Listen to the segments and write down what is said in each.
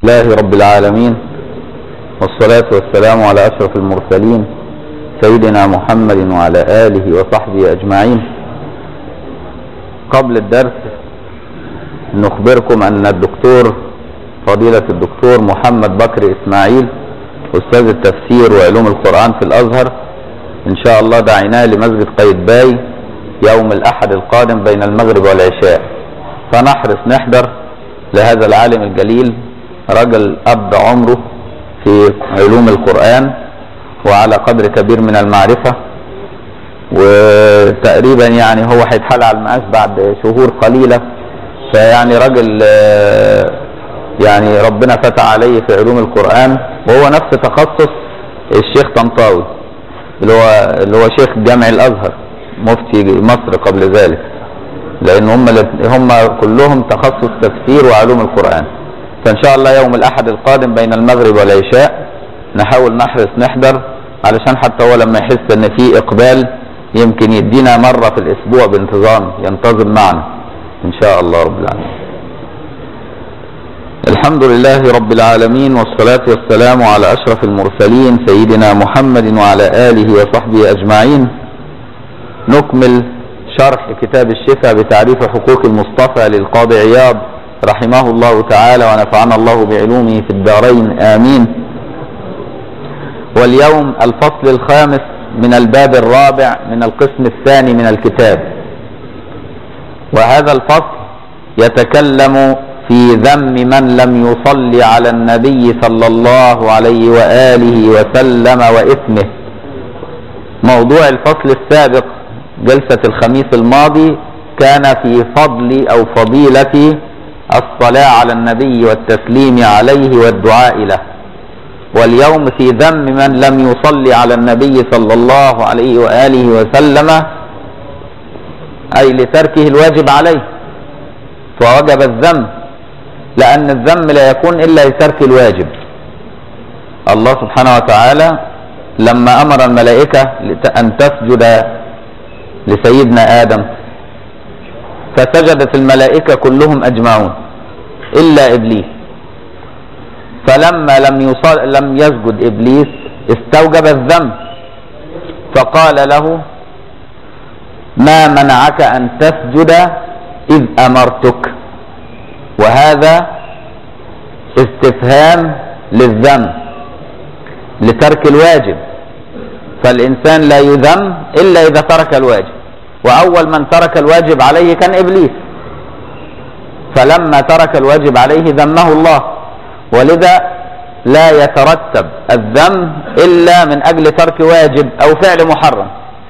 لله رب العالمين والصلاة والسلام على أشرف المرسلين سيدنا محمد وعلى آله وصحبه أجمعين قبل الدرس نخبركم أن الدكتور فضيلة الدكتور محمد بكر إسماعيل أستاذ التفسير وعلوم القرآن في الأزهر إن شاء الله دعيناه لمسجد قايتباي يوم الأحد القادم بين المغرب والعشاء فنحرص نحضر لهذا العالم الجليل رجل أب عمره في علوم القرآن وعلى قدر كبير من المعرفة وتقريبا يعني هو هيتحال على المقاس بعد شهور قليلة فيعني راجل يعني ربنا فتح عليه في علوم القرآن وهو نفس تخصص الشيخ طنطاوي اللي هو اللي هو شيخ جامع الازهر مفتي مصر قبل ذلك لان هم هم كلهم تخصص تفسير وعلوم القرآن فان شاء الله يوم الاحد القادم بين المغرب والعشاء نحاول نحرص نحضر علشان حتى هو لما يحس ان في اقبال يمكن يدينا مرة في الاسبوع بانتظام ينتظم معنا ان شاء الله رب العالمين الحمد لله رب العالمين والصلاة والسلام على أشرف المرسلين سيدنا محمد وعلى آله وصحبه أجمعين نكمل شرح كتاب الشفاء بتعريف حقوق المصطفى للقاضي عياض رحمه الله تعالى ونفعنا الله بعلومه في الدارين آمين واليوم الفصل الخامس من الباب الرابع من القسم الثاني من الكتاب وهذا الفصل يتكلم في ذم من لم يصلي على النبي صلى الله عليه وآله وسلم وإثمه موضوع الفصل السابق جلسة الخميس الماضي كان في فضل أو فضيلة الصلاة على النبي والتسليم عليه والدعاء له واليوم في ذم من لم يصلي على النبي صلى الله عليه وآله وسلم أي لتركه الواجب عليه فوجب الذم لأن الذم لا يكون إلا لترك الواجب الله سبحانه وتعالى لما أمر الملائكة أن تسجد لسيدنا آدم فسجدت الملائكة كلهم أجمعون إلا إبليس فلما لم يصل لم يسجد إبليس استوجب الذم فقال له ما منعك أن تسجد إذ أمرتك وهذا استفهام للذم لترك الواجب فالإنسان لا يذم إلا إذا ترك الواجب وأول من ترك الواجب عليه كان إبليس فلما ترك الواجب عليه ذمه الله ولذا لا يترتب الذم إلا من أجل ترك واجب أو فعل محرم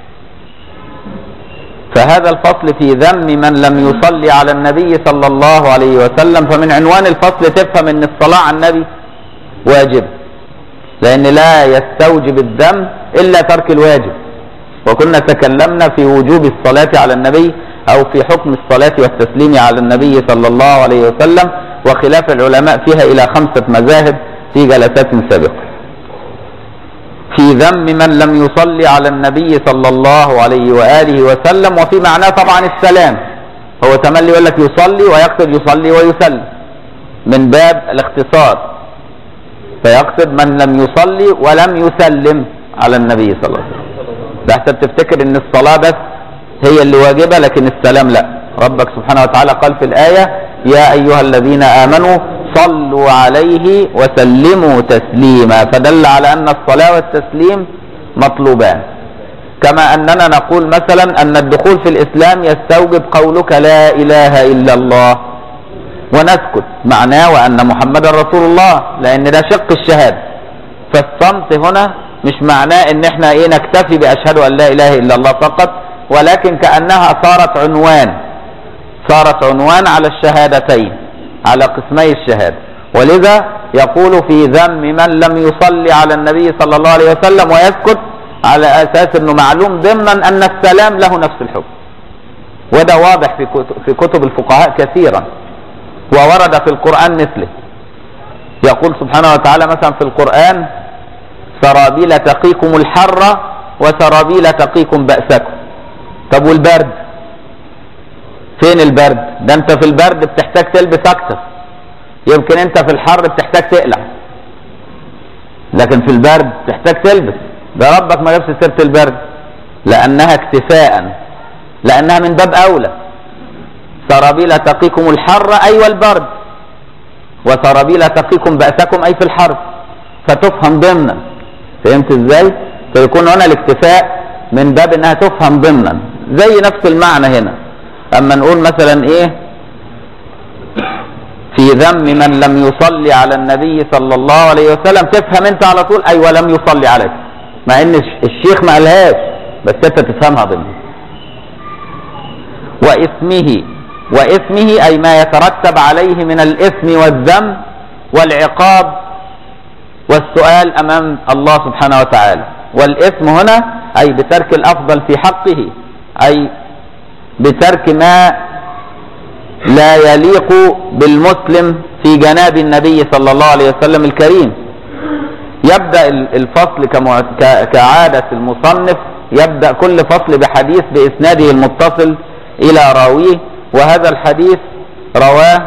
فهذا الفصل في ذم من لم يصلي على النبي صلى الله عليه وسلم فمن عنوان الفصل تفهم ان الصلاة على النبي واجب لان لا يستوجب الذم الا ترك الواجب وكنا تكلمنا في وجوب الصلاة على النبي او في حكم الصلاة والتسليم على النبي صلى الله عليه وسلم وخلاف العلماء فيها الى خمسة مذاهب في جلسات سابقة في ذم من لم يصلي على النبي صلى الله عليه وآله وسلم وفي معناه طبعا السلام هو تملي يقول لك يصلي ويقصد يصلي ويسلم من باب الاختصار فيقصد من لم يصلي ولم يسلم على النبي صلى الله عليه وسلم ده حتى تفتكر ان الصلاة بس هي اللي واجبة لكن السلام لا ربك سبحانه وتعالى قال في الآية يا أيها الذين آمنوا صلوا عليه وسلموا تسليما فدل على أن الصلاة والتسليم مطلوبان كما أننا نقول مثلا أن الدخول في الإسلام يستوجب قولك لا إله إلا الله ونسكت معناه وأن محمد رسول الله لأن ده شق الشهادة فالصمت هنا مش معناه ان احنا ايه نكتفي بأشهد أن لا إله إلا الله فقط ولكن كأنها صارت عنوان صارت عنوان على الشهادتين على قسمي الشهادة ولذا يقول في ذم من لم يصلي على النبي صلى الله عليه وسلم ويسكت على أساس أنه معلوم ضمنا أن السلام له نفس الحكم وده واضح في في كتب الفقهاء كثيرا وورد في القرآن مثله يقول سبحانه وتعالى مثلا في القرآن سرابيل تقيكم الحر وسرابيل تقيكم بأسكم طب والبرد فين البرد ده انت في البرد بتحتاج تلبس اكتر يمكن انت في الحر بتحتاج تقلع لكن في البرد تحتاج تلبس ده ربك ما جابش سيره البرد لانها اكتفاء لانها من باب اولى سرابيل تقيكم الحر اي والبرد وسرابيل تقيكم باسكم اي في الحرب فتفهم ضمنا فهمت ازاي فيكون هنا الاكتفاء من باب انها تفهم ضمنا زي نفس المعنى هنا اما نقول مثلا ايه في ذم من لم يصلي على النبي صلى الله عليه وسلم تفهم انت على طول اي ولم يصلي عليه مع ان الشيخ ما قالهاش بس انت تفهمها ضمن واثمه واثمه اي ما يترتب عليه من الاثم والذم والعقاب والسؤال امام الله سبحانه وتعالى والاثم هنا اي بترك الافضل في حقه اي بترك ما لا يليق بالمسلم في جناب النبي صلى الله عليه وسلم الكريم يبدا الفصل كعاده المصنف يبدا كل فصل بحديث باسناده المتصل الى راويه وهذا الحديث رواه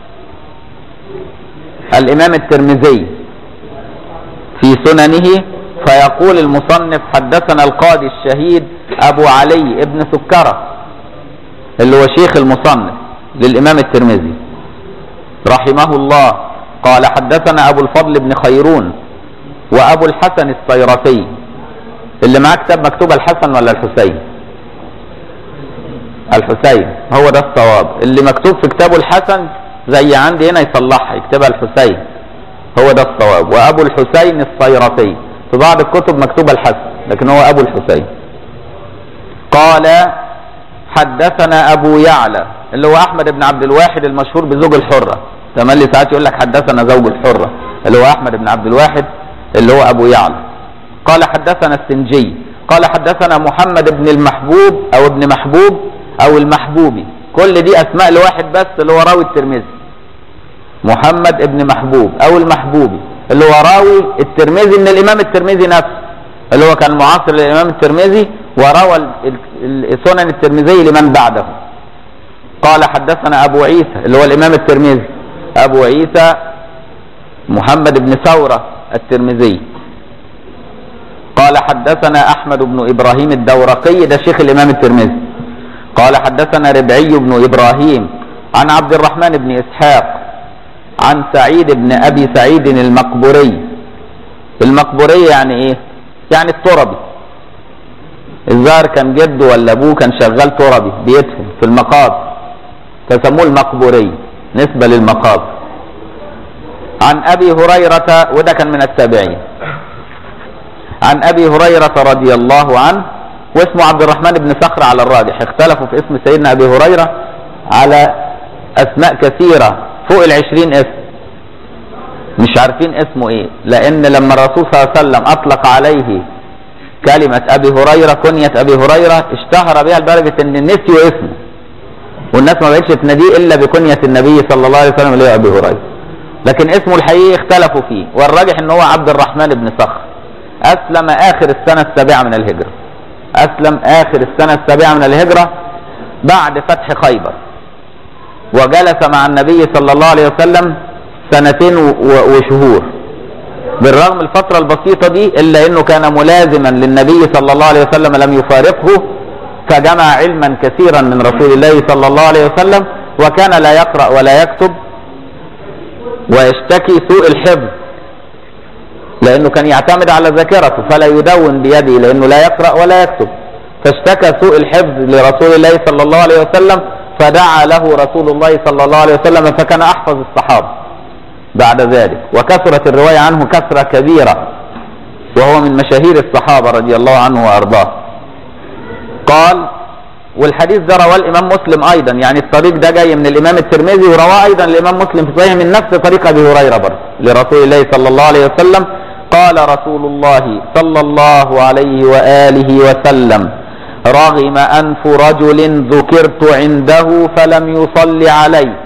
الامام الترمذي في سننه فيقول المصنف حدثنا القاضي الشهيد ابو علي ابن سكره اللي هو شيخ المصنف للامام الترمذي رحمه الله قال حدثنا ابو الفضل بن خيرون وابو الحسن الصيرفي اللي معاه كتاب مكتوب الحسن ولا الحسين الحسين هو ده الصواب اللي مكتوب في كتابه الحسن زي عندي هنا يصلحها يكتبها الحسين هو ده الصواب وابو الحسين الصيرفي في بعض الكتب مكتوب الحسن لكن هو ابو الحسين قال حدثنا ابو يعلى اللي هو احمد بن عبد الواحد المشهور بزوج الحره تملي ساعات يقول لك حدثنا زوج الحره اللي هو احمد بن عبد الواحد اللي هو ابو يعلى قال حدثنا السنجي قال حدثنا محمد بن المحبوب او ابن محبوب او المحبوبي كل دي اسماء لواحد بس اللي هو راوي الترمذي محمد ابن محبوب او المحبوبي اللي هو راوي الترمذي من الامام الترمذي نفسه اللي هو كان معاصر للامام الترمذي وروى سنن الترمذي لمن بعده قال حدثنا ابو عيسى اللي هو الامام الترمذي ابو عيسى محمد بن ثورة الترمذي قال حدثنا احمد بن ابراهيم الدورقي ده شيخ الامام الترمذي قال حدثنا ربعي بن ابراهيم عن عبد الرحمن بن اسحاق عن سعيد بن ابي سعيد المقبوري المقبوري يعني ايه يعني التربي الظاهر كان جده ولا ابوه كان شغال تربي بيدفن في المقابر فسموه المقبوري نسبة للمقابر عن ابي هريرة وده كان من التابعين عن ابي هريرة رضي الله عنه واسمه عبد الرحمن بن صخر على الراجح اختلفوا في اسم سيدنا ابي هريرة على اسماء كثيرة فوق العشرين اسم مش عارفين اسمه ايه لان لما الرسول صلى الله عليه وسلم اطلق عليه كلمة ابي هريرة كنية ابي هريرة اشتهر بها لدرجة ان نسيوا اسمه والناس ما بقتش تناديه الا بكنية النبي صلى الله عليه وسلم اللي هو ابي هريرة لكن اسمه الحقيقي اختلفوا فيه والراجح ان هو عبد الرحمن بن صخر اسلم اخر السنة السابعة من الهجرة اسلم اخر السنة السابعة من الهجرة بعد فتح خيبر وجلس مع النبي صلى الله عليه وسلم سنتين وشهور بالرغم الفترة البسيطة دي إلا أنه كان ملازما للنبي صلى الله عليه وسلم لم يفارقه فجمع علما كثيرا من رسول الله صلى الله عليه وسلم وكان لا يقرأ ولا يكتب ويشتكي سوء الحفظ لأنه كان يعتمد على ذاكرته فلا يدون بيده لأنه لا يقرأ ولا يكتب فاشتكى سوء الحفظ لرسول الله صلى الله عليه وسلم فدعا له رسول الله صلى الله عليه وسلم فكان أحفظ الصحابة بعد ذلك وكثرت الرواية عنه كثرة كبيرة وهو من مشاهير الصحابة رضي الله عنه وأرضاه قال والحديث ده رواه الإمام مسلم أيضا يعني الطريق ده جاي من الإمام الترمذي ورواه أيضا الإمام مسلم في صحيح من نفس طريق أبي هريرة برضه لرسول الله صلى الله عليه وسلم قال رسول الله صلى الله عليه وآله وسلم رغم أنف رجل ذكرت عنده فلم يصلي عليه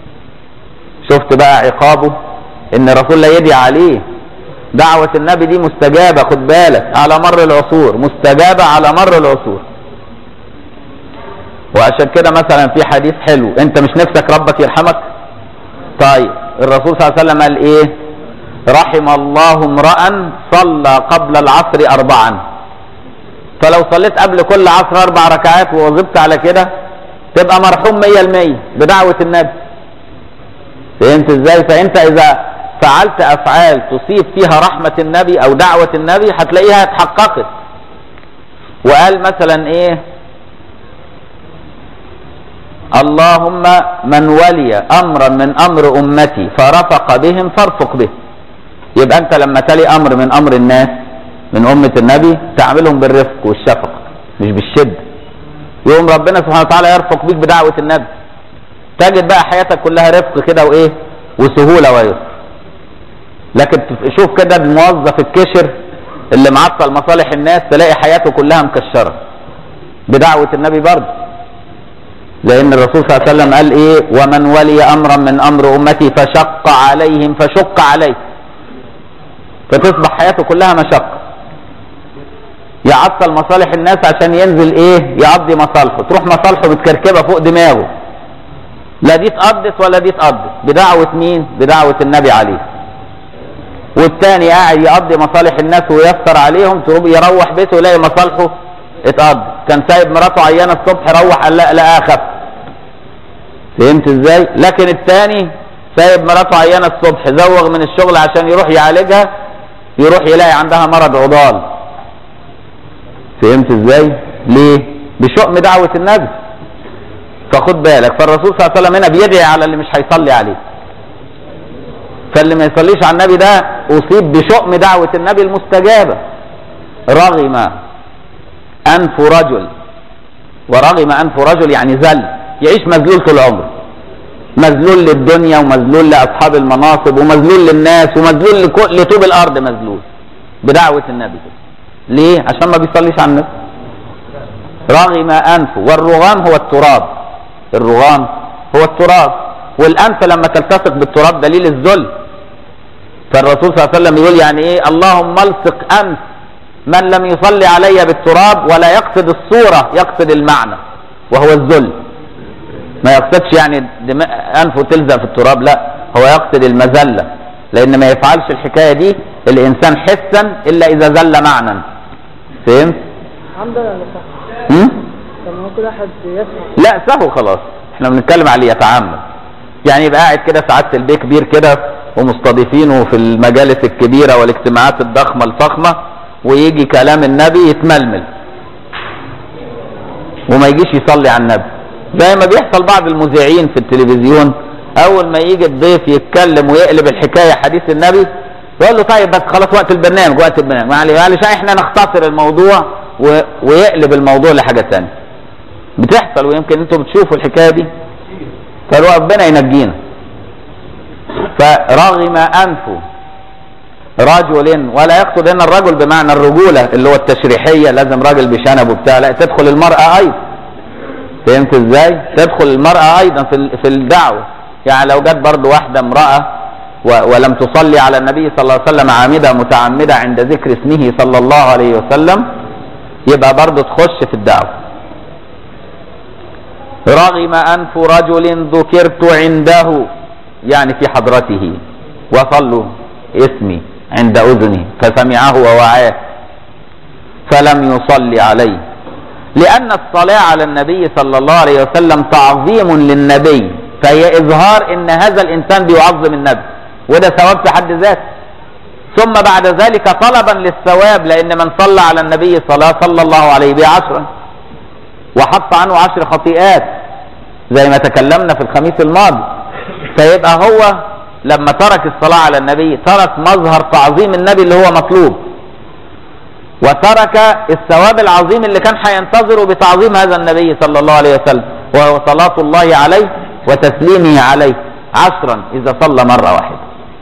شفت بقى عقابه ان الرسول لا يدعي عليه دعوة النبي دي مستجابة خد بالك على مر العصور مستجابة على مر العصور وعشان كده مثلا في حديث حلو انت مش نفسك ربك يرحمك طيب الرسول صلى الله عليه وسلم قال ايه رحم الله امرأ صلى قبل العصر اربعا فلو صليت قبل كل عصر اربع ركعات وواظبت على كده تبقى مرحوم مية المية بدعوة النبي فهمت ازاي فانت اذا فعلت افعال تصيب فيها رحمة النبي او دعوة النبي هتلاقيها اتحققت وقال مثلا ايه اللهم من ولي امرا من امر امتي فرفق بهم فارفق به يبقى انت لما تلي امر من امر الناس من امة النبي تعملهم بالرفق والشفقة مش بالشدة يقوم ربنا سبحانه وتعالى يرفق بيك بدعوة النبي تجد بقى حياتك كلها رفق كده وايه وسهولة ويسر لكن شوف كده الموظف الكشر اللي معطل مصالح الناس تلاقي حياته كلها مكشرة بدعوة النبي برضه لان الرسول صلى الله عليه وسلم قال ايه ومن ولي امرا من امر امتي فشق عليهم فشق عليه فتصبح حياته كلها مشقة يعطل مصالح الناس عشان ينزل ايه يقضي مصالحه تروح مصالحه متكركبة فوق دماغه لا دي اتقضت ولا دي اتقضت بدعوة مين بدعوة النبي عليه والتاني قاعد يقضي مصالح الناس ويفطر عليهم تروح يروح بيته يلاقي مصالحه اتقضى كان سايب مراته عيانه الصبح روح قال لا لا اخف فهمت ازاي لكن التاني سايب مراته عيانه الصبح زوغ من الشغل عشان يروح يعالجها يروح يلاقي عندها مرض عضال فهمت ازاي ليه بشؤم دعوه النبي فخد بالك فالرسول صلى الله عليه وسلم هنا بيدعي على اللي مش هيصلي عليه فاللي ما يصليش على النبي ده اصيب بشؤم دعوه النبي المستجابه رغم أنف رجل ورغم أنف رجل يعني ذل يعيش مذلول طول عمره مذلول للدنيا ومذلول لأصحاب المناصب ومذلول للناس ومذلول لكل لطوب الأرض مذلول بدعوة النبي ليه؟ عشان ما بيصليش على النبي رغم أنفه والرغام هو التراب الرغام هو التراب والأنف لما تلتصق بالتراب دليل الذل فالرسول صلى الله عليه وسلم يقول يعني ايه اللهم الصق أنف من لم يصلي علي بالتراب ولا يقصد الصورة يقصد المعنى وهو الذل ما يقصدش يعني دماء أنفه تلزق في التراب لا هو يقصد المذلة لأن ما يفعلش الحكاية دي الإنسان حسا إلا إذا ذل معنى فهمت؟ عمدا ولا صح؟ هم؟ طب ما هو كل واحد يفهم لا سهو خلاص احنا بنتكلم عليه يتعمد يعني يبقى قاعد كده سعادة البيه كبير كده ومستضيفينه في المجالس الكبيرة والاجتماعات الضخمة الفخمة ويجي كلام النبي يتململ وما يجيش يصلي على النبي زي ما بيحصل بعض المذيعين في التلفزيون اول ما يجي الضيف يتكلم ويقلب الحكايه حديث النبي يقول له طيب بس خلاص وقت البرنامج وقت البرنامج معلش معلش احنا نختصر الموضوع و... ويقلب الموضوع لحاجه ثانيه بتحصل ويمكن انتوا بتشوفوا الحكايه دي فربنا ينجينا فرغم انفه رجل ولا يقصد هنا الرجل بمعنى الرجولة اللي هو التشريحية لازم راجل بشنب وبتاع لا تدخل المرأة أيضا فهمت ازاي؟ تدخل المرأة أيضا في في الدعوة يعني لو جت برضو واحدة امرأة ولم تصلي على النبي صلى الله عليه وسلم عامدة متعمدة عند ذكر اسمه صلى الله عليه وسلم يبقى برضو تخش في الدعوة رغم أنف رجل ذكرت عنده يعني في حضرته وصلوا اسمي عند أذنه فسمعه ووعاه فلم يصلي عليه لأن الصلاة على النبي صلى الله عليه وسلم تعظيم للنبي فهي إظهار إن هذا الإنسان بيعظم النبي وده ثواب في حد ذاته ثم بعد ذلك طلبا للثواب لأن من صلى على النبي صلاة صلى الله عليه به عشرا وحط عنه عشر خطيئات زي ما تكلمنا في الخميس الماضي فيبقى هو لما ترك الصلاة على النبي ترك مظهر تعظيم النبي اللي هو مطلوب وترك الثواب العظيم اللي كان هينتظره بتعظيم هذا النبي صلى الله عليه وسلم وهو صلاة الله عليه وتسليمه عليه عشرا إذا صلى مرة واحدة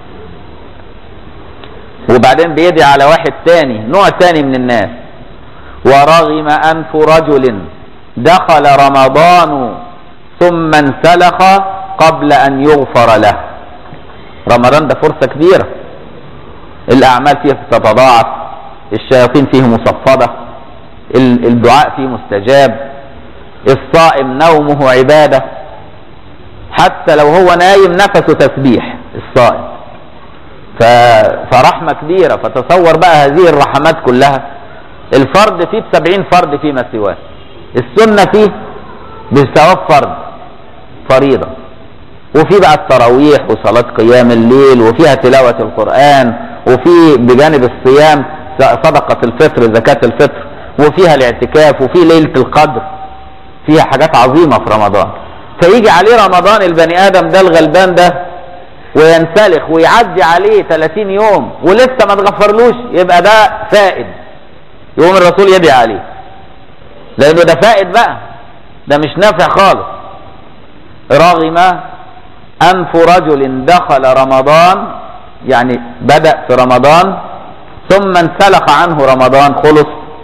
وبعدين بيدعي على واحد تاني نوع تاني من الناس ورغم أنف رجل دخل رمضان ثم انسلخ قبل أن يغفر له رمضان ده فرصة كبيرة الأعمال فيه تتضاعف الشياطين فيه مصفدة الدعاء فيه مستجاب الصائم نومه عبادة حتى لو هو نايم نفسه تسبيح الصائم ف... فرحمة كبيرة فتصور بقى هذه الرحمات كلها الفرد فيه بسبعين فرد فيما سواه السنة فيه بثواب فرد فريضة وفي بقى التراويح وصلاة قيام الليل وفيها تلاوة القرآن وفي بجانب الصيام صدقة الفطر زكاة الفطر وفيها الاعتكاف وفي ليلة القدر فيها حاجات عظيمة في رمضان فيجي عليه رمضان البني آدم ده الغلبان ده وينسلخ ويعدي عليه 30 يوم ولسه ما تغفرلوش يبقى ده فائد يقوم الرسول يدعي عليه لأنه ده فائد بقى ده مش نافع خالص رغم أنف رجل دخل رمضان يعني بدأ في رمضان ثم انسلخ عنه رمضان خلص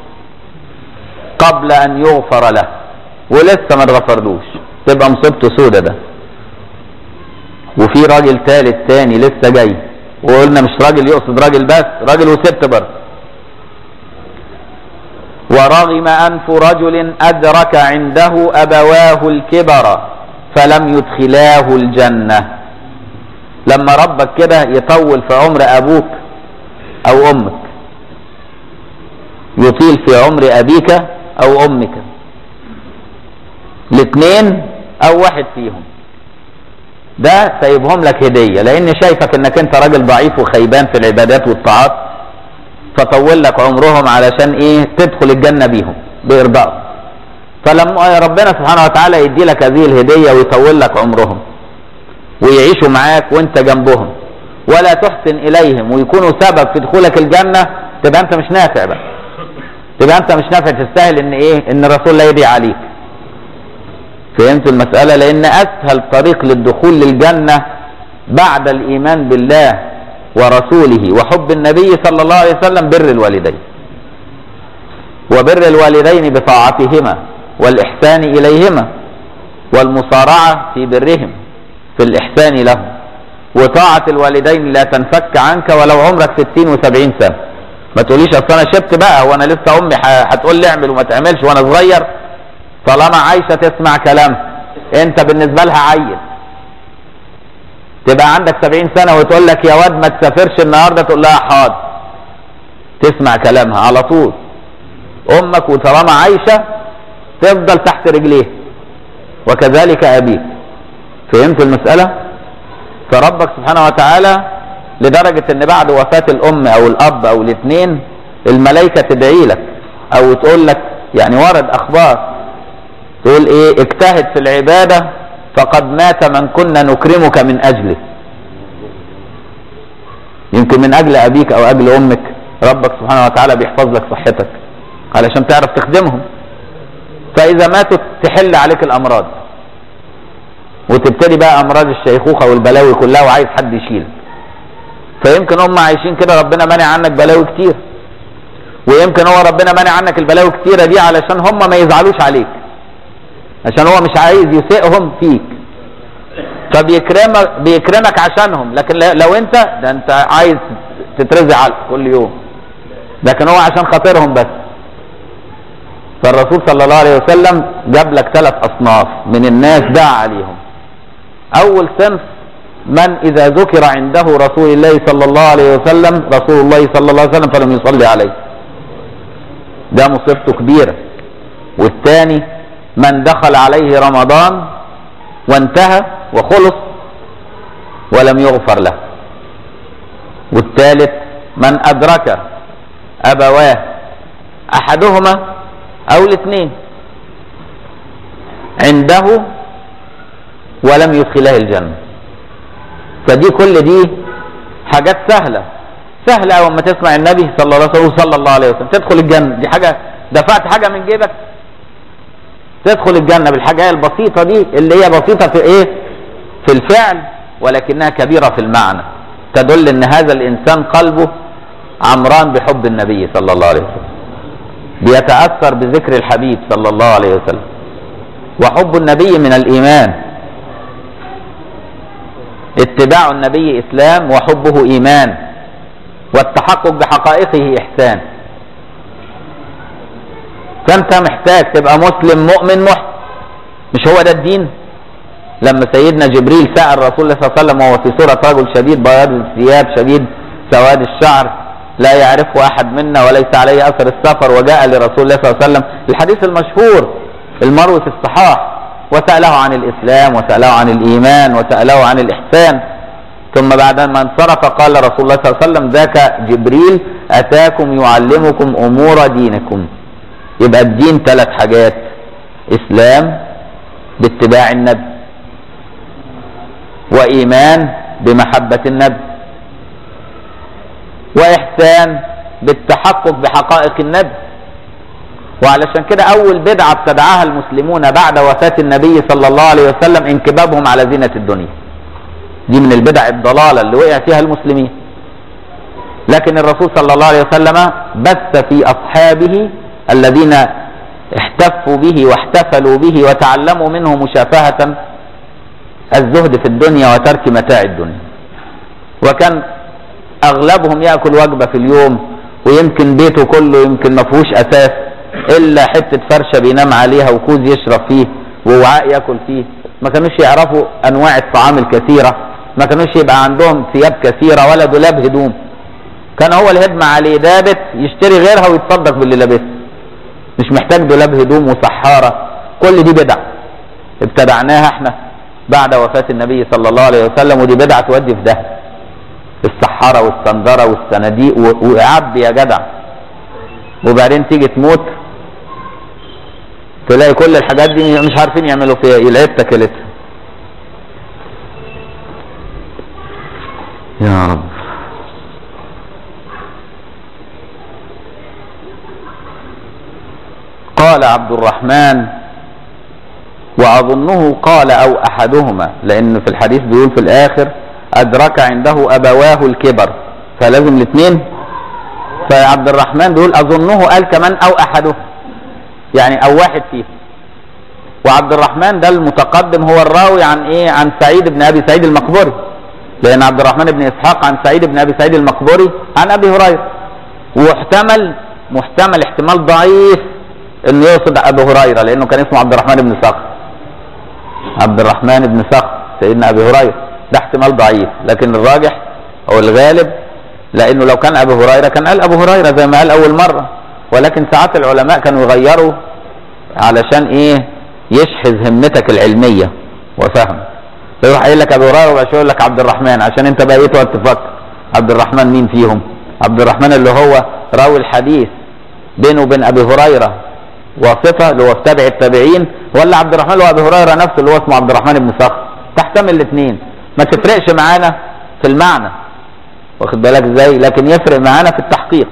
قبل أن يغفر له ولسه ما اتغفرلوش تبقى مصيبته سودة ده وفي راجل ثالث تاني لسه جاي وقلنا مش راجل يقصد راجل بس راجل وست برضه ورغم أنف رجل أدرك عنده أبواه الكبر فلم يدخلاه الجنة لما ربك كده يطول في عمر أبوك أو أمك يطيل في عمر أبيك أو أمك الاثنين أو واحد فيهم ده سايبهم لك هدية لأن شايفك إنك أنت راجل ضعيف وخيبان في العبادات والطاعات فطول لك عمرهم علشان إيه تدخل الجنة بيهم بإرضائه فلما ربنا سبحانه وتعالى يدي لك هذه الهدية ويطول لك عمرهم ويعيشوا معاك وانت جنبهم ولا تحسن اليهم ويكونوا سبب في دخولك الجنة تبقى انت مش نافع بقى تبقى انت مش نافع تستاهل ان ايه ان الرسول لا يدعي عليك فهمت المسألة لان اسهل طريق للدخول للجنة بعد الايمان بالله ورسوله وحب النبي صلى الله عليه وسلم بر الوالدين وبر الوالدين بطاعتهما والإحسان إليهما والمصارعة في برهم في الإحسان لهم وطاعة الوالدين لا تنفك عنك ولو عمرك ستين وسبعين سنة ما تقوليش أصل أنا شبت بقى وأنا لسه أمي هتقول لي اعمل وما تعملش وأنا صغير طالما عايشة تسمع كلام أنت بالنسبة لها عيل تبقى عندك سبعين سنة وتقول لك يا واد ما تسافرش النهاردة تقول لها حاضر تسمع كلامها على طول أمك وطالما عايشة تفضل تحت رجليه وكذلك أبيك فهمت المسألة فربك سبحانه وتعالى لدرجة ان بعد وفاة الام او الاب او الاثنين الملائكة تدعي لك او تقول لك يعني ورد اخبار تقول ايه اجتهد في العبادة فقد مات من كنا نكرمك من اجله يمكن من اجل ابيك او اجل امك ربك سبحانه وتعالى بيحفظ لك صحتك علشان تعرف تخدمهم فاذا ماتوا تحل عليك الامراض وتبتدي بقى امراض الشيخوخه والبلاوي كلها وعايز حد يشيل فيمكن هم عايشين كده ربنا مانع عنك بلاوي كتير ويمكن هو ربنا مانع عنك البلاوي كتيره دي علشان هم ما يزعلوش عليك عشان هو مش عايز يسيئهم فيك فبيكرمك بيكرمك عشانهم لكن لو انت ده انت عايز تترزع على كل يوم لكن هو عشان خاطرهم بس فالرسول صلى الله عليه وسلم جاب لك ثلاث اصناف من الناس دعا عليهم اول صنف من اذا ذكر عنده رسول الله صلى الله عليه وسلم رسول الله صلى الله عليه وسلم فلم يصلي عليه ده مصيبته كبيره والثاني من دخل عليه رمضان وانتهى وخلص ولم يغفر له والثالث من ادرك ابواه احدهما او الاثنين عنده ولم يدخله الجنة فدي كل دي حاجات سهلة سهلة أول ما تسمع النبي صلى الله عليه وسلم صلى الله عليه وسلم تدخل الجنة دي حاجة دفعت حاجة من جيبك تدخل الجنة بالحاجة البسيطة دي اللي هي بسيطة في ايه في الفعل ولكنها كبيرة في المعنى تدل ان هذا الانسان قلبه عمران بحب النبي صلى الله عليه وسلم بيتأثر بذكر الحبيب صلى الله عليه وسلم وحب النبي من الإيمان اتباع النبي إسلام وحبه إيمان والتحقق بحقائقه إحسان فأنت محتاج تبقى مسلم مؤمن محسن مش هو ده الدين لما سيدنا جبريل سأل رسول الله صلى الله عليه وسلم وهو في صورة رجل شديد بياض الثياب شديد سواد الشعر لا يعرفه أحد منا وليس عليه أثر السفر وجاء لرسول الله صلى الله عليه وسلم الحديث المشهور المروي في الصحاح وسأله عن الإسلام وسأله عن الإيمان وسأله عن الإحسان ثم بعد ما انصرف قال رسول الله صلى الله عليه وسلم ذاك جبريل أتاكم يعلمكم أمور دينكم يبقى الدين ثلاث حاجات إسلام باتباع النبي وإيمان بمحبة النبي وإحسان بالتحقق بحقائق النبي وعلشان كده أول بدعة ابتدعها المسلمون بعد وفاة النبي صلى الله عليه وسلم انكبابهم على زينة الدنيا دي من البدع الضلالة اللي وقع فيها المسلمين لكن الرسول صلى الله عليه وسلم بث في أصحابه الذين احتفوا به واحتفلوا به وتعلموا منه مشافهة الزهد في الدنيا وترك متاع الدنيا وكان اغلبهم ياكل وجبه في اليوم ويمكن بيته كله يمكن ما فيهوش اساس الا حته فرشه بينام عليها وكوز يشرب فيه ووعاء ياكل فيه ما كانوش يعرفوا انواع الطعام الكثيره ما كانوش يبقى عندهم ثياب كثيره ولا دولاب هدوم كان هو الهدمة عليه دابت يشتري غيرها ويتصدق باللي لابسه مش محتاج دولاب هدوم وصحارة كل دي بدع ابتدعناها احنا بعد وفاة النبي صلى الله عليه وسلم ودي بدعة تودي في ده الصحارة والسندرة والصناديق و- وعب يا جدع وبعدين تيجي تموت تلاقي كل الحاجات دي مش عارفين يعملوا فيها ايه العيب تكلتها يا رب قال عبد الرحمن وأظنه قال أو أحدهما لأن في الحديث بيقول في الآخر أدرك عنده أبواه الكبر فلازم الاثنين فعبد الرحمن بيقول أظنه قال كمان أو أحده يعني أو واحد فيه وعبد الرحمن ده المتقدم هو الراوي عن إيه عن سعيد بن أبي سعيد المقبري لأن عبد الرحمن بن إسحاق عن سعيد بن أبي سعيد المقبري عن أبي هريرة واحتمل محتمل احتمال ضعيف انه يقصد ابو هريره لانه كان اسمه عبد الرحمن بن صخر عبد الرحمن بن صخر سيدنا ابي هريره ده احتمال ضعيف لكن الراجح او الغالب لانه لو كان ابو هريره كان قال ابو هريره زي ما قال اول مره ولكن ساعات العلماء كانوا يغيروا علشان ايه يشحذ همتك العلميه وفهمك فيروح قايل لك ابو هريره وبعد شويه يقول لك عبد الرحمن عشان انت بقى ايه تقعد تفكر عبد الرحمن مين فيهم عبد الرحمن اللي هو راوي الحديث بينه وبين ابي هريره واسطه اللي هو في تابع التابعين ولا عبد الرحمن اللي هو ابي هريره نفسه اللي هو اسمه عبد الرحمن بن صخر تحتمل الاثنين ما تفرقش معانا في المعنى واخد بالك ازاي لكن يفرق معانا في التحقيق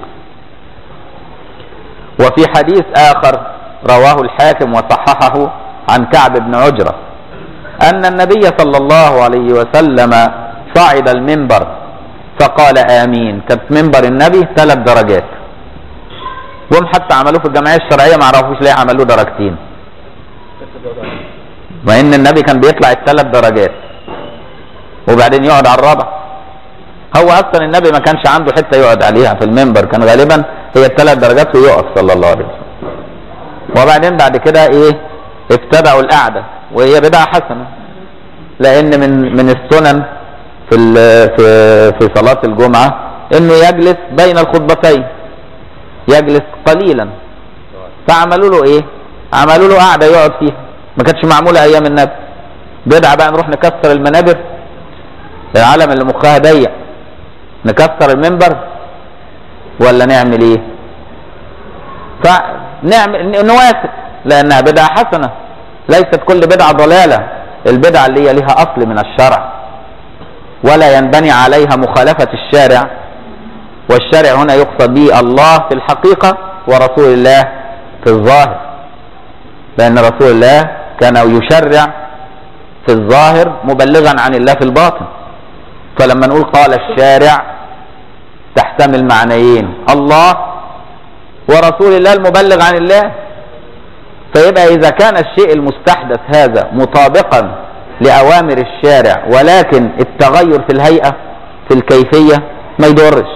وفي حديث اخر رواه الحاكم وصححه عن كعب بن عجره ان النبي صلى الله عليه وسلم صعد المنبر فقال امين كانت منبر النبي ثلاث درجات جم حتى عملوه في الجمعيه الشرعيه ما عرفوش ليه عملوه درجتين مع ان النبي كان بيطلع الثلاث درجات وبعدين يقعد على الرابع هو اصلا النبي ما كانش عنده حته يقعد عليها في المنبر كان غالبا هي الثلاث درجات ويقف صلى الله عليه وسلم وبعدين بعد كده ايه ابتدعوا القعده وهي بدعه حسنه لان من من السنن في ال- في في صلاه الجمعه انه يجلس بين الخطبتين يجلس قليلا فعملوا له ايه عملوا له قعده يقعد فيها ما كانتش معموله ايام النبي بدعه بقى نروح نكسر المنابر العالم اللي مخها ضيق نكسر المنبر ولا نعمل ايه فنعمل نوافق لانها بدعه حسنه ليست كل بدعه ضلاله البدعه اللي هي لها اصل من الشرع ولا ينبني عليها مخالفه الشارع والشارع هنا يقصد به الله في الحقيقة ورسول الله في الظاهر لأن رسول الله كان يشرع في الظاهر مبلغا عن الله في الباطن فلما نقول قال الشارع تحتمل معنيين الله ورسول الله المبلغ عن الله فيبقى إذا كان الشيء المستحدث هذا مطابقا لأوامر الشارع ولكن التغير في الهيئة في الكيفية ما يضرش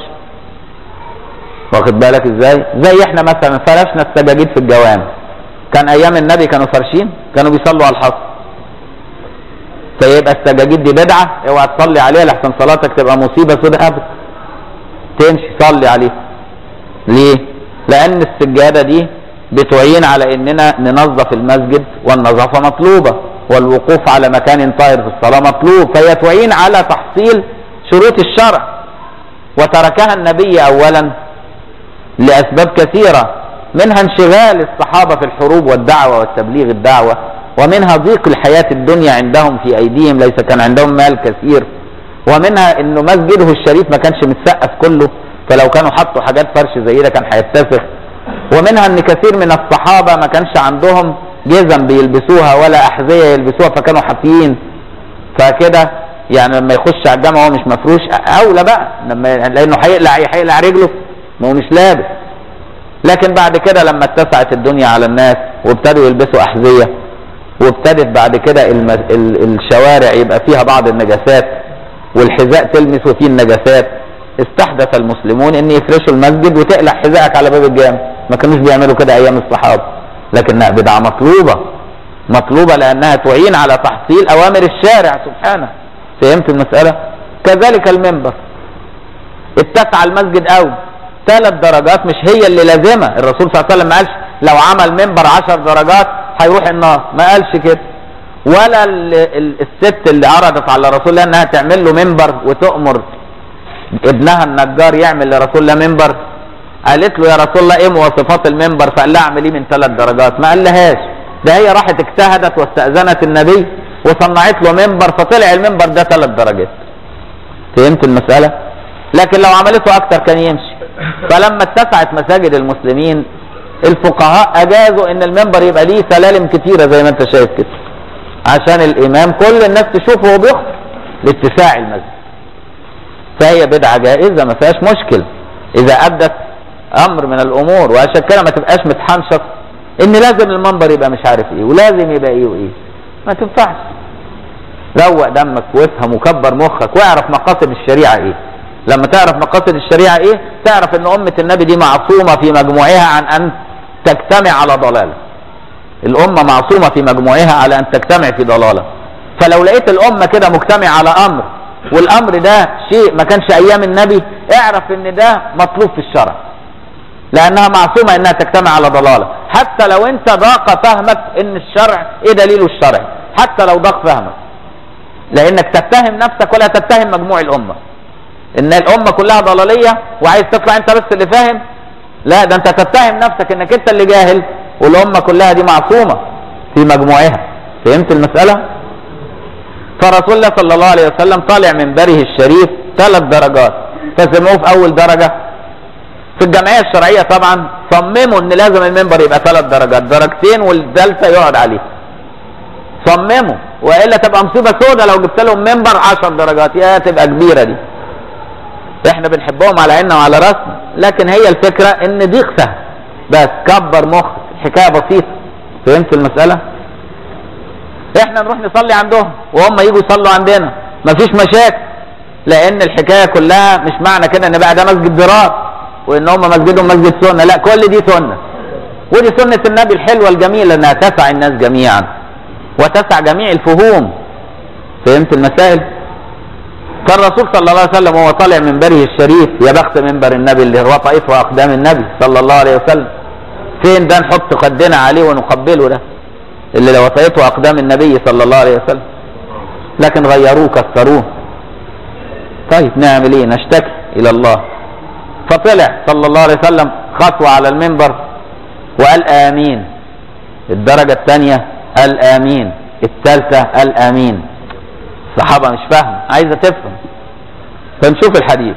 واخد بالك ازاي زي احنا مثلا فرشنا السجاجيد في الجوامع كان ايام النبي كانوا فرشين كانوا بيصلوا على الحصر فيبقى السجاجيد دي بدعه اوعى تصلي عليها لحسن صلاتك تبقى مصيبه سوداء ابدا تمشي صلي عليها ليه؟ لان السجاده دي بتعين على اننا ننظف المسجد والنظافه مطلوبه والوقوف على مكان طاهر في الصلاه مطلوب فهي تعين على تحصيل شروط الشرع وتركها النبي اولا لاسباب كثيره منها انشغال الصحابه في الحروب والدعوه والتبليغ الدعوه ومنها ضيق الحياه الدنيا عندهم في ايديهم ليس كان عندهم مال كثير ومنها انه مسجده الشريف ما كانش متسقف كله فلو كانوا حطوا حاجات فرش زي ده كان هيتسخ ومنها ان كثير من الصحابه ما كانش عندهم جزم بيلبسوها ولا احذيه يلبسوها فكانوا حافيين فكده يعني لما يخش على الجامع وهو مش مفروش اولى بقى لما لانه هيقلع هيقلع رجله ما هو مش لابس لكن بعد كده لما اتسعت الدنيا على الناس وابتدوا يلبسوا احذيه وابتدت بعد كده الم... ال... الشوارع يبقى فيها بعض النجاسات والحذاء تلمس فيه النجاسات استحدث المسلمون ان يفرشوا المسجد وتقلع حذائك على باب الجامع ما كانوش بيعملوا كده ايام الصحابه لكنها بدعه مطلوبه مطلوبه لانها تعين على تحصيل اوامر الشارع سبحانه فهمت المساله كذلك المنبر اتسع المسجد قوي ثلاث درجات مش هي اللي لازمه الرسول صلى الله عليه وسلم ما قالش لو عمل منبر عشر درجات هيروح النار ما قالش كده ولا ال ال الست اللي عرضت على رسول الله انها تعمل له منبر وتؤمر ابنها النجار يعمل لرسول الله منبر قالت له يا رسول الله ايه مواصفات المنبر فقال لها اعمل ايه من ثلاث درجات ما قالهاش ده هي راحت اجتهدت واستاذنت النبي وصنعت له منبر فطلع المنبر ده ثلاث درجات فهمت المساله لكن لو عملته اكتر كان يمشي فلما اتسعت مساجد المسلمين الفقهاء اجازوا ان المنبر يبقى ليه سلالم كتيره زي ما انت شايف كده عشان الامام كل الناس تشوفه وهو بيخطب لاتساع المسجد فهي بدعه جائزه ما فيهاش مشكله اذا ادت امر من الامور وعشان كده ما تبقاش متحنشط ان لازم المنبر يبقى مش عارف ايه ولازم يبقى ايه وايه ما تنفعش روق دمك وافهم وكبر مخك واعرف مقاصد الشريعه ايه لما تعرف مقاصد الشريعه ايه تعرف ان امه النبي دي معصومه في مجموعها عن ان تجتمع على ضلاله الامه معصومه في مجموعها على ان تجتمع في ضلاله فلو لقيت الامه كده مجتمعه على امر والامر ده شيء ما كانش ايام النبي اعرف ان ده مطلوب في الشرع لانها معصومه انها تجتمع على ضلاله حتى لو انت ضاق فهمك ان الشرع ايه دليله الشرعي حتى لو ضاق فهمك لانك تتهم نفسك ولا تتهم مجموع الامه ان الامه كلها ضلاليه وعايز تطلع انت بس اللي فاهم لا ده انت تتهم نفسك انك انت اللي جاهل والامه كلها دي معصومه في مجموعها فهمت المساله فرسول الله صلى الله عليه وسلم طالع منبره الشريف ثلاث درجات فسموه في اول درجه في الجمعيه الشرعيه طبعا صمموا ان لازم المنبر يبقى ثلاث درجات درجتين والثالثه يقعد عليه صمموا والا تبقى مصيبه سودة لو جبت لهم منبر 10 درجات يا تبقى كبيره دي احنا بنحبهم على عيننا وعلى راسنا لكن هي الفكره ان ضيق سهل بس كبر مخك حكايه بسيطه فهمت المساله احنا نروح نصلي عندهم وهم يجوا يصلوا عندنا مفيش مشاكل لان الحكايه كلها مش معنى كده ان بقى ده مسجد ضرار وان هم مسجدهم مسجد سنه لا كل دي سنه ودي سنه النبي الحلوه الجميله انها تسع الناس جميعا وتسع جميع الفهوم فهمت المسائل فالرسول صلى الله عليه وسلم وهو طالع منبره الشريف يا بخت منبر النبي اللي هو طائفه اقدام النبي صلى الله عليه وسلم فين ده نحط خدنا عليه ونقبله ده اللي لو وطئته اقدام النبي صلى الله عليه وسلم لكن غيروه كسروه طيب نعمل ايه نشتكي الى الله فطلع صلى الله عليه وسلم خطوة على المنبر وقال امين الدرجة الثانية قال امين الثالثة قال امين الصحابة مش فاهمة عايزة تفهم فنشوف الحديث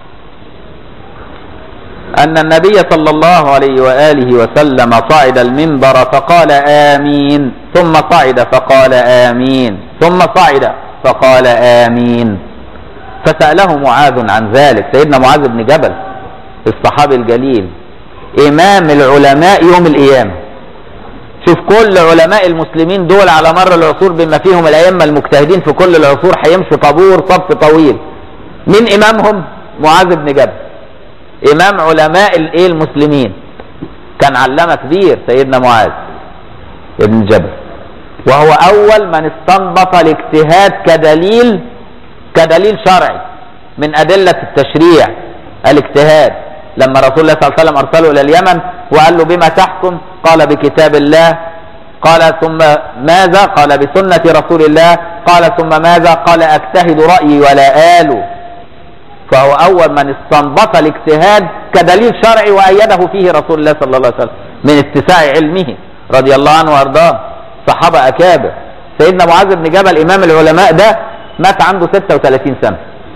أن النبي صلى الله عليه وآله وسلم صعد المنبر فقال آمين ثم صعد فقال آمين ثم صعد فقال آمين فسأله معاذ عن ذلك سيدنا معاذ بن جبل الصحابي الجليل إمام العلماء يوم القيامة شوف كل علماء المسلمين دول على مر العصور بما فيهم الأئمة المجتهدين في كل العصور هيمشوا طابور صف طويل من إمامهم معاذ بن جبل إمام علماء الإيه المسلمين كان علامة كبير سيدنا معاذ بن جبل وهو اول من استنبط الاجتهاد كدليل كدليل شرعي من ادله التشريع الاجتهاد لما رسول الله صلى الله عليه وسلم ارسله الى اليمن وقال له بما تحكم قال بكتاب الله قال ثم ماذا قال بسنه رسول الله قال ثم ماذا قال اجتهد رايي ولا آل فهو اول من استنبط الاجتهاد كدليل شرعي وايده فيه رسول الله صلى الله عليه وسلم من اتساع علمه رضي الله عنه وارضاه صحابه اكابر سيدنا معاذ بن جبل امام العلماء ده مات عنده 36 سنه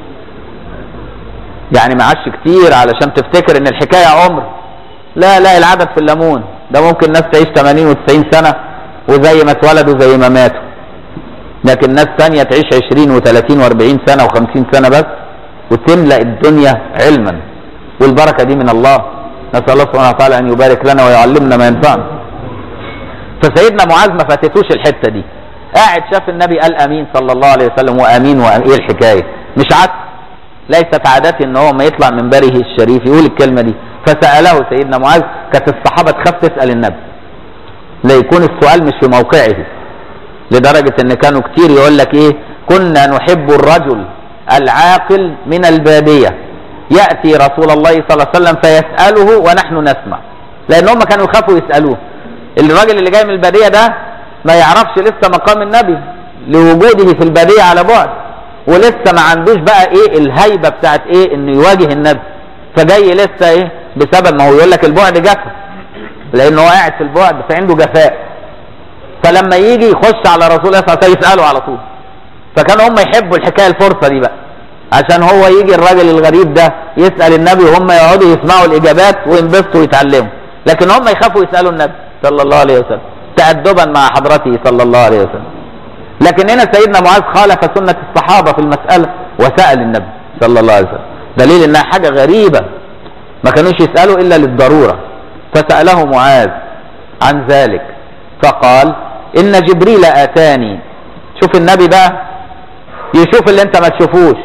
يعني ما عاش كتير علشان تفتكر ان الحكايه عمر لا لا العدد في الليمون ده ممكن ناس تعيش 80 و90 سنه وزي ما اتولدوا زي ما ماتوا لكن ناس ثانيه تعيش 20 و30 و40 سنه و50 سنه بس وتملا الدنيا علما والبركه دي من الله نسال الله سبحانه وتعالى ان يبارك لنا ويعلمنا ما ينفعنا فسيدنا معاذ ما فاتتوش الحته دي قاعد شاف النبي قال امين صلى الله عليه وسلم وامين وايه الحكايه مش عادة ليست عادتي ان هو ما يطلع من بره الشريف يقول الكلمه دي فساله سيدنا معاذ كانت الصحابه تخاف تسال النبي لا يكون السؤال مش في موقعه لدرجه ان كانوا كتير يقول لك ايه كنا نحب الرجل العاقل من الباديه ياتي رسول الله صلى الله عليه وسلم فيساله ونحن نسمع لان هم كانوا يخافوا يسالوه الراجل اللي جاي من الباديه ده ما يعرفش لسه مقام النبي لوجوده في الباديه على بعد ولسه ما عندوش بقى ايه الهيبه بتاعت ايه انه يواجه النبي فجاي لسه ايه بسبب ما هو يقول لك البعد جفا لانه هو قاعد في البعد فعنده جفاء فلما يجي يخش على رسول الله صلى الله عليه وسلم يساله على طول فكانوا هم يحبوا الحكايه الفرصه دي بقى عشان هو يجي الراجل الغريب ده يسال النبي وهم يقعدوا يسمعوا الاجابات وينبسطوا ويتعلموا لكن هم يخافوا يسالوا النبي صلى الله عليه وسلم تأدبا مع حضرته صلى الله عليه وسلم لكن هنا سيدنا معاذ خالف سنة الصحابة في المسألة وسأل النبي صلى الله عليه وسلم دليل انها حاجة غريبة ما كانوش يسألوا الا للضرورة فسأله معاذ عن ذلك فقال ان جبريل اتاني شوف النبي بقى يشوف اللي انت ما تشوفوش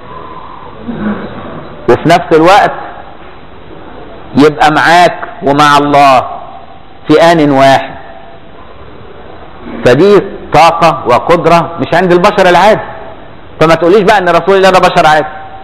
وفي نفس الوقت يبقى معاك ومع الله في آن واحد فدي طاقة وقدرة مش عند البشر العادي فما تقوليش بقى ان رسول الله ده بشر عادي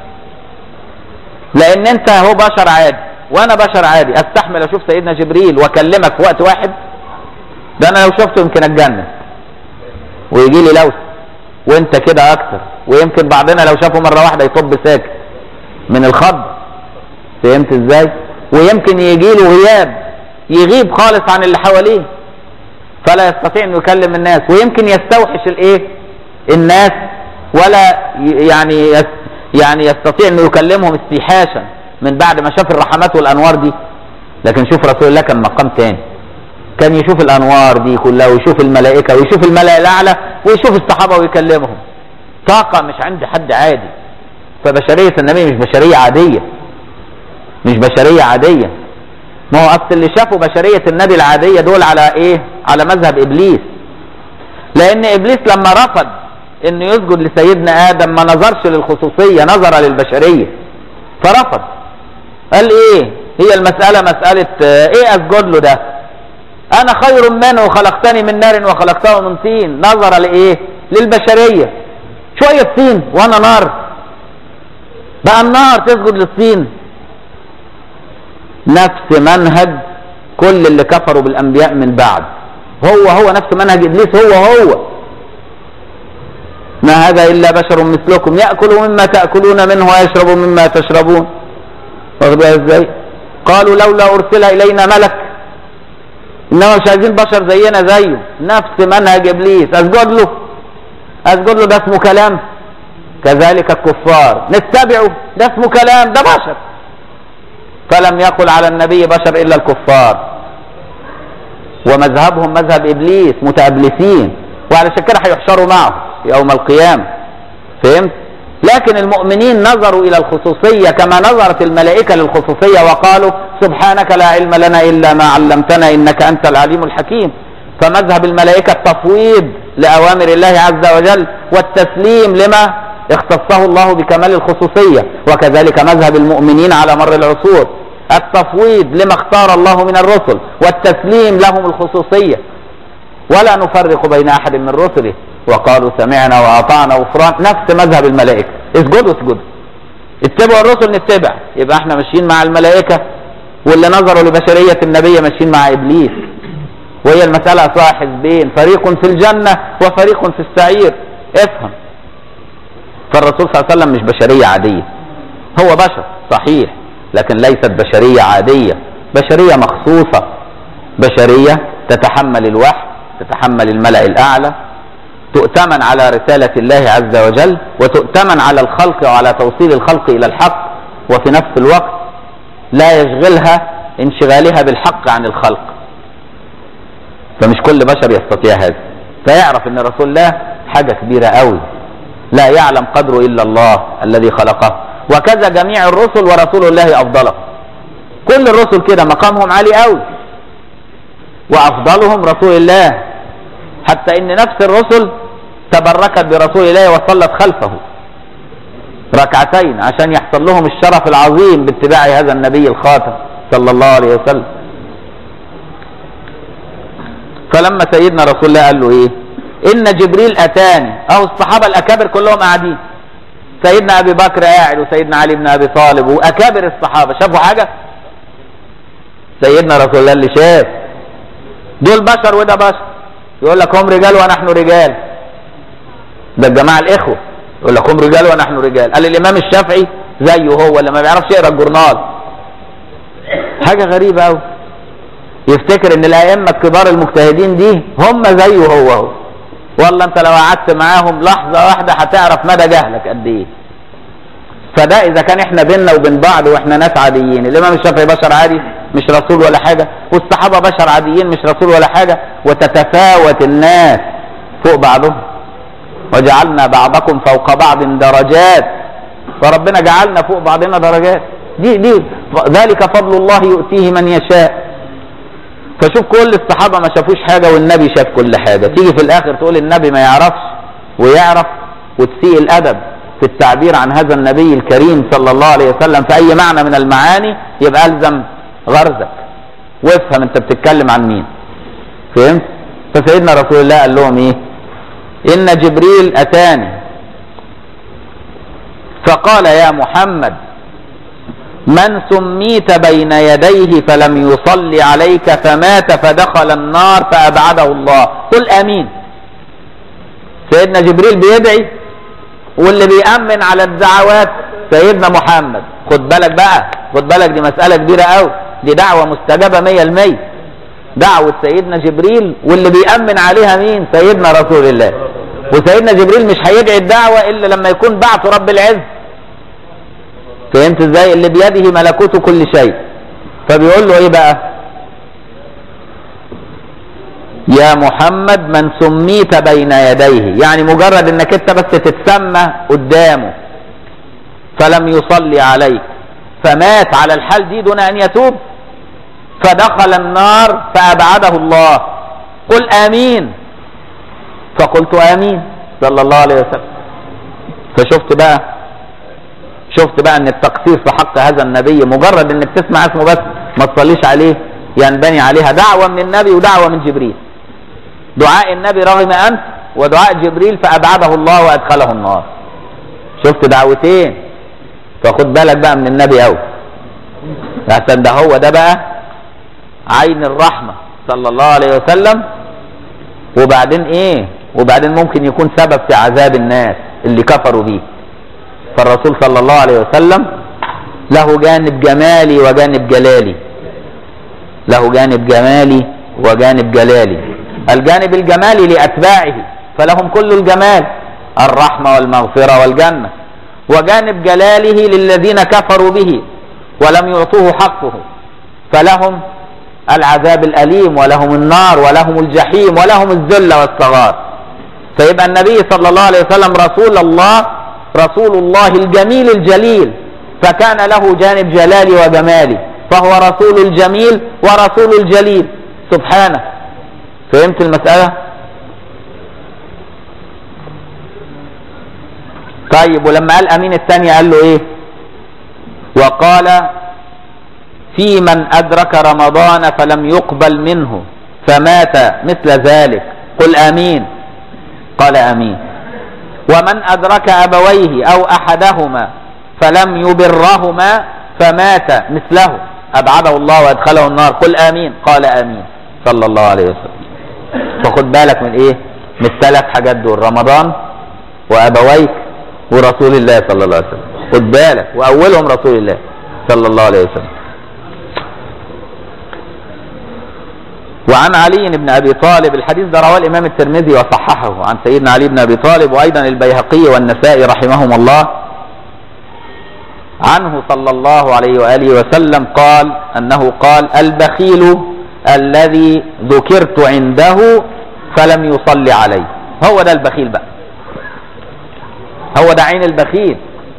لان انت هو بشر عادي وانا بشر عادي استحمل اشوف سيدنا جبريل واكلمك في وقت واحد ده انا لو شفته يمكن اتجنن ويجي لي لوث وانت كده اكتر ويمكن بعضنا لو شافه مره واحده يطب ساكت من الخض فهمت ازاي ويمكن يجي له غياب يغيب خالص عن اللي حواليه فلا يستطيع انه يكلم الناس ويمكن يستوحش الايه الناس ولا يعني يعني يستطيع انه يكلمهم استيحاشا من بعد ما شاف الرحمات والانوار دي لكن شوف رسول الله كان مقام تاني كان يشوف الانوار دي كلها ويشوف الملائكه ويشوف الملأ الاعلى ويشوف الصحابه ويكلمهم طاقه مش عند حد عادي فبشريه النبي مش بشريه عاديه مش بشريه عاديه ما هو اصل اللي شافوا بشريه النبي العاديه دول على ايه على مذهب ابليس لان ابليس لما رفض انه يسجد لسيدنا ادم ما نظرش للخصوصيه نظر للبشريه فرفض قال ايه هي المساله مساله ايه اسجد له ده انا خير منه خلقتني من نار وخلقته من طين نظر لايه للبشريه شويه طين وانا نار بقى النار تسجد للطين نفس منهج كل اللي كفروا بالانبياء من بعد هو هو نفس منهج ابليس هو هو ما هذا الا بشر مثلكم ياكل مما تاكلون منه ويشرب مما تشربون واخدها ازاي قالوا لولا ارسل الينا ملك انما مش عايزين بشر زينا زيه نفس منهج ابليس اسجد له اسجد له ده اسمه كلام كذلك الكفار نتبعه ده اسمه كلام ده بشر فلم يقل على النبي بشر الا الكفار ومذهبهم مذهب ابليس متابلسين وعلشان كده هيحشروا معه يوم القيامه فهمت لكن المؤمنين نظروا الى الخصوصيه كما نظرت الملائكه للخصوصيه وقالوا سبحانك لا علم لنا الا ما علمتنا انك انت العليم الحكيم فمذهب الملائكه التفويض لاوامر الله عز وجل والتسليم لما اختصه الله بكمال الخصوصيه وكذلك مذهب المؤمنين على مر العصور التفويض لما اختار الله من الرسل والتسليم لهم الخصوصيه ولا نفرق بين احد من رسله وقالوا سمعنا واطعنا غفران نفس مذهب الملائكه اسجدوا اسجدوا اتبعوا الرسل نتبع يبقى احنا ماشيين مع الملائكه واللي نظروا لبشريه النبي ماشيين مع ابليس وهي المساله اصلها حزبين فريق في الجنه وفريق في السعير افهم فالرسول صلى الله عليه وسلم مش بشريه عاديه هو بشر صحيح لكن ليست بشريه عاديه بشريه مخصوصه بشريه تتحمل الوحي تتحمل الملا الاعلى تؤتمن على رسالة الله عز وجل وتؤتمن على الخلق وعلى توصيل الخلق إلى الحق وفي نفس الوقت لا يشغلها انشغالها بالحق عن الخلق فمش كل بشر يستطيع هذا فيعرف ان رسول الله حاجة كبيرة قوي لا يعلم قدره إلا الله الذي خلقه وكذا جميع الرسل ورسول الله أفضله كل الرسل كده مقامهم عالي قوي وأفضلهم رسول الله حتى ان نفس الرسل تبركت برسول الله وصلت خلفه ركعتين عشان يحصل لهم الشرف العظيم باتباع هذا النبي الخاتم صلى الله عليه وسلم فلما سيدنا رسول الله قال له ايه ان جبريل اتاني اهو الصحابه الاكابر كلهم قاعدين سيدنا ابي بكر قاعد وسيدنا علي بن ابي طالب واكابر الصحابه شافوا حاجه سيدنا رسول الله اللي شاف دول بشر وده بشر يقول لك هم رجال ونحن رجال ده الجماعه الاخوه يقول لك هم رجال ونحن رجال قال الامام الشافعي زيه هو اللي ما بيعرفش يقرا الجورنال حاجه غريبه قوي يفتكر ان الائمه الكبار المجتهدين دي هم زيه هو هو والله انت لو قعدت معاهم لحظه واحده هتعرف مدى جهلك قد ايه فده اذا كان احنا بيننا وبين بعض واحنا ناس عاديين الامام الشافعي بشر عادي مش رسول ولا حاجه والصحابه بشر عاديين مش رسول ولا حاجه وتتفاوت الناس فوق بعضهم وجعلنا بعضكم فوق بعض درجات فربنا جعلنا فوق بعضنا درجات دي دي ذلك فضل الله يؤتيه من يشاء فشوف كل الصحابه ما شافوش حاجه والنبي شاف كل حاجه تيجي في الاخر تقول النبي ما يعرفش ويعرف وتسيء الادب في التعبير عن هذا النبي الكريم صلى الله عليه وسلم في اي معنى من المعاني يبقى الزم غرزك وافهم انت بتتكلم عن مين فهمت فسيدنا رسول الله قال لهم ايه ان جبريل اتاني فقال يا محمد من سميت بين يديه فلم يصلي عليك فمات فدخل النار فابعده الله قل امين سيدنا جبريل بيدعي واللي بيأمن على الدعوات سيدنا محمد خد بالك بقى خد بالك دي مسألة كبيرة قوي دي دعوة مستجابة مية المية دعوة سيدنا جبريل واللي بيأمن عليها مين سيدنا رسول الله وسيدنا جبريل مش هيدعي الدعوة إلا لما يكون بعث رب العز فهمت ازاي اللي بيده ملكوت كل شيء فبيقول له ايه بقى يا محمد من سميت بين يديه يعني مجرد انك انت بس تتسمى قدامه فلم يصلي عليك فمات على الحال دي دون ان يتوب فدخل النار فابعده الله قل امين فقلت امين صلى الله عليه وسلم فشفت بقى شفت بقى ان التقصير في حق هذا النبي مجرد انك تسمع اسمه بس ما تصليش عليه ينبني عليها دعوة من النبي ودعوة من جبريل دعاء النبي رغم انت ودعاء جبريل فابعده الله وادخله النار شفت دعوتين فخد بالك بقى من النبي قوي عشان ده هو ده بقى عين الرحمة صلى الله عليه وسلم وبعدين ايه وبعدين ممكن يكون سبب في عذاب الناس اللي كفروا بيه فالرسول صلى الله عليه وسلم له جانب جمالي وجانب جلالي له جانب جمالي وجانب جلالي الجانب الجمالي لأتباعه فلهم كل الجمال الرحمة والمغفرة والجنة وجانب جلاله للذين كفروا به ولم يعطوه حقه فلهم العذاب الأليم ولهم النار ولهم الجحيم ولهم الذل والصغار فيبقى النبي صلى الله عليه وسلم رسول الله رسول الله الجميل الجليل فكان له جانب جلالي وجمالي فهو رسول الجميل ورسول الجليل سبحانه فهمت المسألة طيب ولما قال أمين الثاني قال له إيه وقال في من أدرك رمضان فلم يقبل منه فمات مثل ذلك قل آمين قال آمين ومن أدرك أبويه أو أحدهما فلم يبرهما فمات مثله أبعده الله وأدخله النار قل آمين قال آمين صلى الله عليه وسلم فخد بالك من إيه من الثلاث حاجات دول رمضان وأبويك ورسول الله صلى الله عليه وسلم خد بالك وأولهم رسول الله صلى الله عليه وسلم وعن علي بن ابي طالب الحديث ده رواه الامام الترمذي وصححه عن سيدنا علي بن ابي طالب وايضا البيهقي والنسائي رحمهم الله عنه صلى الله عليه واله وسلم قال انه قال البخيل الذي ذكرت عنده فلم يصلي عليه هو ده البخيل بقى هو ده عين البخيل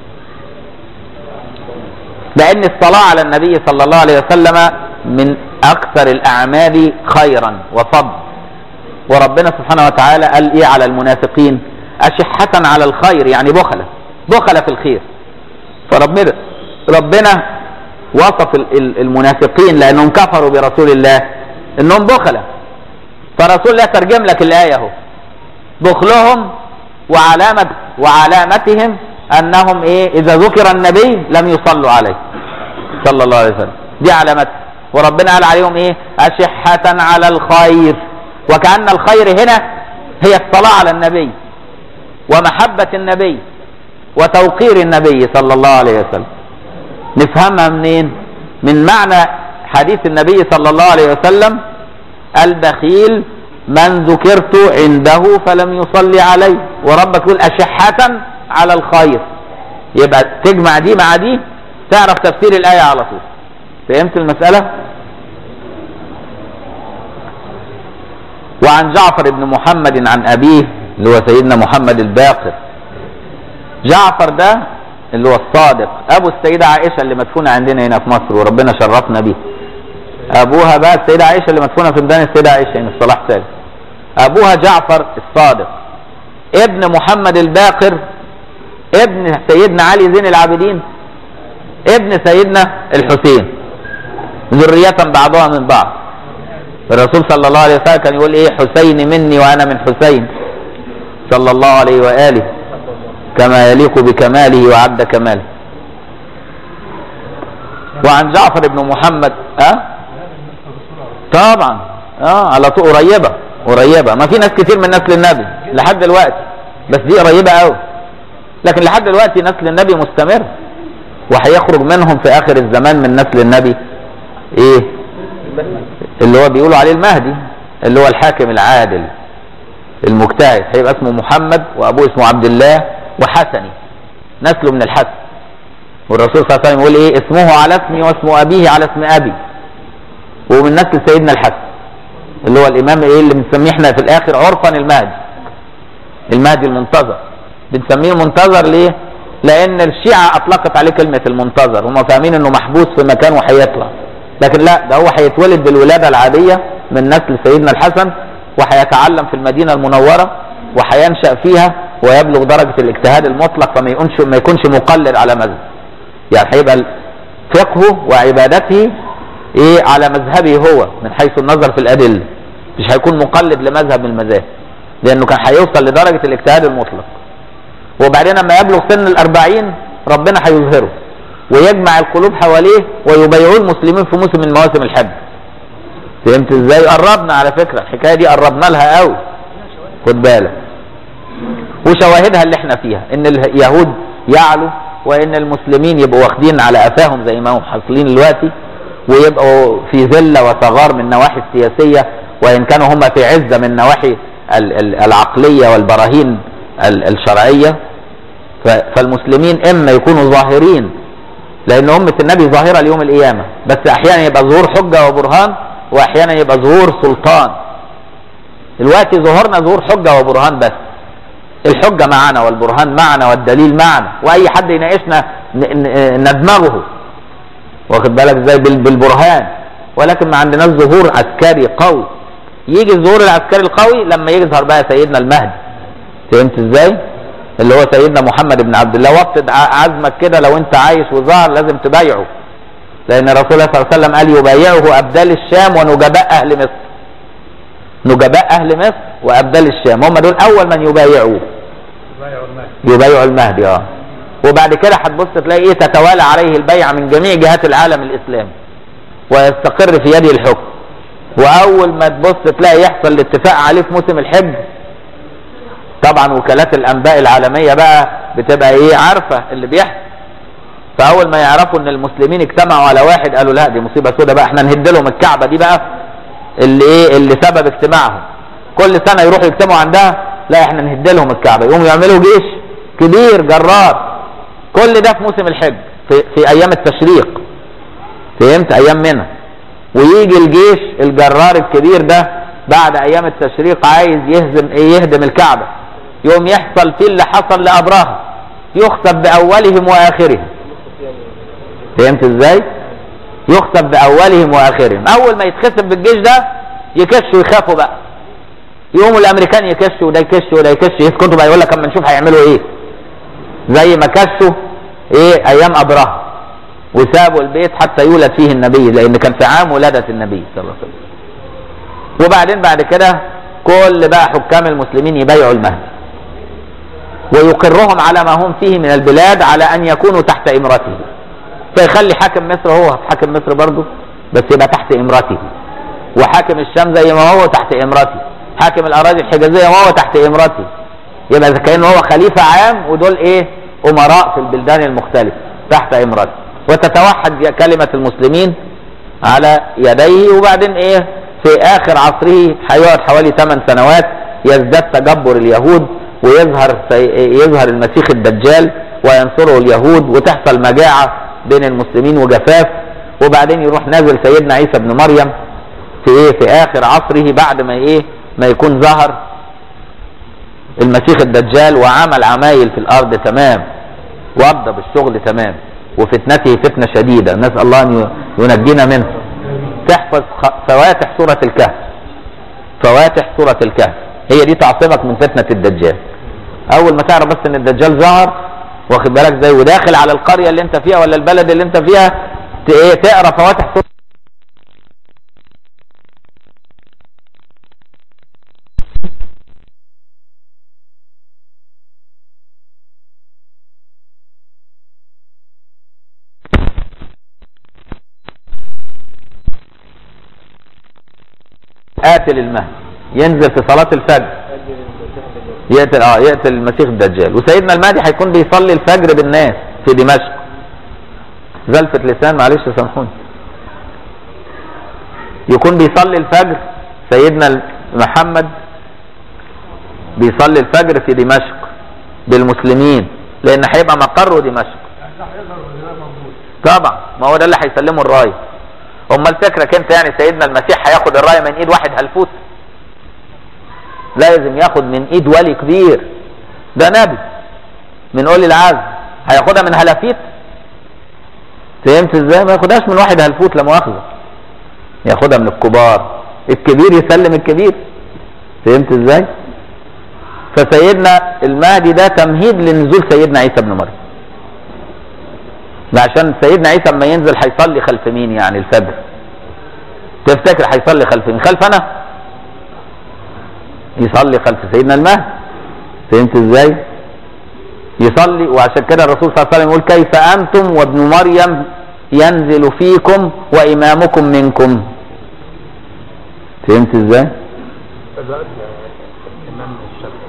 لان الصلاه على النبي صلى الله عليه وسلم من اكثر الاعمال خيرا وفضل وربنا سبحانه وتعالى قال ايه على المنافقين اشحة على الخير يعني بخلة بخلة في الخير فربنا ربنا وصف المنافقين لانهم كفروا برسول الله انهم بخلة فرسول الله ترجم لك الايه اهو بخلهم وعلامة وعلامتهم انهم ايه اذا ذكر النبي لم يصلوا عليه صلى الله عليه وسلم دي علامتهم وربنا قال عليهم ايه أشحة على الخير وكأن الخير هنا هي الصلاة على النبي ومحبة النبي وتوقير النبي صلى الله عليه وسلم نفهمها منين من معنى حديث النبي صلى الله عليه وسلم البخيل من ذكرت عنده فلم يصلي عليه وربك يقول أشحة على الخير يبقى تجمع دي مع دي تعرف تفسير الآية على طول فهمت المسألة وعن جعفر بن محمد عن أبيه اللي هو سيدنا محمد الباقر جعفر ده اللي هو الصادق أبو السيدة عائشة اللي مدفونة عندنا هنا في مصر وربنا شرفنا بيه أبوها بقى السيدة عائشة اللي مدفونة في ميدان السيدة عائشة هنا في صلاح سالم أبوها جعفر الصادق ابن محمد الباقر ابن سيدنا علي زين العابدين ابن سيدنا الحسين ذرية بعضها من بعض الرسول صلى الله عليه وسلم كان يقول ايه حسين مني وانا من حسين صلى الله عليه واله كما يليق بكماله وعد كماله وعن جعفر بن محمد اه طبعا اه على طول قريبه قريبه ما في ناس كتير من نسل النبي لحد دلوقتي بس دي قريبه قوي لكن لحد دلوقتي نسل النبي مستمر وهيخرج منهم في اخر الزمان من نسل النبي ايه اللي هو بيقولوا عليه المهدي اللي هو الحاكم العادل المجتهد هيبقى اسمه محمد وابوه اسمه عبد الله وحسني نسله من الحسن والرسول صلى الله عليه وسلم يقول ايه اسمه على اسمي واسم ابيه على اسم ابي ومن نسل سيدنا الحسن اللي هو الامام ايه اللي بنسميه احنا في الاخر عرفا المهدي المهدي المنتظر بنسميه المنتظر ليه لان الشيعة اطلقت عليه كلمة المنتظر هم فاهمين انه محبوس في مكان وهيطلع لكن لا ده هو هيتولد بالولادة العادية من نسل سيدنا الحسن وهيتعلم في المدينة المنورة وهينشأ فيها ويبلغ درجة الاجتهاد المطلق فما يكونش ما يكونش مقلد على مذهب يعني هيبقى فقهه وعبادته ايه على مذهبه هو من حيث النظر في الأدلة مش هيكون مقلد لمذهب من المذاهب لأنه كان هيوصل لدرجة الاجتهاد المطلق وبعدين لما يبلغ سن الأربعين ربنا هيظهره ويجمع القلوب حواليه ويبايعوه المسلمين في موسم من مواسم الحج فهمت ازاي قربنا على فكرة الحكاية دي قربنا لها قوي خد بالك وشواهدها اللي احنا فيها ان اليهود يعلوا وان المسلمين يبقوا واخدين على قفاهم زي ما هم حاصلين دلوقتي ويبقوا في ذله وصغار من النواحي السياسيه وان كانوا هم في عزه من النواحي العقليه والبراهين الشرعيه فالمسلمين اما يكونوا ظاهرين لان امه النبي ظاهره ليوم القيامه بس احيانا يبقى ظهور حجه وبرهان واحيانا يبقى ظهور سلطان دلوقتي ظهورنا ظهور حجه وبرهان بس الحجه معنا والبرهان معنا والدليل معنا واي حد يناقشنا ندمغه واخد بالك ازاي بالبرهان ولكن ما عندناش ظهور عسكري قوي يجي الظهور العسكري القوي لما يظهر بقى سيدنا المهدي فهمت ازاي اللي هو سيدنا محمد بن عبد الله وطد عزمك كده لو انت عايش وظهر لازم تبايعه لان الرسول صلى الله عليه وسلم قال يبايعه ابدال الشام ونجباء اهل مصر نجباء اهل مصر وابدال الشام هم دول اول من يبايعوه يبايعوا المهدي اه وبعد كده هتبص تلاقي ايه تتوالى عليه البيع من جميع جهات العالم الاسلامي ويستقر في يده الحكم واول ما تبص تلاقي يحصل الاتفاق عليه في موسم الحج طبعا وكالات الانباء العالميه بقى بتبقى ايه عارفه اللي بيحصل فاول ما يعرفوا ان المسلمين اجتمعوا على واحد قالوا لا دي مصيبه سودة بقى احنا نهد لهم الكعبه دي بقى اللي ايه اللي سبب اجتماعهم كل سنه يروحوا يجتمعوا عندها لا احنا نهد لهم الكعبه يقوموا يعملوا جيش كبير جرار كل ده في موسم الحج في, في ايام التشريق فهمت ايام منها ويجي الجيش الجرار الكبير ده بعد ايام التشريق عايز يهزم ايه يهدم الكعبه يوم يحصل فيه اللي حصل لابراهه يخسف باولهم واخرهم فهمت ازاي يخسف باولهم واخرهم اول ما يتخسف بالجيش ده يكشوا يخافوا بقى يقوموا الامريكان يكشوا وده يكش وده يكش يسكتوا بقى يقول لك اما نشوف هيعملوا ايه زي ما كشوا ايه ايام ابراهه وسابوا البيت حتى يولد فيه النبي لان كان في عام ولاده النبي صلى الله عليه وسلم وبعدين بعد كده كل بقى حكام المسلمين يبايعوا المهدي ويقرهم على ما هم فيه من البلاد على ان يكونوا تحت امرته فيخلي حاكم مصر هو حاكم مصر برضه بس يبقى تحت امرته وحاكم الشام زي ما هو تحت امرته حاكم الاراضي الحجازيه ما هو تحت امرته يبقى اذا كان هو خليفه عام ودول ايه امراء في البلدان المختلفه تحت امرته وتتوحد كلمه المسلمين على يديه وبعدين ايه في اخر عصره هيقعد حوالي 8 سنوات يزداد تجبر اليهود ويظهر يظهر المسيح الدجال وينصره اليهود وتحصل مجاعه بين المسلمين وجفاف وبعدين يروح نازل سيدنا عيسى بن مريم في ايه في اخر عصره بعد ما ايه ما يكون ظهر المسيح الدجال وعمل عمايل في الارض تمام وضى بالشغل تمام وفتنته فتنه شديده نسال الله ان ينجينا منه تحفظ فواتح سوره الكهف فواتح سوره الكهف هي دي تعصمك من فتنه الدجال اول ما تعرف بس ان الدجال ظهر واخد بالك زي وداخل على القريه اللي انت فيها ولا البلد اللي انت فيها ايه تقرا فواتح سوره قاتل المهدي ينزل في صلاة الفجر يقتل اه يقتل المسيح الدجال وسيدنا المهدي هيكون بيصلي الفجر بالناس في دمشق زلفة لسان معلش سامحوني يكون بيصلي الفجر سيدنا محمد بيصلي الفجر في دمشق بالمسلمين لان هيبقى مقره دمشق طبعا ما هو ده اللي هيسلمه الرايه امال فكرك انت يعني سيدنا المسيح هياخد الرايه من ايد واحد هلفوت لازم ياخد من ايد ولي كبير ده نبي من اولي العزم هياخدها من هلافيت فهمت ازاي ما ياخدهاش من واحد هلفوت لا مؤاخذه ياخدها من الكبار الكبير يسلم الكبير فهمت ازاي فسيدنا المهدي ده تمهيد لنزول سيدنا عيسى ابن مريم عشان سيدنا عيسى لما ينزل هيصلي خلف مين يعني الفجر تفتكر هيصلي خلف مين خلف انا يصلي خلف سيدنا المهدي فهمت ازاي يصلي وعشان كده الرسول صلى الله عليه وسلم يقول كيف انتم وابن مريم ينزل فيكم وامامكم منكم فهمت ازاي الإمام الشافعي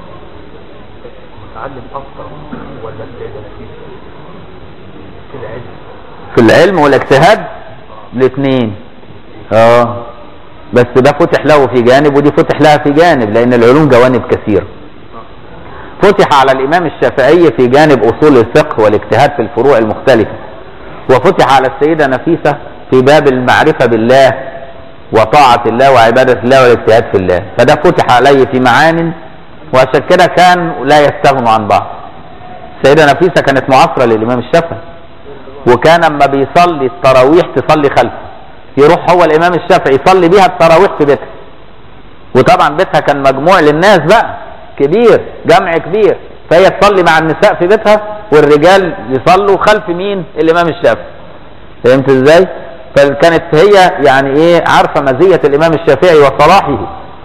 متعلم أكثر ولا السيدة نفيسة في العلم في العلم والاجتهاد الاثنين اه بس ده فتح له في جانب ودي فتح لها في جانب لان العلوم جوانب كثيره فتح على الامام الشافعي في جانب اصول الفقه والاجتهاد في الفروع المختلفه وفتح على السيده نفيسه في باب المعرفه بالله وطاعه الله وعباده الله والاجتهاد في الله فده فتح عليه في معان وعشان كده كان لا يستغنوا عن بعض السيده نفيسه كانت معاصره للامام الشافعي وكان اما بيصلي التراويح تصلي خلفه يروح هو الامام الشافعي يصلي بيها التراويح في بيتها وطبعا بيتها كان مجموع للناس بقى كبير جمع كبير فهي تصلي مع النساء في بيتها والرجال يصلوا خلف مين الامام الشافعي فهمت ازاي فكانت هي يعني ايه عارفه مزيه الامام الشافعي وصلاحه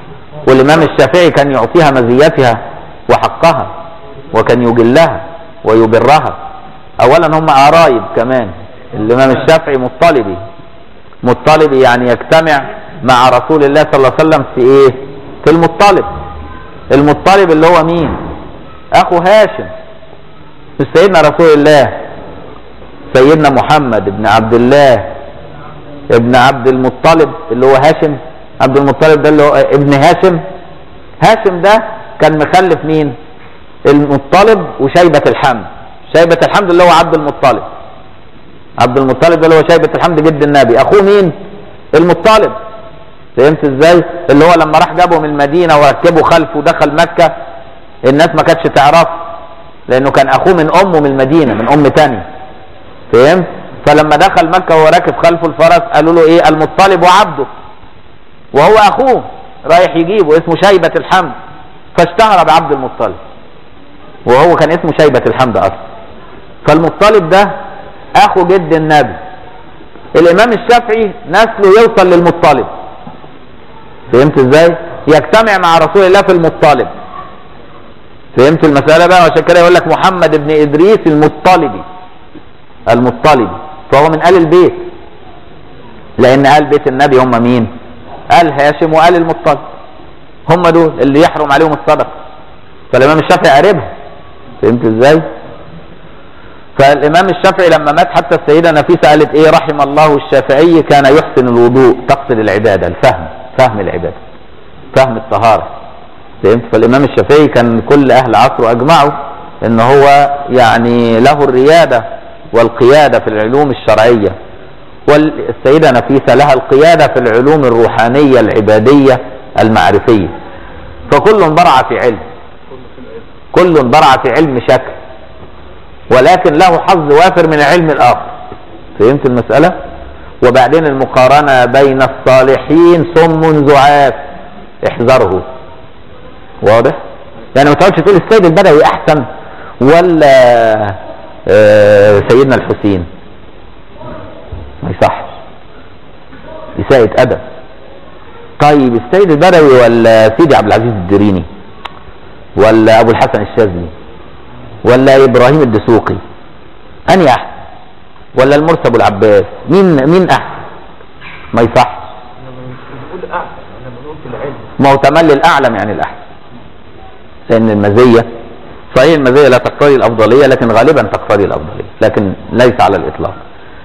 والامام الشافعي كان يعطيها مزيتها وحقها وكان يجلها ويبرها اولا هم قرايب كمان الامام الشافعي مطلبي مطلبي يعني يجتمع مع رسول الله صلى الله عليه وسلم في ايه في المطلب المطلب اللي هو مين اخو هاشم مش سيدنا رسول الله سيدنا محمد بن عبد الله ابن عبد المطلب اللي هو هاشم عبد المطلب ده اللي هو ابن هاشم هاشم ده كان مخلف مين المطلب وشيبة الحمد شيبة الحمد اللي هو عبد المطلب عبد المطلب ده اللي هو شيبة الحمد جد النبي اخوه مين المطلب فهمت ازاي اللي هو لما راح جابه من المدينة وركبه خلفه ودخل مكة الناس ما كانتش تعرف لانه كان اخوه من امه من المدينة من ام تانية فهمت فلما دخل مكة وهو راكب خلفه الفرس قالوا له ايه المطلب وعبده وهو اخوه رايح يجيبه اسمه شيبة الحمد فاشتهر بعبد المطلب وهو كان اسمه شيبة الحمد اصلا فالمطلب ده اخو جد النبي الامام الشافعي نسله يوصل للمطلب فهمت ازاي يجتمع مع رسول الله في المطلب فهمت المسألة بقى عشان كده يقول لك محمد بن ادريس المطلبي المطلبي فهو من آل البيت لأن آل بيت النبي هم مين آل هاشم وآل المطلب هم دول اللي يحرم عليهم الصدقة فالإمام الشافعي قريبها فهمت ازاي فالإمام الشافعي لما مات حتى السيدة نفيسة قالت إيه رحم الله الشافعي كان يحسن الوضوء تقصد العبادة الفهم فهم العبادة فهم الطهارة فهمت فالإمام الشافعي كان كل أهل عصره أجمعوا إن هو يعني له الريادة والقيادة في العلوم الشرعية والسيدة نفيسة لها القيادة في العلوم الروحانية العبادية المعرفية فكل برع في علم كل برع في علم شكل ولكن له حظ وافر من العلم الآخر فهمت المسألة وبعدين المقارنة بين الصالحين صم زعاف احذره واضح يعني ما تقعدش تقول السيد البدوي احسن ولا آه سيدنا الحسين ما يصحش إساءة أدب طيب السيد البدوي ولا سيدي عبد العزيز الدريني ولا أبو الحسن الشاذلي ولا إبراهيم الدسوقي أني أحسن ولا المرسي أبو العباس مين مين أحسن ما يصحش بنقول احسن انا بنقول في العلم ما هو تملي الأعلم يعني الأحسن لأن المزية صحيح المزية لا تقتضي الأفضلية لكن غالبا تقتضي الأفضلية لكن ليس على الإطلاق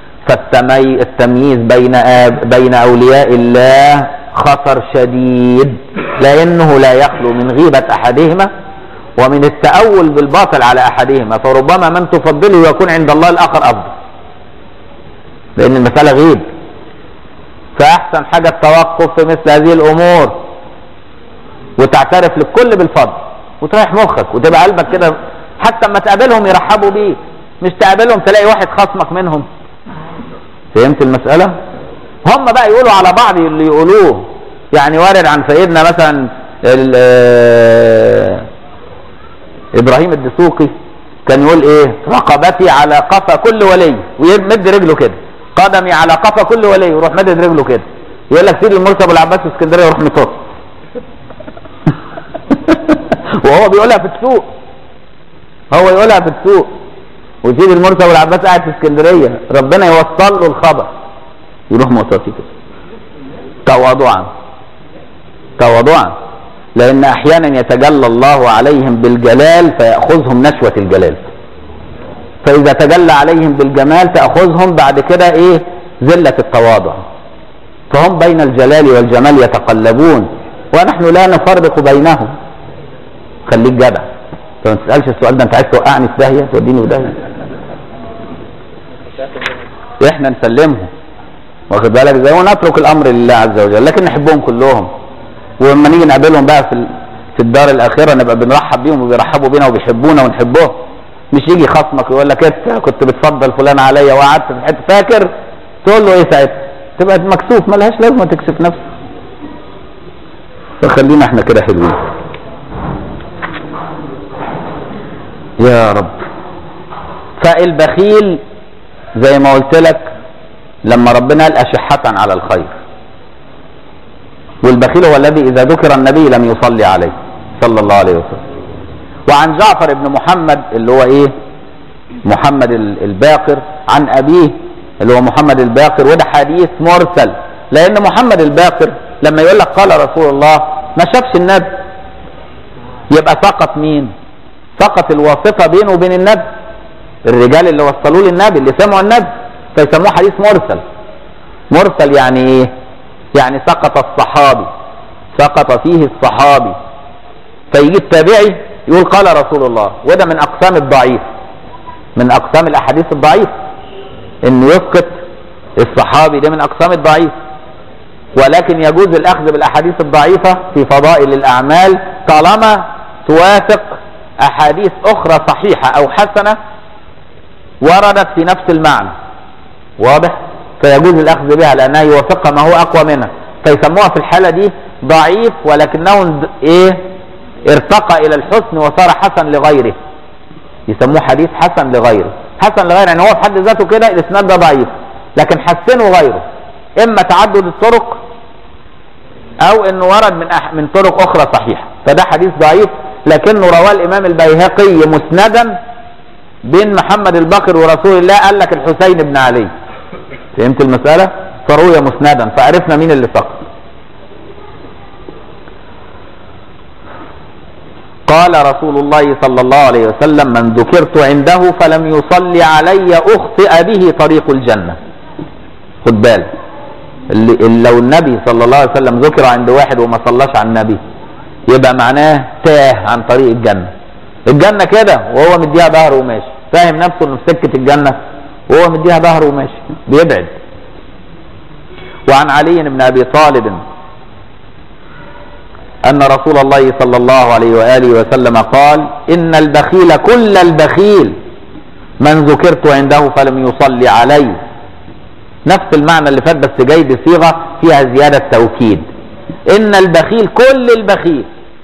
فالتمييز بين آب بين أولياء الله خطر شديد لأنه لا يخلو من غيبة أحدهما ومن التأول بالباطل على أحدهما فربما من تفضله يكون عند الله الآخر أفضل لأن المسألة غيب فأحسن حاجة التوقف في مثل هذه الأمور وتعترف للكل بالفضل وتريح مخك وتبقى قلبك كده حتى اما تقابلهم يرحبوا بيك مش تقابلهم تلاقي واحد خصمك منهم فهمت المسألة هم بقى يقولوا على بعض اللي يقولوه يعني وارد عن سيدنا مثلا ال- آه، ابراهيم الدسوقي كان يقول ايه رقبتي على قفا كل ولي ويمد رجله كده قدمي على قفا كل ولي ويروح مدد رجله كده يقول لك سيدي المرسي ابو العباس في اسكندريه يروح مطر وهو بيقولها في السوق هو يقولها في السوق وسيدي المرسي ابو العباس قاعد في اسكندريه ربنا يوصل له الخبر يروح مطاطي كده تواضعا تواضعا لان احيانا يتجلى الله عليهم بالجلال فياخذهم نشوه الجلال فاذا تجلى عليهم بالجمال تاخذهم بعد كده ايه ذله التواضع فهم بين الجلال والجمال يتقلبون ونحن لا نفرق بينهم خليك جدع فما تسالش السؤال ده انت عايز توقعني في داهيه توديني في داهيه احنا نسلمهم واخد بالك ازاي ونترك الامر لله عز وجل لكن نحبهم كلهم ولما نيجي نقابلهم بقى في ال- في الدار الاخره نبقى بنرحب بيهم وبيرحبوا بينا وبيحبونا ونحبهم مش يجي خصمك ويقول لك انت كنت بتفضل فلان عليا وقعدت في حته فاكر تقول له ايه ساعتها تبقى مكسوف ملهاش لازمه تكسف نفسك فخلينا احنا كده حلوين يا رب فالبخيل زي ما قلت لك لما ربنا قال أشحة على الخير والبخيل هو الذي إذا ذكر النبي لم يصلي عليه صلى الله عليه وسلم وعن جعفر بن محمد اللي هو إيه محمد ال- الباقر عن أبيه اللي هو محمد الباقر وده حديث مرسل لأن محمد الباقر لما يقول لك قال رسول الله ما شافش النبي يبقى سقط مين سقط الواسطة بينه وبين النبي الرجال اللي وصلوه للنبي اللي سمعوا النبي فيسموه حديث مرسل مرسل يعني ايه يعني سقط الصحابي سقط فيه الصحابي فيجي التابعي يقول قال رسول الله وده من اقسام الضعيف من اقسام الاحاديث الضعيف ان يسقط الصحابي ده من اقسام الضعيف ولكن يجوز الاخذ بالاحاديث الضعيفه في فضائل الاعمال طالما توافق احاديث اخرى صحيحه او حسنه وردت في نفس المعنى واضح فيجوز الاخذ بها لانها يوافقها ما هو اقوى منها فيسموها في الحاله دي ضعيف ولكنه د- ايه ارتقى الى الحسن وصار حسن لغيره يسموه حديث حسن لغيره حسن لغيره يعني هو في حد ذاته كده الاسناد ده ضعيف لكن حسنه غيره اما تعدد الطرق او انه ورد من أح من طرق اخرى صحيحه فده حديث ضعيف لكنه رواه الامام البيهقي مسندا بين محمد الباقر ورسول الله قال لك الحسين بن علي فهمت المساله فروي مسندا فعرفنا مين اللي سقط قال رسول الله صلى الله عليه وسلم من ذكرت عنده فلم يصلي علي اخطئ به طريق الجنه خد بالك اللي اللي لو النبي صلى الله عليه وسلم ذكر عند واحد وما صلاش على النبي يبقى معناه تاه عن طريق الجنه الجنه كده وهو مديها ظهره وماشي فاهم نفسه انه في سكه الجنه وهو مديها ظهره وماشي بيبعد وعن علي بن ابي طالب أن رسول الله صلى الله عليه وآله وسلم قال إن البخيل كل البخيل من ذكرت عنده فلم يصلي علي نفس المعنى اللي فات بس جاي بصيغة فيها زيادة توكيد إن البخيل كل البخيل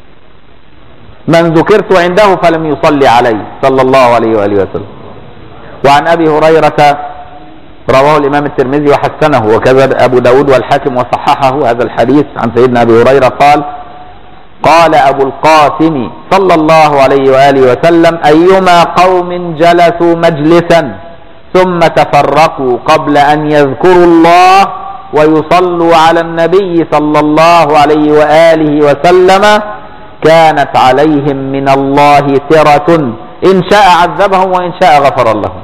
من ذكرت عنده فلم يصلي علي صلى الله عليه وآله وسلم وعن أبي هريرة رواه الإمام الترمذي وحسنه وكذا أبو داود والحاكم وصححه هذا الحديث عن سيدنا أبي هريرة قال قال أبو القاسم صلى الله عليه وآله وسلم أيما قوم جلسوا مجلسا ثم تفرقوا قبل أن يذكروا الله ويصلوا على النبي صلى الله عليه وآله وسلم كانت عليهم من الله ترة إن شاء عذبهم وإن شاء غفر لهم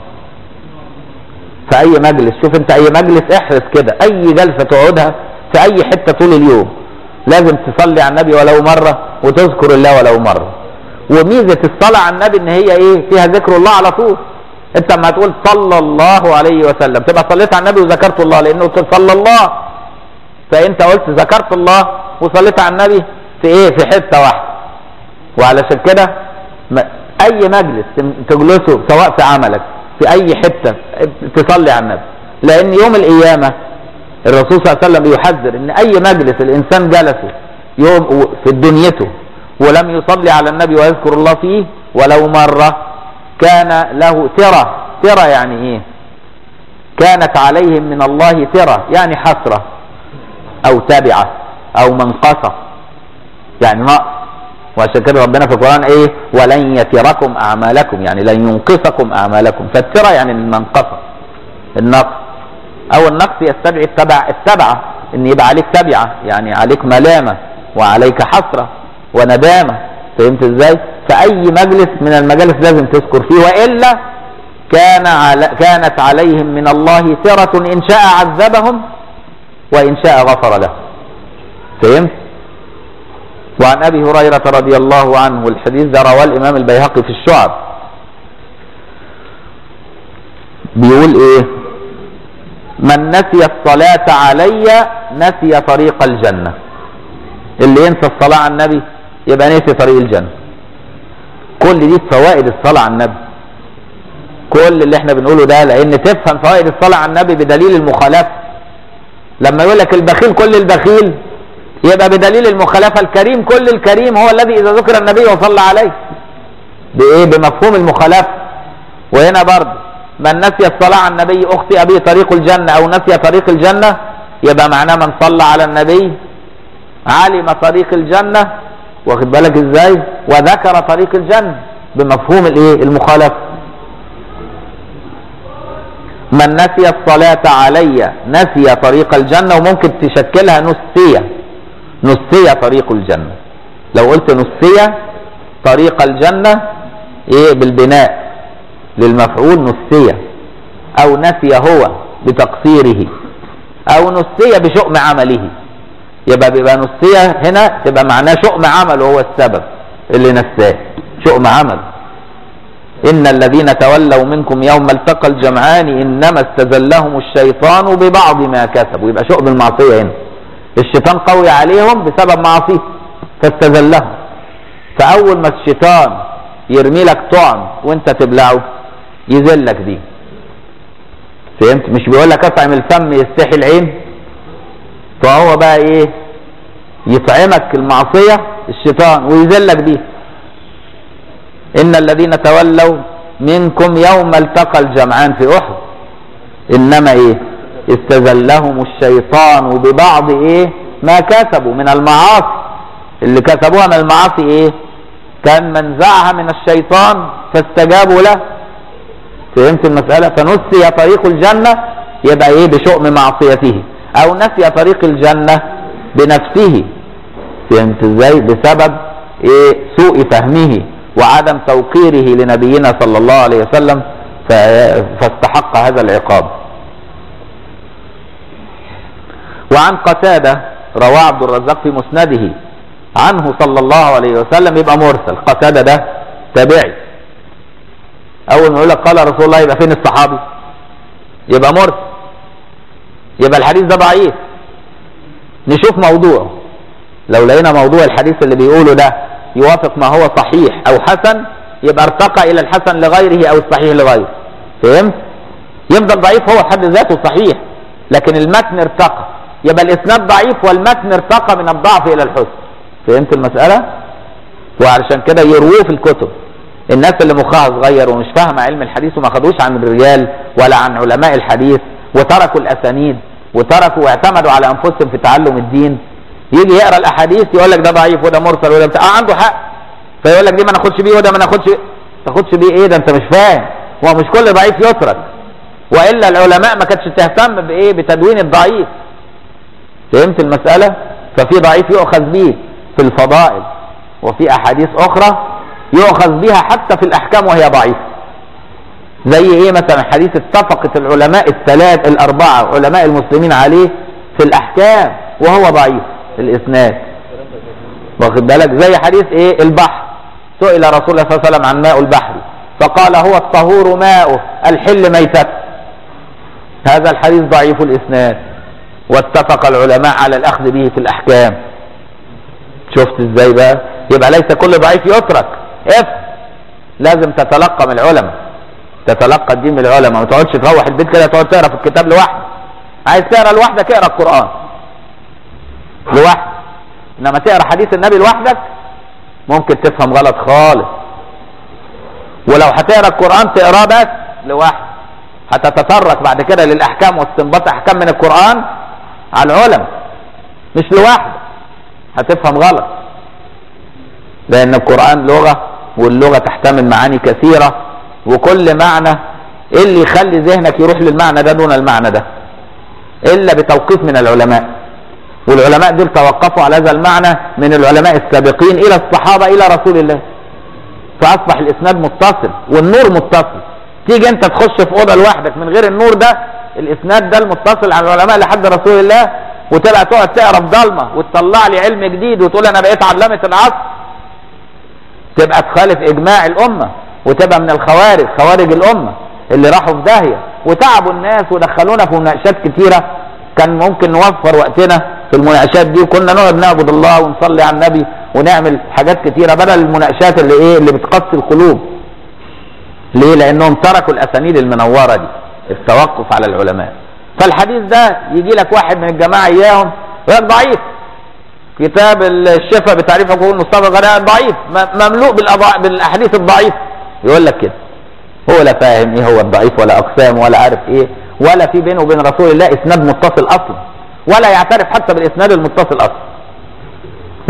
في أي مجلس شوف أنت أي مجلس احرص كده أي جلسة تقعدها في أي حتة طول اليوم لازم تصلي على النبي ولو مرة وتذكر الله ولو مرة وميزة الصلاة على النبي ان هي ايه فيها ذكر الله على طول انت اما تقول صلى الله عليه وسلم تبقى صليت على النبي وذكرت الله لانه قلت صلى الله فانت قلت ذكرت الله وصليت على النبي في ايه في حتة واحدة وعلشان كده م- اي مجلس تجلسه سواء في عملك في اي حتة تصلي على النبي لان يوم القيامة الرسول صلى الله عليه وسلم يحذر ان اي مجلس الانسان جلسه يوم في دنيته ولم يصلي على النبي ويذكر الله فيه ولو مرة كان له ترى ترى يعني ايه كانت عليهم من الله ترى يعني حسرة او تبعة او منقصة يعني نقص وعشان كده ربنا في القرآن ايه ولن يتركم اعمالكم يعني لن ينقصكم اعمالكم فالترى يعني المنقصة النقص او النقص يستدعي التبع التبعة ان يبقى عليك تبعة يعني عليك ملامة وعليك حسرة وندامة فهمت ازاي فاي مجلس من المجالس لازم تذكر فيه والا كان على كانت عليهم من الله ترة ان شاء عذبهم وان شاء غفر لهم فهمت وعن ابي هريرة رضي الله عنه الحديث ده رواه الامام البيهقي في الشعب بيقول ايه من نسي الصلاة علي نسي طريق الجنة اللي ينسى الصلاة على النبي يبقى نسي طريق الجنة كل دي فوائد الصلاة على النبي كل اللي احنا بنقوله ده لان تفهم فوائد الصلاة على النبي بدليل المخالفة لما يقول لك البخيل كل البخيل يبقى بدليل المخالفة الكريم كل الكريم هو الذي اذا ذكر النبي وصلى عليه بايه بمفهوم المخالفة وهنا برضه من نسي الصلاة على النبي أخطئ به طريق الجنة أو نسي طريق الجنة يبقى معناه من صلى على النبي علم طريق الجنة واخد بالك ازاي وذكر طريق الجنة بمفهوم الايه المخالفة من نسي الصلاة علي نسي طريق الجنة وممكن تشكلها نسية نسي طريق الجنة لو قلت نسي طريق الجنة ايه بالبناء للمفعول نسي او نسي هو بتقصيره او نسي بشؤم عمله يبقى بيبقى نسي هنا تبقى معناه شؤم عمله هو السبب اللي نساه شؤم عمله إن الذين تولوا منكم يوم التقى الجمعان إنما استزلهم الشيطان ببعض ما كسبوا يبقى شؤم المعصية هنا الشيطان قوي عليهم بسبب معصيه فاستزلهم فأول ما الشيطان يرمي لك طعم وانت تبلعه يذلك دي فهمت مش بيقول لك اطعم الفم يستحي العين فهو بقى ايه يطعمك المعصية الشيطان ويذلك دي ان الذين تولوا منكم يوم التقى الجمعان في احد انما ايه استزلهم الشيطان ببعض ايه ما كسبوا من المعاصي اللي كسبوها من المعاصي ايه كان منزعها من الشيطان فاستجابوا له فهمت المسألة فنسي طريق الجنة يبقى ايه بشؤم معصيته او نسي طريق الجنة بنفسه فهمت ازاي بسبب ايه سوء فهمه وعدم توقيره لنبينا صلى الله عليه وسلم فاستحق هذا العقاب وعن قتادة رواه عبد الرزاق في مسنده عنه صلى الله عليه وسلم يبقى مرسل قتادة ده تابعي اول ما يقول لك قال رسول الله يبقى فين الصحابي يبقى مرسل يبقى الحديث ده ضعيف نشوف موضوعه لو لقينا موضوع الحديث اللي بيقوله ده يوافق ما هو صحيح او حسن يبقى ارتقى الى الحسن لغيره او الصحيح لغيره فهمت يفضل ضعيف هو في حد ذاته صحيح لكن المتن ارتقى يبقى الاسناد ضعيف والمتن ارتقى من الضعف الى الحسن فهمت المساله وعلشان كده يرووه في الكتب الناس اللي مخها صغير ومش فاهمه علم الحديث وما خدوش عن الرجال ولا عن علماء الحديث وتركوا الاسانيد وتركوا واعتمدوا على انفسهم في تعلم الدين يجي يقرا الاحاديث يقول لك ده ضعيف وده مرسل وده بتاع آه عنده حق فيقول لك دي ما ناخدش بيه وده ما ناخدش تاخدش بيه ايه ده انت مش فاهم هو مش كل ضعيف يترك والا العلماء ما كانتش تهتم بايه بتدوين الضعيف فهمت المساله ففي ضعيف يؤخذ به في الفضائل وفي احاديث اخرى يؤخذ بها حتى في الاحكام وهي ضعيفه زي ايه مثلا حديث اتفقت العلماء الثلاث الاربعه علماء المسلمين عليه في الاحكام وهو ضعيف الاسناد واخد بالك زي حديث ايه البحر سئل رسول الله صلى الله عليه وسلم عن ماء البحر فقال هو الطهور ماؤه الحل ميتته هذا الحديث ضعيف الاسناد واتفق العلماء على الاخذ به في الاحكام شفت ازاي بقى يبقى ليس كل ضعيف يترك اف لازم تتلقى من العلماء تتلقى الدين من العلماء ما تقعدش تروح البيت كده تقعد تقرا في الكتاب لوحدك عايز تقرا لوحدك اقرا القران لوحدك انما تقرا حديث النبي لوحدك ممكن تفهم غلط خالص ولو هتقرا القران تقراه بس لوحدك هتتطرق بعد كده للاحكام واستنباط احكام من القران على العلماء مش لوحدك هتفهم غلط لان القران لغه واللغه تحتمل معاني كثيره وكل معنى ايه اللي يخلي ذهنك يروح للمعنى ده دون المعنى ده الا بتوقيف من العلماء والعلماء دول توقفوا على هذا المعنى من العلماء السابقين الى الصحابه الى رسول الله فاصبح الاسناد متصل والنور متصل تيجي انت تخش في اوضه لوحدك من غير النور ده الاسناد ده المتصل على العلماء لحد رسول الله وتبقى تقعد تقرا في ضلمه وتطلع لي علم جديد وتقول انا بقيت علامه العصر تبقى تخالف اجماع الامه وتبقى من الخوارج خوارج الامه اللي راحوا في داهيه وتعبوا الناس ودخلونا في مناقشات كتيره كان ممكن نوفر وقتنا في المناقشات دي وكنا نقعد نعبد الله ونصلي على النبي ونعمل حاجات كتيره بدل المناقشات اللي ايه اللي بتقسي القلوب ليه لانهم تركوا الاسانيد المنوره دي التوقف على العلماء فالحديث ده يجي لك واحد من الجماعه اياهم يقول ضعيف كتاب الشفاء بتعريف حقوق المصطفى غناء ضعيف مملوء بالأضع... بالاحاديث الضعيف يقول لك كده هو لا فاهم ايه هو الضعيف ولا اقسام ولا عارف ايه ولا في بينه وبين رسول الله اسناد متصل اصلا ولا يعترف حتى بالاسناد المتصل اصلا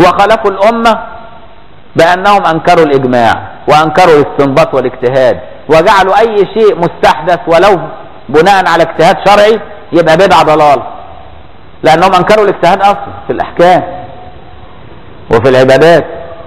وخالفوا الأمة بأنهم أنكروا الإجماع وأنكروا الاستنباط والاجتهاد وجعلوا أي شيء مستحدث ولو بناء على اجتهاد شرعي يبقى بدعة ضلال لأنهم أنكروا الاجتهاد أصلا في الأحكام وفي العبادات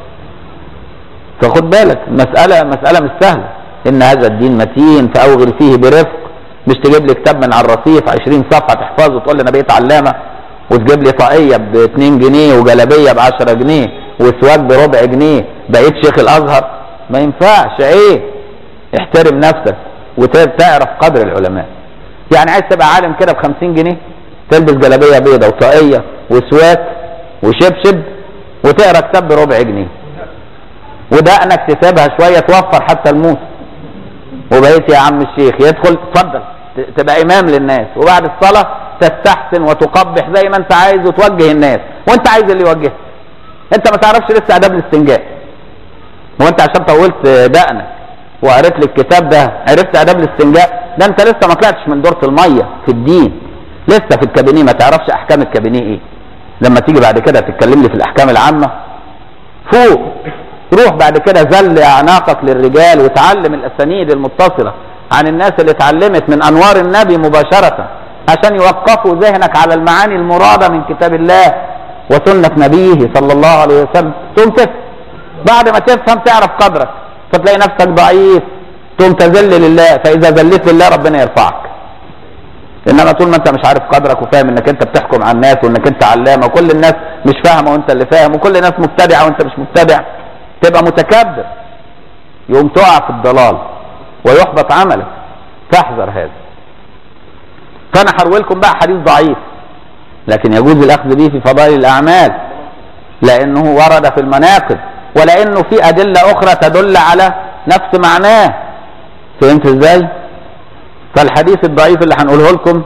فخد بالك مسألة مسألة مش سهلة إن هذا الدين متين فأوغل فيه برفق مش تجيب لي كتاب من على الرصيف 20 صفحة تحفظه وتقول لي أنا بقيت علامة وتجيب لي طاقية ب 2 جنيه وجلابية ب 10 جنيه وسواك بربع جنيه بقيت شيخ الأزهر ما ينفعش إيه احترم نفسك وتعرف قدر العلماء يعني عايز تبقى عالم كده ب 50 جنيه تلبس جلابية بيضة وطاقية وسواك وشبشب وتقرا كتاب بربع جنيه ودقنك تسيبها شويه توفر حتى الموت وبقيت يا عم الشيخ يدخل اتفضل ت- تبقى امام للناس وبعد الصلاه تستحسن وتقبح زي ما انت عايز وتوجه الناس وانت عايز اللي يوجهك انت ما تعرفش لسه اداب الاستنجاء وانت عشان طولت دقنك وقريت لي الكتاب ده عرفت اداب الاستنجاء ده انت لسه ما طلعتش من دورة الميه في الدين لسه في الكابينيه ما تعرفش احكام الكابينيه ايه لما تيجي بعد كده تتكلم لي في الاحكام العامه فوق روح بعد كده زل اعناقك للرجال وتعلم الاسانيد المتصله عن الناس اللي اتعلمت من انوار النبي مباشره عشان يوقفوا ذهنك على المعاني المراده من كتاب الله وسنه نبيه صلى الله عليه وسلم ثم تفهم بعد ما تفهم تعرف قدرك فتلاقي نفسك ضعيف ثم تذل لله فاذا ذليت لله ربنا يرفعك انما طول ما انت مش عارف قدرك وفاهم انك انت بتحكم على الناس وانك انت علامه وكل الناس مش فاهمه وانت اللي فاهم وكل الناس مبتدعه وانت مش مبتدع تبقى متكبر يقوم تقع في الضلال ويحبط عملك فاحذر هذا فانا هرولكم بقى حديث ضعيف لكن يجوز الاخذ به في فضائل الاعمال لانه ورد في المناقب ولانه في ادله اخرى تدل على نفس معناه فهمت ازاي فالحديث الضعيف اللي هنقوله لكم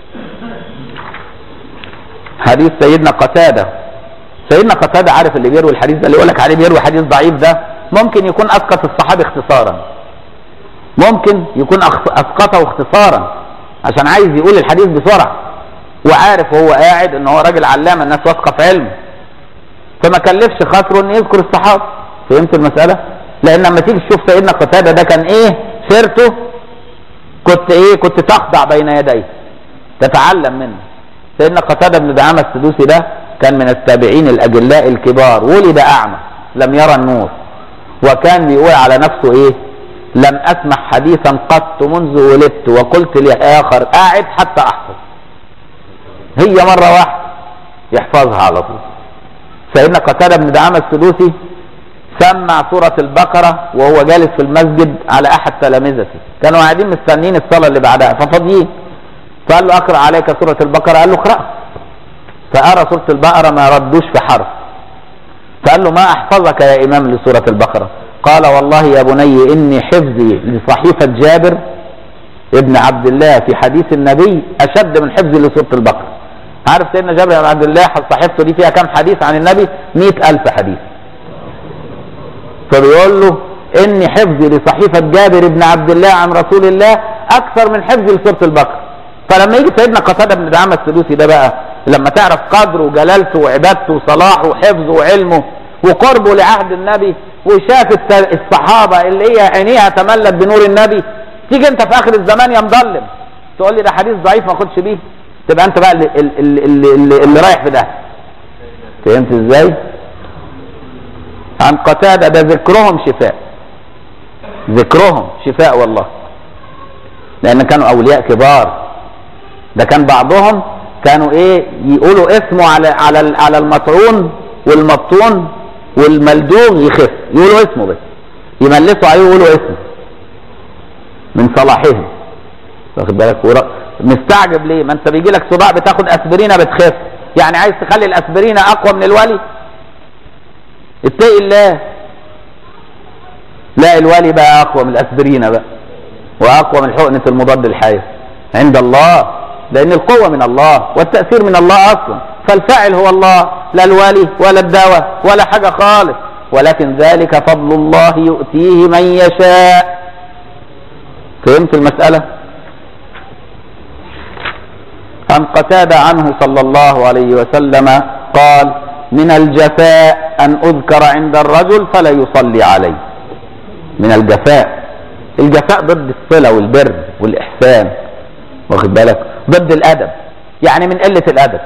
حديث سيدنا قتاده سيدنا قتاده عارف اللي بيروي الحديث ده اللي يقول لك عليه بيروي حديث ضعيف ده ممكن يكون اسقط الصحابي اختصارا ممكن يكون أخ- اسقطه اختصارا عشان عايز يقول الحديث بسرعه وعارف وهو قاعد ان هو راجل علامه الناس واثقه في علمه فما كلفش خاطره ان يذكر الصحابه فهمت المساله لان لما تيجي تشوف سيدنا قتاده ده كان ايه سيرته كنت ايه كنت تخضع بين يديه تتعلم منه سيدنا قتاده بن دعامه السدوسي ده كان من التابعين الاجلاء الكبار ولد اعمى لم يرى النور وكان بيقول على نفسه ايه لم اسمع حديثا قط منذ ولدت وقلت لاخر قاعد حتى احفظ هي مره واحده يحفظها على طول سيدنا قتاده بن دعامه السدوسي سمع سورة البقرة وهو جالس في المسجد على أحد تلامذته كانوا قاعدين مستنيين الصلاة اللي بعدها ففاضيين فقال له أقرأ عليك سورة البقرة قال له اقرأ فقرأ سورة البقرة ما ردوش في حرف فقال له ما أحفظك يا إمام لسورة البقرة قال والله يا بني إني حفظي لصحيفة جابر ابن عبد الله في حديث النبي أشد من حفظي لسورة البقرة عارف سيدنا جابر بن عبد الله صحيفته دي فيها كم حديث عن النبي مئة ألف حديث فبيقول له اني حفظي لصحيفة جابر بن عبد الله عن رسول الله اكثر من حفظي لسورة البقرة فلما يجي سيدنا قتادة بن دعامة السدوسي ده بقى لما تعرف قدره وجلالته وعبادته وصلاحه وحفظه وعلمه وقربه لعهد النبي وشاف الت- الصحابة اللي هي عينيها تملت بنور النبي تيجي انت في اخر الزمان يا مضلم تقول لي ده حديث ضعيف ما اخدش بيه تبقى انت بقى اللي, اللي, اللي, اللي, اللي رايح في ده فهمت ازاي؟ عن قتادة ده ذكرهم شفاء ذكرهم شفاء والله لأن كانوا أولياء كبار ده كان بعضهم كانوا إيه يقولوا اسمه على على على المطعون والمبطون والملدوغ يخف يقولوا اسمه بس يملسوا عليه ويقولوا اسمه من صلاحهم واخد بالك ورا- مستعجب ليه؟ ما انت بيجي لك صداع بتاخد اسبرينه بتخف يعني عايز تخلي الاسبرينه اقوى من الولي اتقي الله لا الولي بقى اقوى من الاسبرين بقى واقوى من حقنه المضاد الحيوي عند الله لان القوه من الله والتاثير من الله اصلا فالفاعل هو الله لا الولي ولا الدواء ولا حاجه خالص ولكن ذلك فضل الله يؤتيه من يشاء فهمت المساله عن قتادة عنه صلى الله عليه وسلم قال من الجفاء أن أذكر عند الرجل فلا يصلي علي من الجفاء الجفاء ضد الصلة والبر والإحسان واخد بالك ضد الأدب يعني من قلة الأدب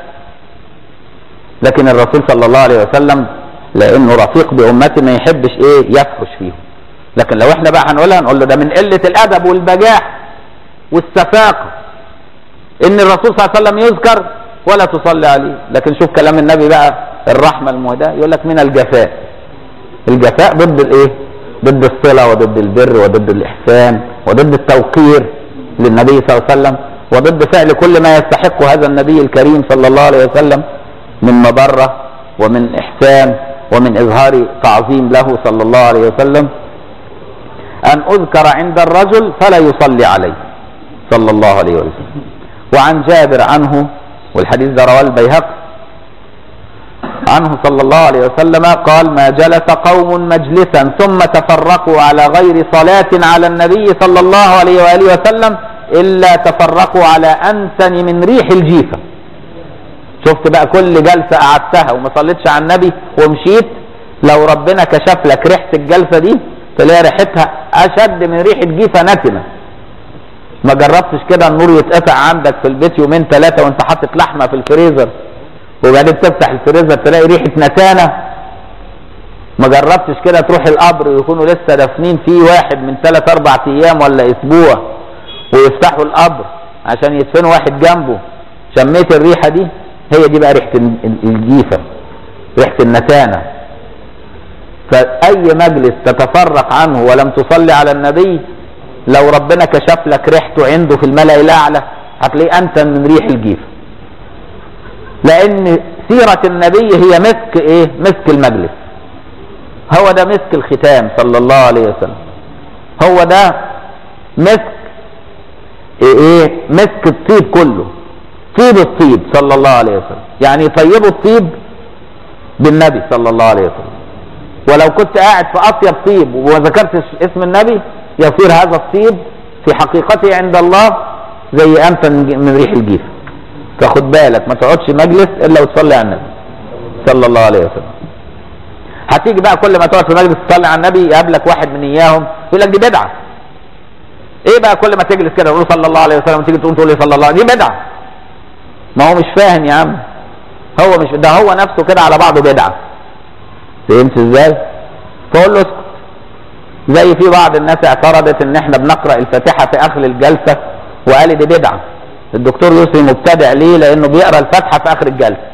لكن الرسول صلى الله عليه وسلم لأنه رفيق بأمته ما يحبش إيه يفحش فيهم لكن لو احنا بقى هنقولها نقول له ده من قلة الأدب والبجاح والسفاقة إن الرسول صلى الله عليه وسلم يذكر ولا تصلي عليه لكن شوف كلام النبي بقى الرحمة المهداة يقول لك من الجفاء الجفاء ضد الايه ضد الصلة وضد البر وضد الإحسان وضد التوقير للنبي صلى الله عليه وسلم وضد فعل كل ما يستحق هذا النبي الكريم صلى الله عليه وسلم من مبرة ومن إحسان ومن إظهار تعظيم له صلى الله عليه وسلم أن أذكر عند الرجل فلا يصلي عليه صلى الله عليه وسلم وعن جابر عنه والحديث ده رواه البيهقي عنه صلى الله عليه وسلم قال ما جلس قوم مجلسا ثم تفرقوا على غير صلاة على النبي صلى الله عليه وآله وسلم إلا تفرقوا على أنتن من ريح الجيفة شفت بقى كل جلسة قعدتها وما صليتش على النبي ومشيت لو ربنا كشف لك ريحة الجلسة دي تلاقي ريحتها أشد من ريحة جيفة نتنة ما جربتش كده النور يتقطع عندك في البيت يومين ثلاثة وانت حاطط لحمة في الفريزر وبعدين تفتح الفريزر تلاقي ريحة نتانة ما جربتش كده تروح القبر ويكونوا لسه دافنين فيه واحد من ثلاث اربع ايام ولا اسبوع ويفتحوا القبر عشان يدفنوا واحد جنبه شميت الريحة دي هي دي بقى ريحة الجيفة ريحة النتانة فأي مجلس تتفرق عنه ولم تصلي على النبي لو ربنا كشف لك ريحته عنده في الملأ الأعلى هتلاقيه أنت من ريح الجيفة لأن سيرة النبي هي مسك إيه؟ مسك المجلس هو ده مسك الختام صلى الله عليه وسلم هو ده مسك إيه؟ مسك الطيب كله طيب الطيب صلى الله عليه وسلم يعني طيبوا الطيب بالنبي صلى الله عليه وسلم ولو كنت قاعد في أطيب طيب وما ذكرتش اسم النبي يصير هذا الطيب في حقيقته عند الله زي أنت من ريح الجيف فخد بالك ما تقعدش مجلس إلا وتصلي على النبي صلى الله عليه وسلم هتيجي بقى كل ما تقعد في مجلس تصلي على النبي يقابلك واحد من إياهم يقول لك دي بدعة ايه بقى كل ما تجلس كده تقول صلى الله عليه وسلم تيجي تقول تقول لي صلى الله دي بدعة ما هو مش فاهم يا عم هو مش ده هو نفسه كده على بعضه بدعة فهمت ازاي فقول له اسكت زي في بعض الناس اعترضت ان احنا بنقرا الفاتحه في اخر الجلسه وقال دي بدعه الدكتور يوسف مبتدع ليه لانه بيقرا الفاتحه في اخر الجلسه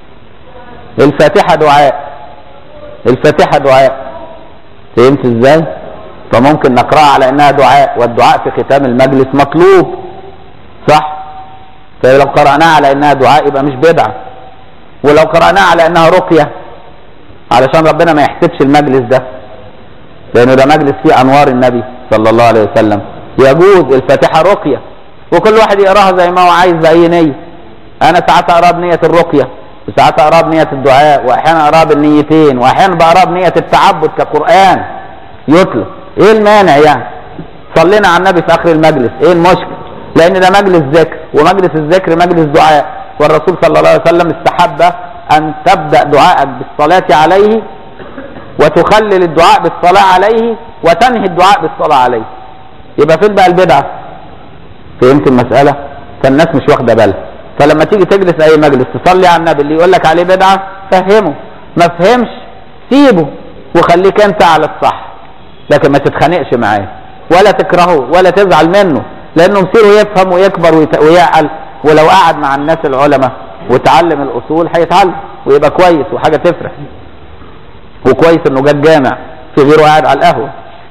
الفاتحه دعاء الفاتحه دعاء فهمت ازاي فممكن نقراها على انها دعاء والدعاء في ختام المجلس مطلوب صح فلو قرأناها على انها دعاء يبقى مش بدعة ولو قرأناها على انها رقية علشان ربنا ما يحسبش المجلس ده لانه ده مجلس فيه انوار النبي صلى الله عليه وسلم يجوز الفاتحة رقية وكل واحد يقراها زي ما هو عايز بأي نية انا ساعات اقراها بنية الرقية وساعات اقراها بنية الدعاء واحيانا اقراها بالنيتين واحيانا بقراها بنية التعبد كقرآن يتلى ايه المانع يعني صلينا على النبي في اخر المجلس ايه المشكل لان ده مجلس ذكر ومجلس الذكر مجلس دعاء والرسول صلى الله عليه وسلم استحب ان تبدا دعاءك بالصلاه عليه وتخلل الدعاء بالصلاه عليه وتنهي الدعاء بالصلاه عليه يبقى فين بقى البدعه فهمت المساله فالناس مش واخده بالها فلما تيجي تجلس اي مجلس تصلي على النبي اللي يقول لك عليه بدعه فهمه ما فهمش سيبه وخليك انت على الصح لكن ما تتخانقش معاه ولا تكرهه ولا تزعل منه لانه مصيره يفهم ويكبر ويعقل ولو قعد مع الناس العلماء وتعلم الاصول هيتعلم ويبقى كويس وحاجه تفرح وكويس انه جاب جامع في غيره قاعد على القهوه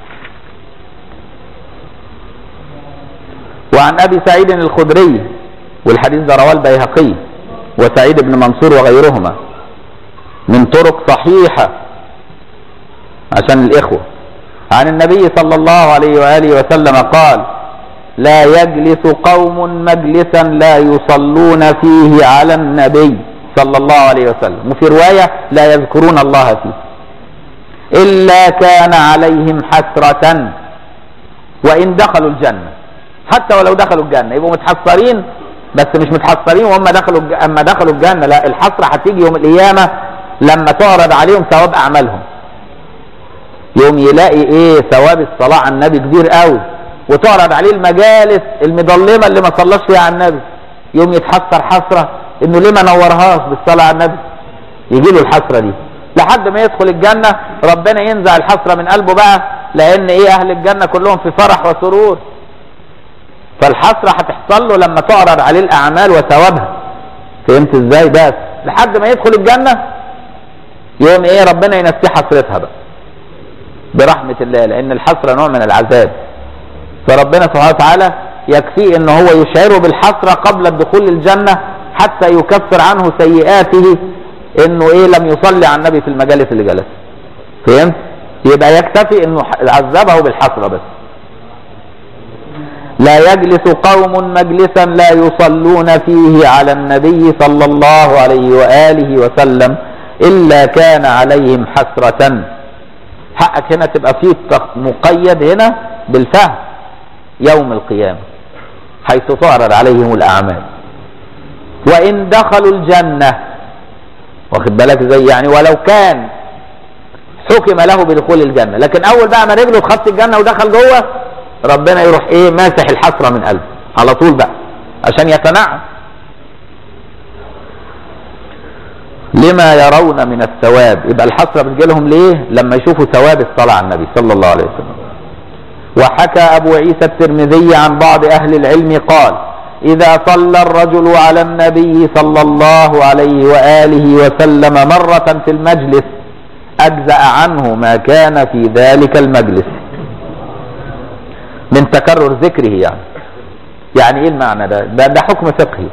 وعن ابي سعيد الخدري والحديث ده رواه البيهقي وسعيد بن منصور وغيرهما من طرق صحيحه عشان الاخوه عن النبي صلى الله عليه واله وسلم قال لا يجلس قوم مجلسا لا يصلون فيه على النبي صلى الله عليه وسلم وفي رواية لا يذكرون الله فيه إلا كان عليهم حسرة وإن دخلوا الجنة حتى ولو دخلوا الجنة يبقوا متحسرين بس مش متحسرين وهم دخلوا أما دخلوا الجنة لا الحسرة هتيجي يوم القيامة لما تعرض عليهم ثواب اعمالهم يوم يلاقي ايه ثواب الصلاة على النبي كبير قوي وتعرض عليه المجالس المظلمة اللي ما صلاش فيها على النبي يوم يتحسر حسرة انه ليه ما نورهاش بالصلاة على النبي يجي له الحسرة دي لحد ما يدخل الجنة ربنا ينزع الحسرة من قلبه بقى لان ايه اهل الجنة كلهم في فرح وسرور فالحسرة هتحصل له لما تعرض عليه الاعمال وثوابها فهمت ازاي بس لحد ما يدخل الجنة يوم ايه ربنا ينسيه حسرتها بقى برحمة الله لان الحسرة نوع من العذاب فربنا سبحانه وتعالى يكفيه ان هو يشعره بالحسرة قبل الدخول الجنة حتى يكفر عنه سيئاته انه ايه لم يصلي على النبي في المجالس اللي جلس فهمت يبقى يكتفي انه عذبه بالحسرة بس لا يجلس قوم مجلسا لا يصلون فيه على النبي صلى الله عليه وآله وسلم إلا كان عليهم حسرة حقك هنا تبقى فيه مقيد هنا بالفهم يوم القيامة حيث تعرض عليهم الأعمال وإن دخلوا الجنة واخد بالك زي يعني ولو كان حكم له بدخول الجنة لكن أول بقى ما رجله خط الجنة ودخل جوه ربنا يروح إيه ماسح الحسرة من قلبه على طول بقى عشان يتنعم لما يرون من الثواب يبقى الحسرة بتجيلهم ليه لما يشوفوا ثواب الصلاة على النبي صلى الله عليه وسلم وحكى أبو عيسى الترمذي عن بعض أهل العلم قال إذا صلى الرجل على النبي صلى الله عليه وآله وسلم مرة في المجلس أجزأ عنه ما كان في ذلك المجلس من تكرر ذكره يعني يعني ايه المعنى ده ده, ده حكم فقهي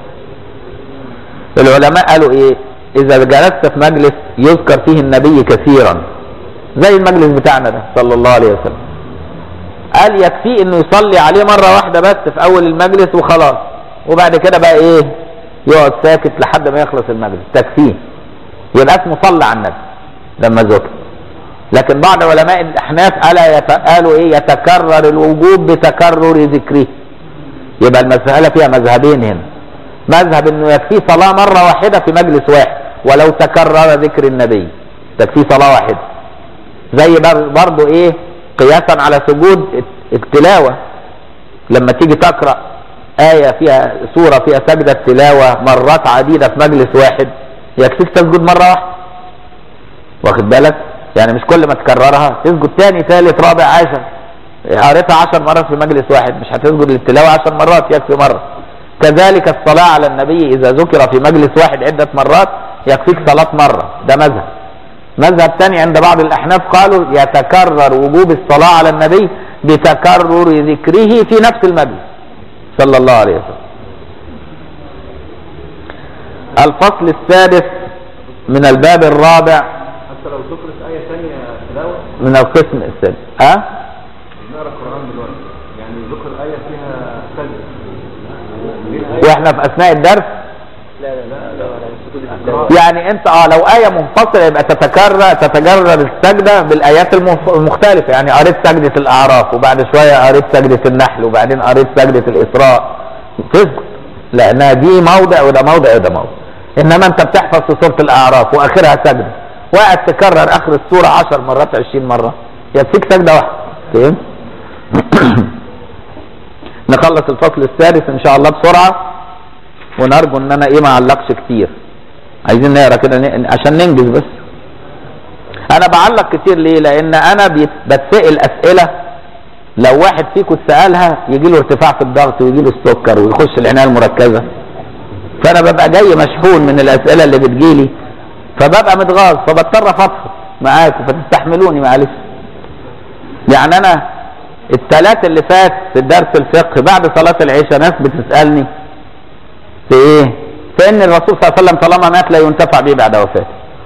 العلماء قالوا ايه اذا جلست في مجلس يذكر فيه النبي كثيرا زي المجلس بتاعنا ده صلى الله عليه وسلم قال يكفيه انه يصلي عليه مرة واحدة بس في اول المجلس وخلاص وبعد كده بقى ايه يقعد ساكت لحد ما يخلص المجلس تكفيه يبقى اسمه صلى على النبي لما ذكر لكن بعض علماء الاحناف قال يت... قالوا ايه يتكرر الوجوب بتكرر ذكره يبقى المسألة فيها مذهبين هنا مذهب انه يكفيه صلاة مرة واحدة في مجلس واحد ولو تكرر ذكر النبي تكفيه صلاة واحدة زي برضو ايه قياسا على سجود التلاوة لما تيجي تقرأ آية فيها سورة فيها سجدة تلاوة مرات عديدة في مجلس واحد يكفيك تسجد مرة واحدة واخد بالك يعني مش كل ما تكررها تسجد تاني ثالث رابع عشر قريتها عشر مرات في مجلس واحد مش هتسجد للتلاوة عشر مرات يكفي مرة كذلك الصلاة على النبي إذا ذكر في مجلس واحد عدة مرات يكفيك صلاة مرة ده مذهب مذهب ثاني عند بعض الأحناف قالوا يتكرر وجوب الصلاة على النبي بتكرر ذكره في نفس المجلس صلى الله عليه وسلم الفصل السادس من الباب الرابع حتى لو ذكرت آية ثانية تلاوة من القسم السادس ها نقرا القرآن دلوقتي يعني ذكر آية فيها سجدة واحنا في اثناء الدرس لا لا لا لا سجود يعني انت اه لو آية منفصلة يبقى تتكرر تتجرر السجدة بالآيات المف- المختلفة يعني قريت سجدة الأعراف وبعد شوية قريت سجدة النحل وبعدين قريت سجدة الإسراء تسجد لأنها دي موضع وده موضع وده موضع إنما أنت بتحفظ في سورة الأعراف وآخرها سجدة وقعد تكرر آخر السورة 10 مرات 20 مرة يكفيك سجدة واحدة فهمت؟ نخلص الفصل السادس إن شاء الله بسرعة ونرجو إن أنا إيه ما علقش كتير عايزين نقرا كده ن- عشان ننجز بس انا بعلق كتير ليه لان انا بيت- بتسال اسئله لو واحد فيكم اتسالها يجي له ارتفاع في الضغط ويجي له السكر ويخش العنايه المركزه فانا ببقى جاي مشحون من الاسئله اللي بتجيلي فببقى متغاظ فبضطر افضفض معاكم فتستحملوني معلش يعني انا الثلاث اللي فات في درس الفقه بعد صلاه العشاء ناس بتسالني في ايه فان الرسول صلى الله عليه وسلم طالما مات لا ينتفع به بعد وفاته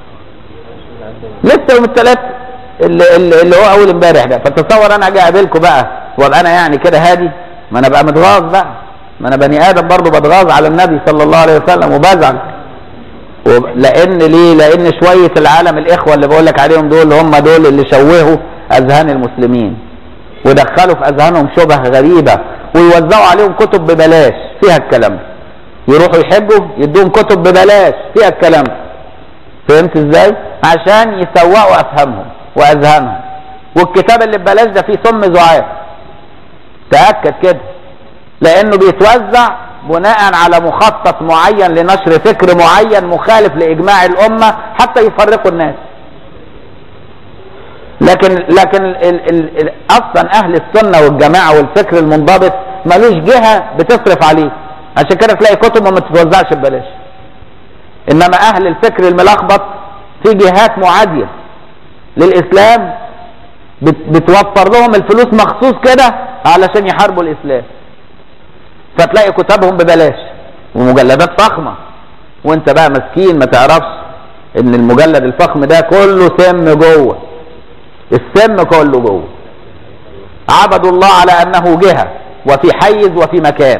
لسه يوم الثلاث اللي, اللي, اللي هو اول امبارح ده فتصور انا اجي اقابلكم بقى وابقى انا يعني كده هادي ما انا بقى متغاظ بقى ما انا بني ادم برضه بتغاظ على النبي صلى الله عليه وسلم وبزعل وب- لان ليه لان شويه العالم الاخوه اللي بقول لك عليهم دول هم دول اللي شوهوا اذهان المسلمين ودخلوا في اذهانهم شبه غريبه ويوزعوا عليهم كتب ببلاش فيها الكلام ده يروحوا يحجوا يدوهم كتب ببلاش فيها الكلام ده فهمت ازاي عشان يسوقوا افهامهم واذهانهم والكتاب اللي ببلاش ده فيه سم زعاف تاكد كده لانه بيتوزع بناء على مخطط معين لنشر فكر معين مخالف لاجماع الامه حتى يفرقوا الناس لكن لكن ال ال ال اصلا اهل السنه والجماعه والفكر المنضبط ملوش جهه بتصرف عليه عشان كده تلاقي كتب ما بتتوزعش ببلاش انما اهل الفكر الملخبط في جهات معاديه للاسلام بت- بتوفر لهم الفلوس مخصوص كده علشان يحاربوا الاسلام فتلاقي كتابهم ببلاش ومجلدات فخمه وانت بقى مسكين ما تعرفش ان المجلد الفخم ده كله سم جوه السم كله جوه عبدوا الله على انه جهه وفي حيز وفي مكان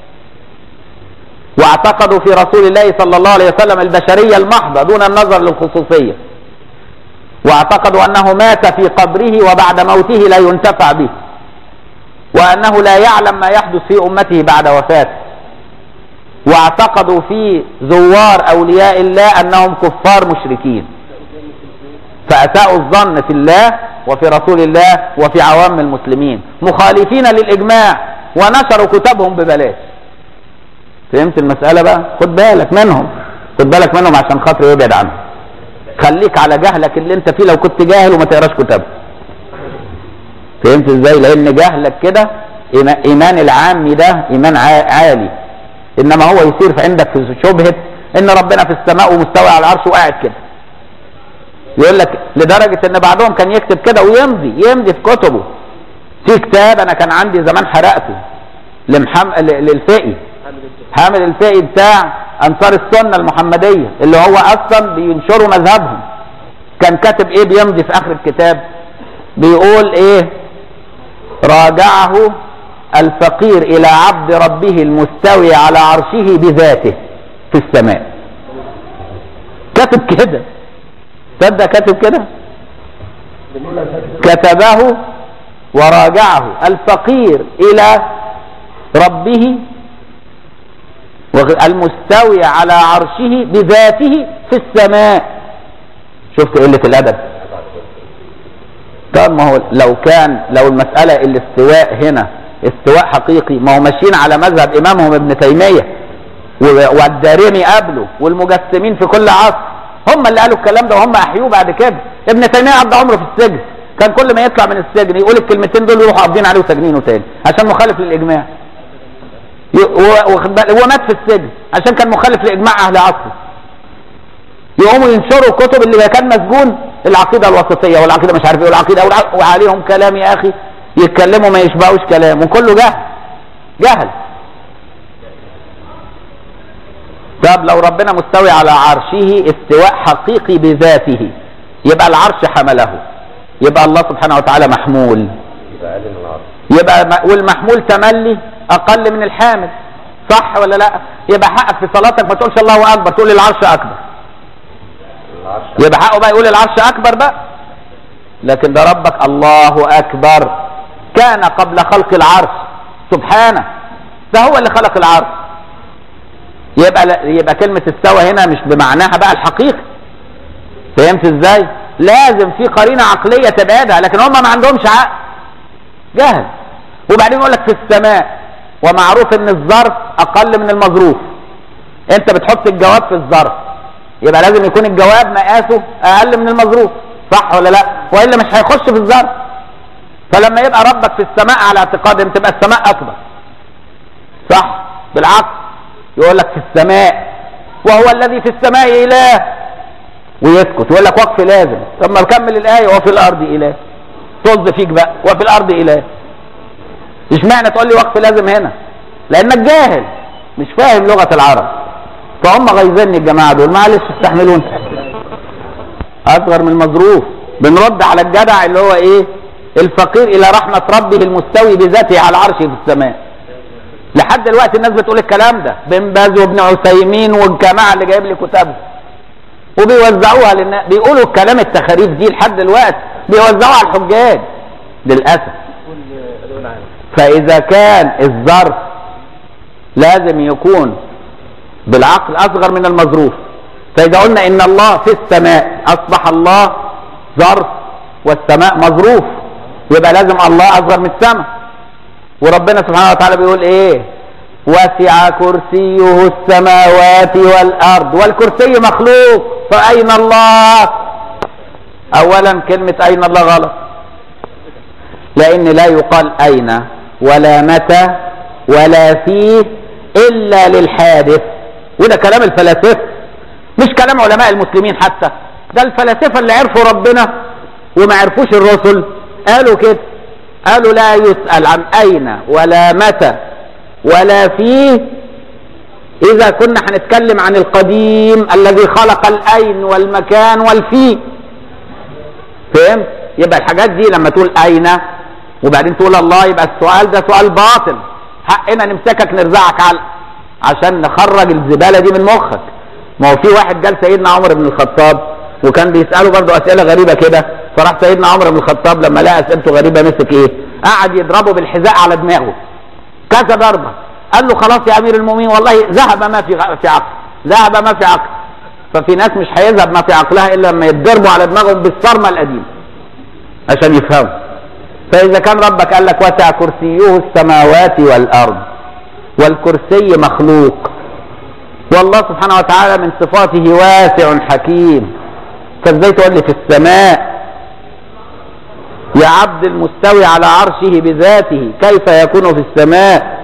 واعتقدوا في رسول الله صلى الله عليه وسلم البشريه المحضه دون النظر للخصوصيه واعتقدوا انه مات في قبره وبعد موته لا ينتفع به وانه لا يعلم ما يحدث في امته بعد وفاته واعتقدوا في زوار اولياء الله انهم كفار مشركين فاساءوا الظن في الله وفي رسول الله وفي عوام المسلمين مخالفين للاجماع ونشروا كتبهم ببلاش فهمت المساله بقى خد بالك منهم خد بالك منهم عشان خاطر يبعد عنهم خليك على جهلك اللي انت فيه لو كنت جاهل وما تقراش كتاب فهمت ازاي لان جهلك كده إيما- ايمان العام ده ايمان عا- عالي انما هو يصير في عندك في شبهه ان ربنا في السماء ومستوى على العرش وقاعد كده يقول لك لدرجه ان بعضهم كان يكتب كده ويمضي يمضي في كتبه في كتاب انا كان عندي زمان حرقته لمحم... ل- للفقي حامل الفقي بتاع انصار السنه المحمديه اللي هو اصلا بينشروا مذهبهم كان كاتب ايه بيمضي في اخر الكتاب بيقول ايه راجعه الفقير الى عبد ربه المستوي على عرشه بذاته في السماء كاتب كده تصدق كاتب كده كتبه وراجعه الفقير الى ربه وغ- المستوي على عرشه بذاته في السماء شفت قلة الأدب طب ما هو لو كان لو المسألة الاستواء هنا استواء حقيقي ما هو ماشيين على مذهب إمامهم ابن تيمية و- والدارمي قبله والمجسمين في كل عصر هم اللي قالوا الكلام ده وهم أحيوه بعد كده ابن تيمية قضى عمره في السجن كان كل ما يطلع من السجن يقول الكلمتين دول يروحوا قابضين عليه وساجنينه تاني عشان مخالف للإجماع ي- و- واخد بالك- هو مات في السجن عشان كان مخالف لاجماع اهل عصره يقوموا ينشروا الكتب اللي كان مسجون العقيده الوسطيه والعقيده مش عارف ايه والعقيده والع- وعليهم كلام يا اخي يتكلموا ما يشبعوش كلام وكله جهل جهل طب لو ربنا مستوي على عرشه استواء حقيقي بذاته يبقى العرش حمله يبقى الله سبحانه وتعالى محمول يبقى اقل من العرض يبقى م- والمحمول تملي اقل من الحامل صح ولا لا يبقى حقك في صلاتك ما تقولش الله اكبر تقول العرش اكبر العرش يبقى حقه بقى يقول العرش اكبر بقى لكن ده ربك الله اكبر كان قبل خلق العرش سبحانه ده هو اللي خلق العرش يبقى يبقى كلمة استوى هنا مش بمعناها بقى الحقيقي فهمت ازاي لازم في قرينة عقلية تبعدها لكن هم ما عندهمش عقل جهل وبعدين يقول لك في السماء ومعروف ان الظرف اقل من المظروف انت بتحط الجواب في الظرف يبقى لازم يكون الجواب مقاسه اقل من المظروف صح ولا لا والا مش هيخش في الظرف فلما يبقى ربك في السماء على اعتقاد ان تبقى السماء اكبر صح بالعكس يقول لك في السماء وهو الذي في السماء اله ويسكت ويقول لك وقف لازم طب ما نكمل الايه وفي الارض اله طز فيك بقى وفي الارض اله اشمعنى تقول لي وقف لازم هنا لانك جاهل مش فاهم لغه العرب فهم غيظني الجماعه دول معلش استحملون اصغر من المظروف بنرد على الجدع اللي هو ايه الفقير الى رحمه ربه المستوي بذاته على عرشه في السماء لحد دلوقتي الناس بتقول الكلام ده بن باز وابن عثيمين والجماعه اللي جايب لي كتابه وبيوزعوها للناس بيقولوا الكلام التخاريف دي لحد دلوقتي بيوزعوها على الحجاج للاسف فاذا كان الظرف لازم يكون بالعقل اصغر من المظروف فإذا قلنا إن الله في السماء أصبح الله ظرف والسماء مظروف يبقى لازم الله أصغر من السماء وربنا سبحانه وتعالى بيقول إيه وسع كرسيه السماوات والأرض والكرسي مخلوق فأين الله أولا كلمة أين الله غلط لأن لا يقال أين ولا متى ولا فيه إلا للحادث وده كلام الفلاسفة مش كلام علماء المسلمين حتى ده الفلاسفة اللي عرفوا ربنا وما عرفوش الرسل قالوا كده قالوا لا يسأل عن أين ولا متى ولا فيه إذا كنا هنتكلم عن القديم الذي خلق الأين والمكان والفيه فهمت؟ يبقى الحاجات دي لما تقول أين وبعدين تقول الله يبقى السؤال ده سؤال باطل حقنا نمسكك نرزعك على عشان نخرج الزبالة دي من مخك ما هو في واحد قال سيدنا عمر بن الخطاب وكان بيسأله برضه أسئلة غريبة كده فراح سيدنا عمر بن الخطاب لما لقى أسئلته غريبة مسك إيه؟ قعد يضربه بالحذاء على دماغه كذا ضربة قال له خلاص يا أمير المؤمنين والله ذهب ما في في عقل ذهب ما في عقل ففي ناس مش هيذهب ما في عقلها إلا لما يتضربوا على دماغهم بالصرمة القديمة عشان يفهموا فإذا كان ربك قال لك وسع كرسيه السماوات والأرض والكرسي مخلوق والله سبحانه وتعالى من صفاته واسع حكيم فازاي تقول لي في السماء يا عبد المستوي على عرشه بذاته كيف يكون في السماء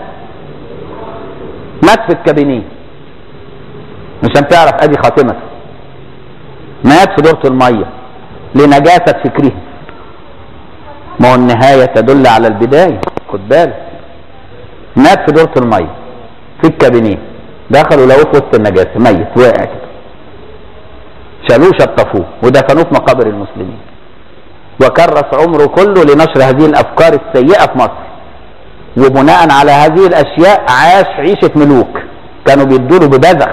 مات في الكابينيه عشان تعرف ادي خاتمته مات في دورة المية لنجاسة فكره ما هو النهاية تدل على البداية خد بالك مات في دورة المية في الكابينيه دخلوا لقوه في وسط النجاسة ميت واقع كده شالوه شطفوه ودفنوه في مقابر المسلمين وكرس عمره كله لنشر هذه الافكار السيئه في مصر وبناء على هذه الاشياء عاش عيشه ملوك كانوا بيدوا له ببذخ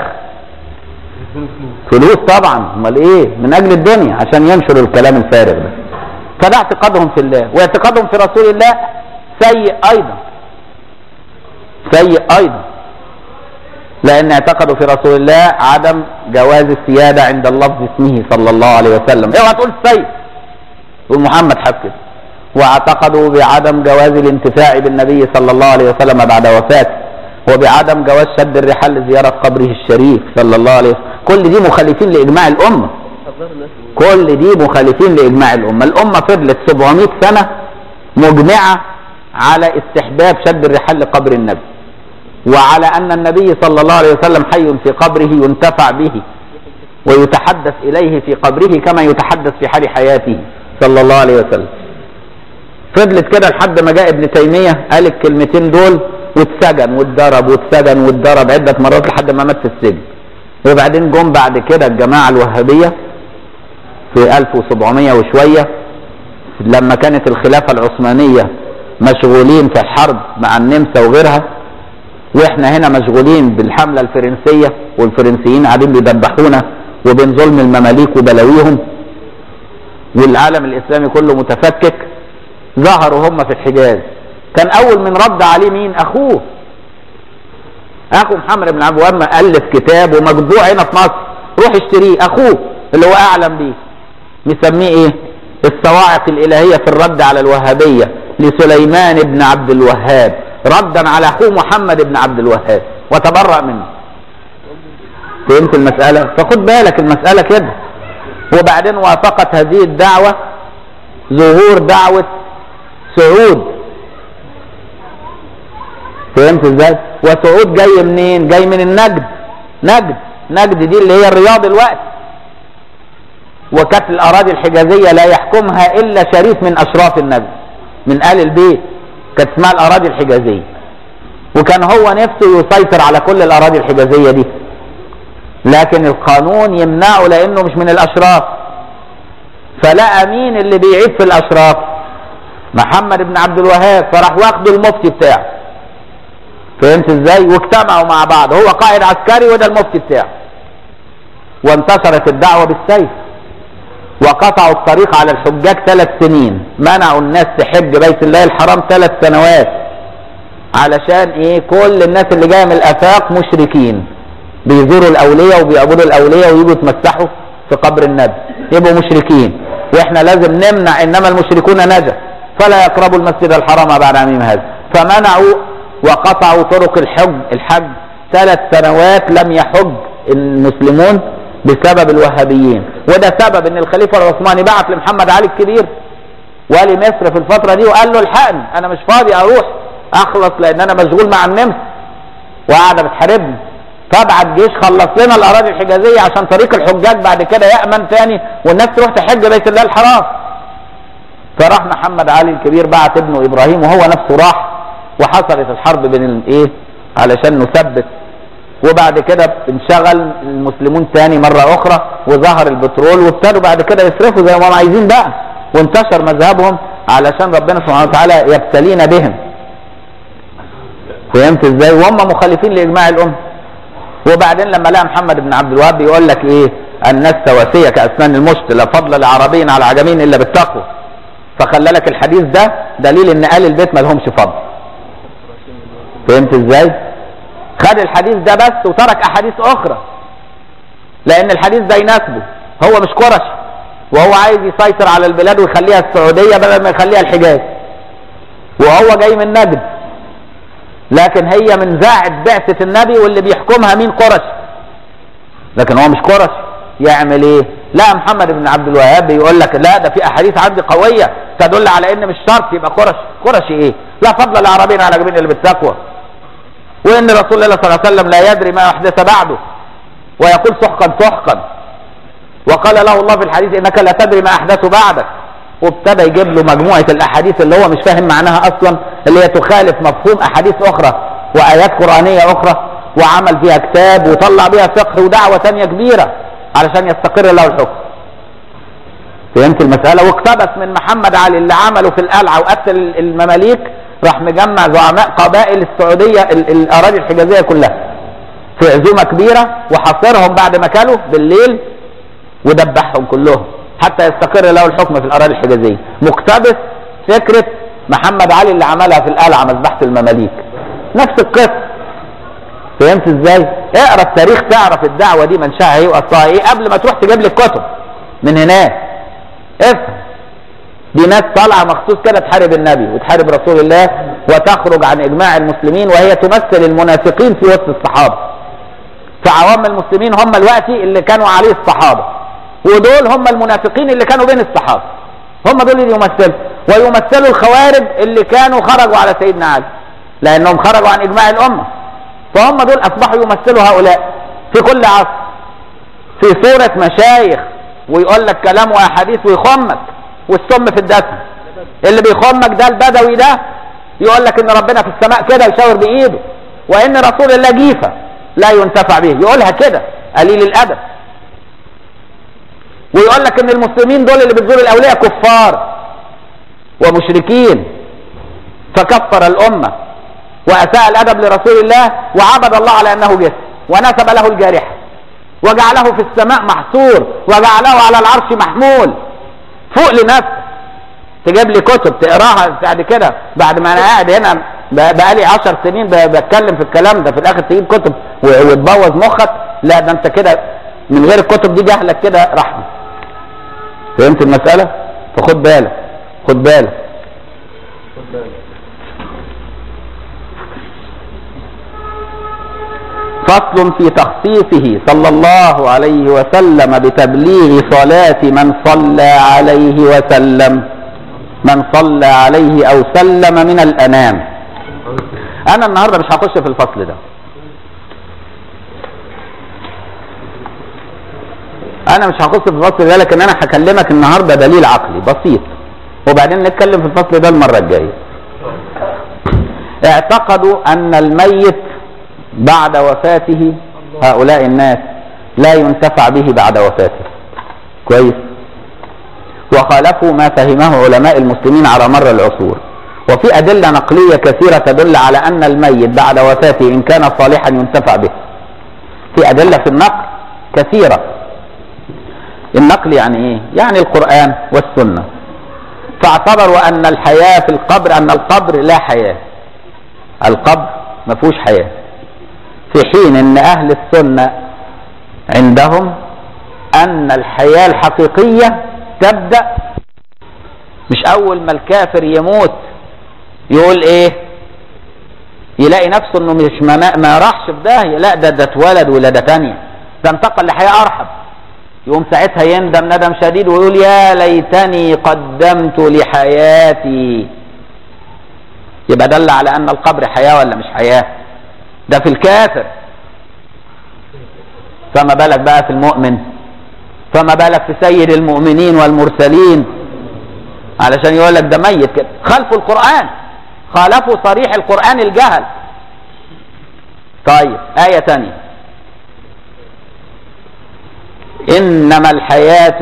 فلوس طبعا امال ايه من اجل الدنيا عشان ينشروا الكلام الفارغ ده فده اعتقادهم في الله واعتقادهم في رسول الله سيء ايضا سيء ايضا لان اعتقدوا في رسول الله عدم جواز السياده عند اللفظ اسمه صلى الله عليه وسلم اوعى تقول سيء ومحمد حكم واعتقدوا بعدم جواز الانتفاع بالنبي صلى الله عليه وسلم بعد وفاته وبعدم جواز شد الرحال لزيارة قبره الشريف صلى الله عليه وسلم كل دي مخالفين لإجماع الأمة كل دي مخالفين لإجماع الأمة الأمة فضلت 700 سنة مجمعة على استحباب شد الرحال لقبر النبي وعلى أن النبي صلى الله عليه وسلم حي في قبره ينتفع به ويتحدث إليه في قبره كما يتحدث في حال حياته صلى الله عليه وسلم فضلت كده لحد ما جاء ابن تيمية قال الكلمتين دول واتسجن واتضرب واتسجن واتضرب عدة مرات لحد ما مات في السجن وبعدين جم بعد كده الجماعة الوهابية في 1700 وشوية لما كانت الخلافة العثمانية مشغولين في الحرب مع النمسا وغيرها واحنا هنا مشغولين بالحملة الفرنسية والفرنسيين قاعدين بيدبحونا وبين ظلم المماليك وبلاويهم والعالم الاسلامي كله متفكك ظهروا هم في الحجاز كان اول من رد عليه مين اخوه اخو محمد بن عبد الوهاب الف كتاب ومطبوع هنا في مصر روح اشتريه اخوه اللي هو اعلم بيه مسميه ايه الصواعق الالهيه في الرد على الوهابيه لسليمان بن عبد الوهاب ردا على اخوه محمد بن عبد الوهاب وتبرأ منه فهمت المسألة فخد بالك المسألة كده وبعدين وافقت هذه الدعوة ظهور دعوة سعود فهمت ازاي وسعود جاي منين جاي من النجد نجد نجد دي اللي هي الرياض الوقت وكانت الاراضي الحجازيه لا يحكمها الا شريف من اشراف النجد من ال البيت كانت اسمها الاراضي الحجازيه وكان هو نفسه يسيطر على كل الاراضي الحجازيه دي لكن القانون يمنعه لانه مش من الاشراف فلقى مين اللي بيعيب في الاشراف محمد بن عبد الوهاب فراح واخده المفتي بتاعه فهمت ازاي واجتمعوا مع بعض هو قائد عسكري وده المفتي بتاعه وانتشرت الدعوه بالسيف وقطعوا الطريق على الحجاج ثلاث سنين منعوا الناس تحج بيت الله الحرام ثلاث سنوات علشان ايه كل الناس اللي جايه من الافاق مشركين بيزوروا الاولياء وبيعبدوا الاولياء ويجوا يتمسحوا في قبر النبي يبقوا مشركين واحنا لازم نمنع انما المشركون نجس فلا يقربوا المسجد الحرام بعد عامهم هذا فمنعوا وقطعوا طرق الحج الحج ثلاث سنوات لم يحج المسلمون بسبب الوهابيين وده سبب ان الخليفه العثماني بعت لمحمد علي الكبير والي مصر في الفتره دي وقال له الحقني انا مش فاضي اروح اخلص لان انا مشغول مع النمس وقاعده بتحاربني فابعت جيش خلص لنا الاراضي الحجازيه عشان طريق الحجاج بعد كده يامن تاني والناس تروح تحج بيت الله الحرام فراح محمد علي الكبير بعت ابنه ابراهيم وهو نفسه راح وحصلت الحرب بين الايه علشان نثبت وبعد كده انشغل المسلمون تاني مرة أخرى وظهر البترول وابتدوا بعد كده يصرفوا زي ما هم عايزين بقى وانتشر مذهبهم علشان ربنا سبحانه وتعالى يبتلينا بهم فهمت ازاي وهم مخالفين لإجماع الأمة وبعدين لما لقى محمد بن عبد الوهاب يقول لك ايه الناس سواسية كأسنان المشط لا فضل لعربي على عجمين إلا بالتقوى فخلى لك الحديث ده دليل ان آل البيت ما لهمش فضل فهمت ازاي خد الحديث ده بس وترك احاديث اخرى لان الحديث ده يناسبه هو مش قرشي وهو عايز يسيطر على البلاد ويخليها السعودية بدل ما يخليها الحجاز وهو جاي من نجد لكن هي من زاعد بعثة النبي واللي بيحكمها مين قرشي لكن هو مش قرشي يعمل ايه لا محمد بن عبد الوهاب بيقول لك لا ده في احاديث عندي قوية تدل على ان مش شرط يبقى قرشي قرشي ايه لا فضل العربين على جبين اللي بالتقوى وان رسول الله صلى الله عليه وسلم لا يدري ما احدث بعده ويقول سحقا سحقا وقال له الله في الحديث انك لا تدري ما احدث بعدك وابتدى يجيب له مجموعه الاحاديث اللي هو مش فاهم معناها اصلا اللي هي تخالف مفهوم احاديث اخرى وايات قرانيه اخرى وعمل فيها كتاب وطلع بيها فقه ودعوه ثانيه كبيره علشان يستقر له الحكم فهمت المساله واقتبس من محمد علي اللي عمله في القلعه وقتل المماليك راح مجمع زعماء قبائل السعوديه ال- الاراضي الحجازيه كلها في عزومه كبيره وحاصرهم بعد ما كلوا بالليل ودبحهم كلهم حتى يستقر له الحكم في الاراضي الحجازيه مقتبس فكره محمد علي اللي عملها في القلعه مذبحه المماليك نفس القصه فهمت ازاي اقرا التاريخ تعرف الدعوه دي منشاها ايه واصلها ايه قبل ما تروح تجيب لي الكتب من هناك افهم دي ناس طالعه مخصوص كده تحارب النبي وتحارب رسول الله وتخرج عن اجماع المسلمين وهي تمثل المنافقين في وسط الصحابه فعوام المسلمين هم الوقت اللي كانوا عليه الصحابه ودول هم المنافقين اللي كانوا بين الصحابه هم دول اللي يمثلوا ويمثلوا الخوارج اللي كانوا خرجوا على سيدنا علي لانهم خرجوا عن اجماع الامه فهم دول اصبحوا يمثلوا هؤلاء في كل عصر في صورة مشايخ ويقول لك كلام واحاديث ويخمك والسم في الدسم اللي بيخمك ده البدوي ده يقول لك ان ربنا في السماء كده يشاور بايده وان رسول الله جيفه لا ينتفع به يقولها كده قليل الادب ويقول لك ان المسلمين دول اللي بتزور الاولياء كفار ومشركين فكفر الامه واساء الادب لرسول الله وعبد الله على انه جسم ونسب له الجارحه وجعله في السماء محصور وجعله على العرش محمول فوق لنفسه تجيب لي كتب تقراها بعد كده بعد ما انا قاعد هنا بقالي عشر سنين ب- بتكلم في الكلام ده في الاخر تجيب كتب و- وتبوظ مخك لا ده انت كده من غير الكتب دي جهلك كده رحمه فهمت المساله فخد بالك خد بالك فصل في تخصيصه صلى الله عليه وسلم بتبليغ صلاة من صلى عليه وسلم من صلى عليه أو سلم من الأنام أنا النهاردة مش هخش في الفصل ده أنا مش هخش في الفصل ده لكن أنا هكلمك النهاردة دليل عقلي بسيط وبعدين نتكلم في الفصل ده المرة الجاية اعتقدوا أن الميت بعد وفاته هؤلاء الناس لا ينتفع به بعد وفاته كويس وخالفوا ما فهمه علماء المسلمين على مر العصور وفي أدلة نقلية كثيرة تدل على أن الميت بعد وفاته إن كان صالحا ينتفع به في أدلة في النقل كثيرة النقل يعني إيه؟ يعني القرآن والسنة فاعتبروا أن الحياة في القبر أن القبر لا حياة القبر ما فيهوش حياة في حين ان اهل السنة عندهم ان الحياة الحقيقية تبدأ مش اول ما الكافر يموت يقول ايه يلاقي نفسه انه مش ما, ما راحش في داهية لا ده ده اتولد ولادة تانية ده انتقل لحياة ارحب يقوم ساعتها يندم ندم شديد ويقول يا ليتني قدمت لحياتي يبقى دل على ان القبر حياة ولا مش حياة ده في الكافر فما بالك بقى في المؤمن فما بالك في سيد المؤمنين والمرسلين علشان يقول لك ده ميت كده خلفوا القرآن خالفوا صريح القرآن الجهل طيب آية تانية إنما الحياة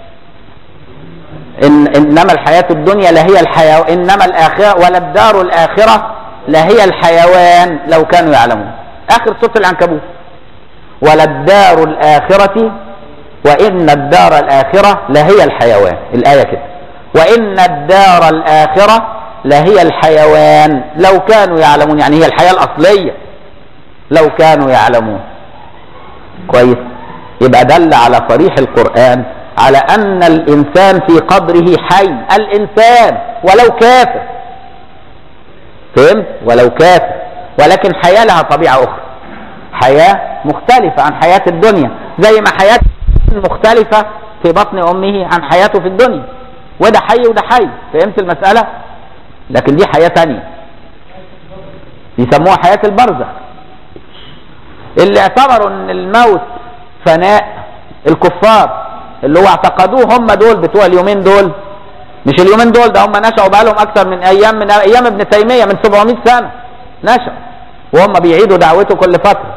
إن إنما الحياة الدنيا لهي الحياة إنما الآخرة ولا الدار الآخرة لهي الحيوان لو كانوا يعلمون آخر سورة العنكبوت ولا الدار الآخرة وإن الدار الآخرة لهي الحيوان الآية كده وإن الدار الآخرة لهي الحيوان لو كانوا يعلمون يعني هي الحياة الأصلية لو كانوا يعلمون كويس يبقى دل على صريح القرآن على أن الإنسان في قبره حي الإنسان ولو كافر فهمت ولو كافر ولكن حياة لها طبيعة أخرى حياة مختلفة عن حياة الدنيا زي ما حياة مختلفة في بطن أمه عن حياته في الدنيا وده حي وده حي فهمت المسألة لكن دي حياة تانية يسموها حياة البرزخ اللي اعتبروا ان الموت فناء الكفار اللي هو اعتقدوه هم دول بتوع اليومين دول مش اليومين دول ده هم نشأوا بقالهم اكثر من ايام من ايام ابن تيمية من 700 سنة نشأوا وهم بيعيدوا دعوته كل فترة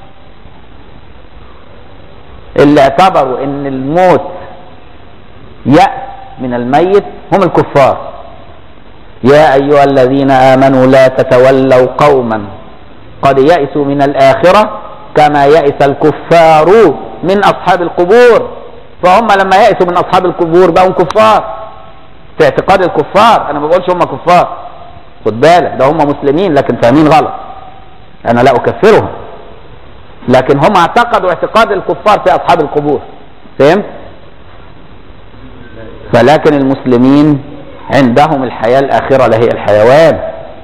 اللي اعتبروا ان الموت يأس من الميت هم الكفار يا أيها الذين آمنوا لا تتولوا قوما قد يئسوا من الآخرة كما يئس الكفار من أصحاب القبور فهم لما يئسوا من أصحاب القبور بقوا كفار في اعتقاد الكفار أنا ما بقولش هم كفار خد بالك ده هم مسلمين لكن فاهمين غلط أنا لا أكفرهم لكن هم اعتقدوا اعتقاد الكفار في أصحاب القبور فهمت؟ فلكن المسلمين عندهم الحياة الآخرة لهي الحيوان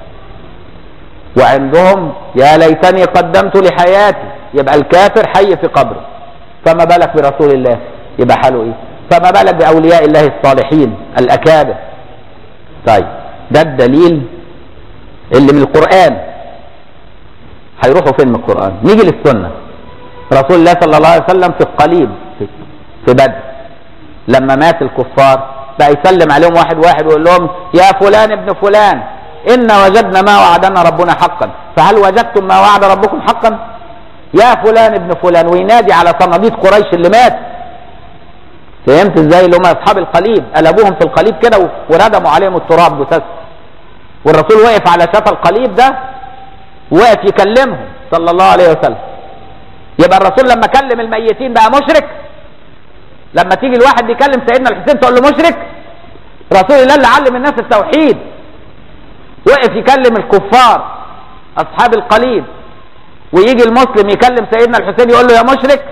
وعندهم يا ليتني قدمت لحياتي يبقى الكافر حي في قبره فما بالك برسول الله يبقى حاله ايه فما بالك بأولياء الله الصالحين الأكابر طيب ده الدليل اللي من القرآن هيروحوا فين من القرآن نيجي للسنة رسول الله صلى الله عليه وسلم في القليب في, في بدر لما مات الكفار بقى يسلم عليهم واحد واحد ويقول لهم يا فلان ابن فلان إن وجدنا ما وعدنا ربنا حقا فهل وجدتم ما وعد ربكم حقا يا فلان ابن فلان وينادي على صناديد قريش اللي مات فهمت ازاي اللي هم اصحاب القليب قلبوهم في القليب كده وردموا عليهم التراب جثث والرسول وقف على شفا القليب ده وقف يكلمهم صلى الله عليه وسلم يبقى الرسول لما كلم الميتين بقى مشرك لما تيجي الواحد يكلم سيدنا الحسين تقول له مشرك رسول الله اللي علم الناس التوحيد وقف يكلم الكفار اصحاب القليب ويجي المسلم يكلم سيدنا الحسين يقول له يا مشرك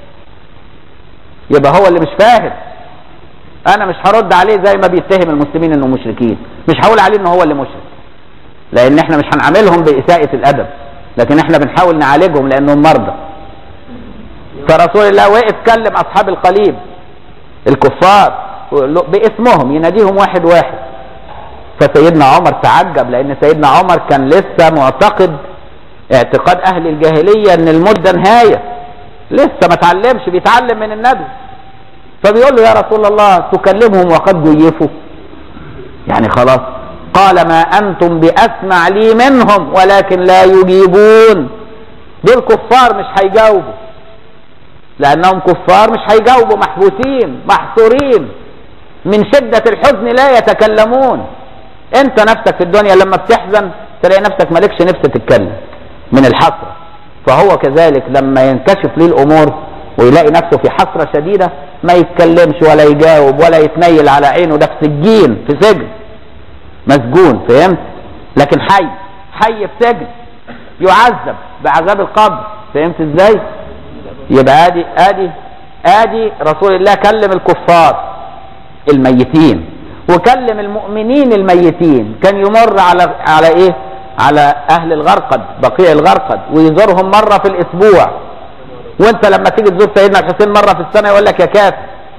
يبقى هو اللي مش فاهم انا مش هرد عليه زي ما بيتهم المسلمين انه مشركين مش هقول عليه انه هو اللي مشرك لان احنا مش هنعاملهم باساءة الادب لكن احنا بنحاول نعالجهم لانهم مرضى فرسول الله وقف كلم اصحاب القليب الكفار باسمهم يناديهم واحد واحد فسيدنا عمر تعجب لان سيدنا عمر كان لسه معتقد اعتقاد اهل الجاهلية ان المدة نهاية لسه ما اتعلمش بيتعلم من النبي فبيقول له يا رسول الله تكلمهم وقد جيفوا يعني خلاص قال ما انتم باسمع لي منهم ولكن لا يجيبون دول كفار مش هيجاوبوا لانهم كفار مش هيجاوبوا محبوسين محصورين من شدة الحزن لا يتكلمون انت نفسك في الدنيا لما بتحزن تلاقي نفسك مالكش نفس تتكلم من الحسرة فهو كذلك لما ينكشف ليه الامور ويلاقي نفسه في حسرة شديدة ما يتكلمش ولا يجاوب ولا يتنيل على عينه ده في سجين في سجن مسجون فهمت لكن حي حي في سجن يعذب بعذاب القبر فهمت ازاي يبقى ادي ادي ادي رسول الله كلم الكفار الميتين وكلم المؤمنين الميتين كان يمر على على ايه على اهل الغرقد بقيع الغرقد ويزورهم مره في الاسبوع وانت لما تيجي تزور سيدنا الحسين مره في السنه يقول لك يا كافر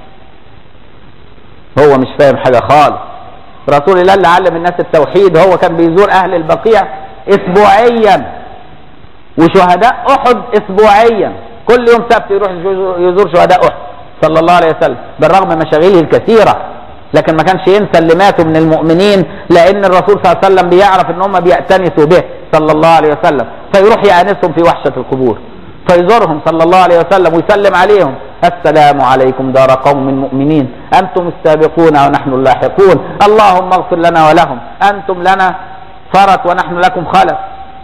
هو مش فاهم حاجه خالص رسول الله اللي علم الناس التوحيد هو كان بيزور اهل البقيع اسبوعيا وشهداء احد اسبوعيا كل يوم سبت يروح يزور شهداء احد صلى الله عليه وسلم بالرغم من مشاغله الكثيره لكن ما كانش ينسى اللي ماتوا من المؤمنين لان الرسول صلى الله عليه وسلم بيعرف ان هم بيأتنسوا به صلى الله عليه وسلم فيروح يأنسهم في وحشة القبور فيزورهم صلى الله عليه وسلم ويسلم عليهم السلام عليكم دار قوم مؤمنين أنتم السابقون ونحن اللاحقون اللهم اغفر لنا ولهم أنتم لنا فرت ونحن لكم خلف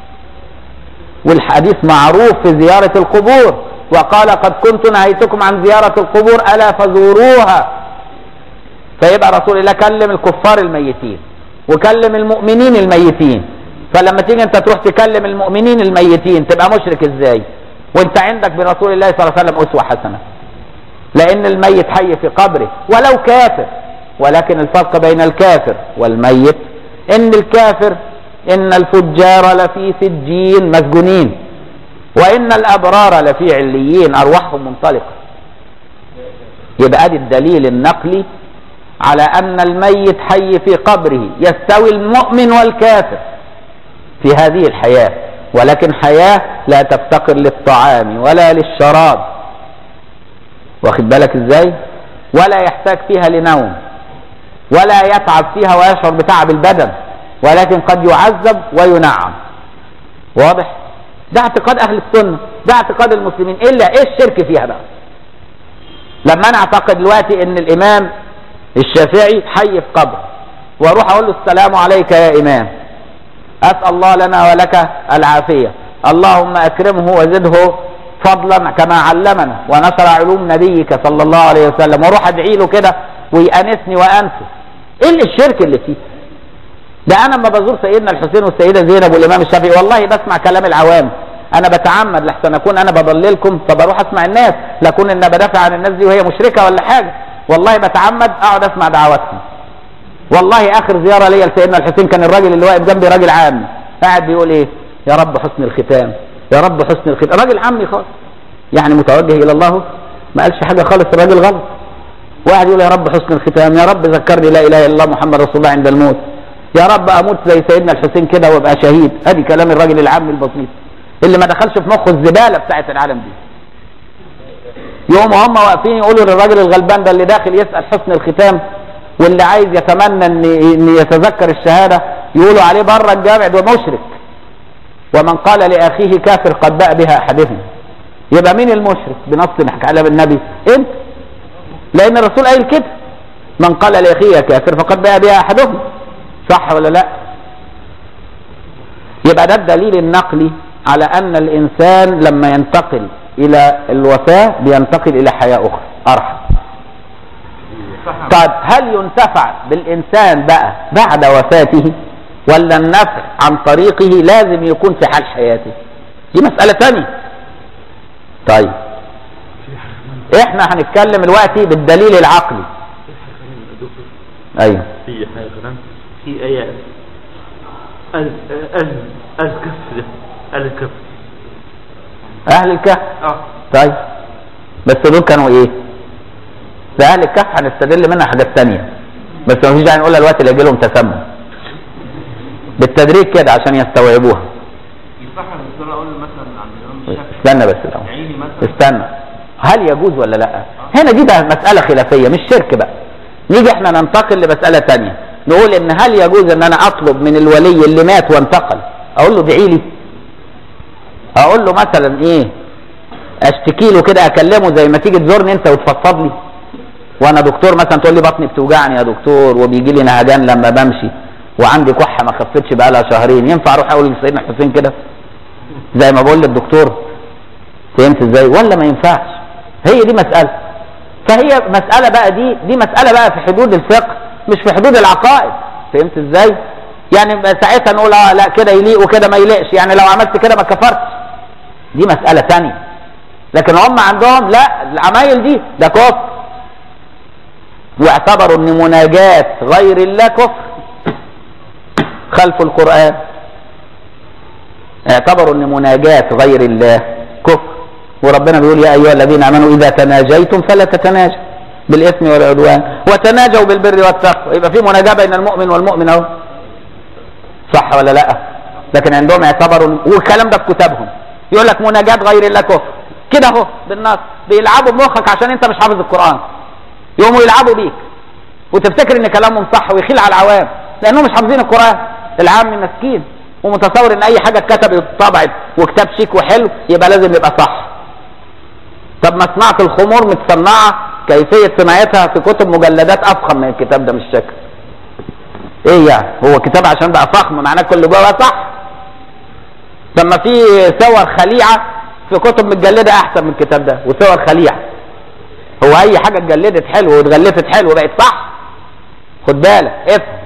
والحديث معروف في زيارة القبور وقال قد كنت نهيتكم عن زيارة القبور ألا فزوروها فيبقى رسول الله كلم الكفار الميتين وكلم المؤمنين الميتين فلما تيجي انت تروح تكلم المؤمنين الميتين تبقى مشرك ازاي وانت عندك برسول الله صلى الله عليه وسلم اسوه حسنه لان الميت حي في قبره ولو كافر ولكن الفرق بين الكافر والميت ان الكافر ان الفجار لفي سجين مسجونين وان الابرار لفي عليين ارواحهم منطلقه يبقى ادي الدليل النقلي على ان الميت حي في قبره يستوي المؤمن والكافر في هذه الحياه ولكن حياه لا تفتقر للطعام ولا للشراب واخد بالك ازاي ولا يحتاج فيها لنوم ولا يتعب فيها ويشعر بتعب البدن ولكن قد يعذب وينعم واضح ده اعتقاد اهل السنه ده اعتقاد المسلمين الا ايه الشرك فيها بقى لما انا اعتقد دلوقتي ان الامام الشافعي حي في قبر واروح اقول له السلام عليك يا امام اسال الله لنا ولك العافيه اللهم اكرمه وزده فضلا كما علمنا ونشر علوم نبيك صلى الله عليه وسلم واروح ادعي له كده ويأنسني وانسه ايه اللي الشرك اللي فيه ده انا لما بزور سيدنا الحسين والسيده زينب والامام الشافعي والله بسمع كلام العوام انا بتعمد لحسن اكون انا بضللكم فبروح اسمع الناس لاكون ان بدافع عن الناس دي وهي مشركه ولا حاجه والله بتعمد اقعد اسمع دعواتهم والله اخر زياره ليا لسيدنا الحسين كان الراجل اللي واقف جنبي راجل عامي قاعد بيقول ايه يا رب حسن الختام يا رب حسن الختام راجل عامي خالص يعني متوجه الى الله ما قالش حاجه خالص الراجل غلط واحد يقول يا رب حسن الختام يا رب ذكرني لا اله الا الله محمد رسول الله عند الموت يا رب اموت زي سيدنا الحسين كده وابقى شهيد ادي كلام الراجل العامي البسيط اللي ما دخلش في مخه الزباله بتاعت العالم دي يوم هم واقفين يقولوا للراجل الغلبان ده اللي داخل يسال حسن الختام واللي عايز يتمنى ان ان يتذكر الشهاده يقولوا عليه بره الجامع ده مشرك ومن قال لاخيه كافر قد باء بها احدهم يبقى مين المشرك بنص كلام النبي انت لان الرسول قايل كده من قال لاخيه يا كافر فقد باء بها احدهم صح ولا لا يبقى ده الدليل النقلي على ان الانسان لما ينتقل الى الوفاه بينتقل الى حياه اخرى ارحم طيب هل ينتفع بالانسان بقى بعد وفاته ولا النفع عن طريقه لازم يكون في حال حياته دي مساله ثانيه طيب احنا هنتكلم دلوقتي بالدليل العقلي ايوه في حاجة كلام في آية ال ال الكف ده الكف اهل الكهف اه طيب بس دول كانوا ايه في اهل الكهف هنستدل منها حاجات تانية بس ما فيش داعي نقولها دلوقتي اللي يجي لهم تسمم بالتدريج كده عشان يستوعبوها يصح الرسول اقول مثلا عن الامام الشافعي استنى بس الاول عيني مثلا استنى هل يجوز ولا لا هنا دي بقى مسألة خلافية مش شرك بقى نيجي احنا ننتقل لمسألة تانية نقول ان هل يجوز ان انا اطلب من الولي اللي مات وانتقل اقول له ادعي لي اقول له مثلا ايه اشتكي له كده اكلمه زي ما تيجي تزورني انت وتفضفض لي وانا دكتور مثلا تقول لي بطني بتوجعني يا دكتور وبيجي لي نهجان لما بمشي وعندي كحه ما خفتش بقالها شهرين ينفع اروح اقول لسيدنا حسين كده زي ما بقول للدكتور فهمت ازاي ولا ما ينفعش هي دي مساله فهي مساله بقى دي دي مساله بقى في حدود الفقه مش في حدود العقائد فهمت ازاي يعني ساعتها نقول اه لا كده يليق وكده ما يليقش يعني لو عملت كده ما كفرتش دي مسألة تانية لكن هم عندهم لا العمايل دي ده كفر واعتبروا ان مناجاة غير الله كفر خلف القرآن اعتبروا ان مناجاة غير الله كفر وربنا بيقول يا ايها الذين امنوا اذا تناجيتم فلا تتناجوا بالاثم والعدوان وتناجوا بالبر والتقوى يبقى في مناجاة بين المؤمن والمؤمن اهو صح ولا لا لكن عندهم اعتبروا والكلام ده في كتابهم يقول لك مناجاة غير الله كفر كده اهو بالنص بيلعبوا بمخك عشان انت مش حافظ القرآن يقوموا يلعبوا بيك وتفتكر ان كلامهم صح ويخيل على العوام لانهم مش حافظين القرآن العام مسكين ومتصور ان اي حاجة اتكتبت واتطبعت وكتاب شيك وحلو يبقى لازم يبقى صح طب ما صناعة الخمور متصنعة كيفية صناعتها في كتب مجلدات افخم من الكتاب ده مش شكل ايه يعني هو كتاب عشان بقى فخم معناه كل جوه صح طب ما في صور خليعة في كتب متجلدة احسن من الكتاب ده وصور خليعة هو اي حاجة اتجلدت حلو واتغلفت حلو وبقت صح خد بالك افهم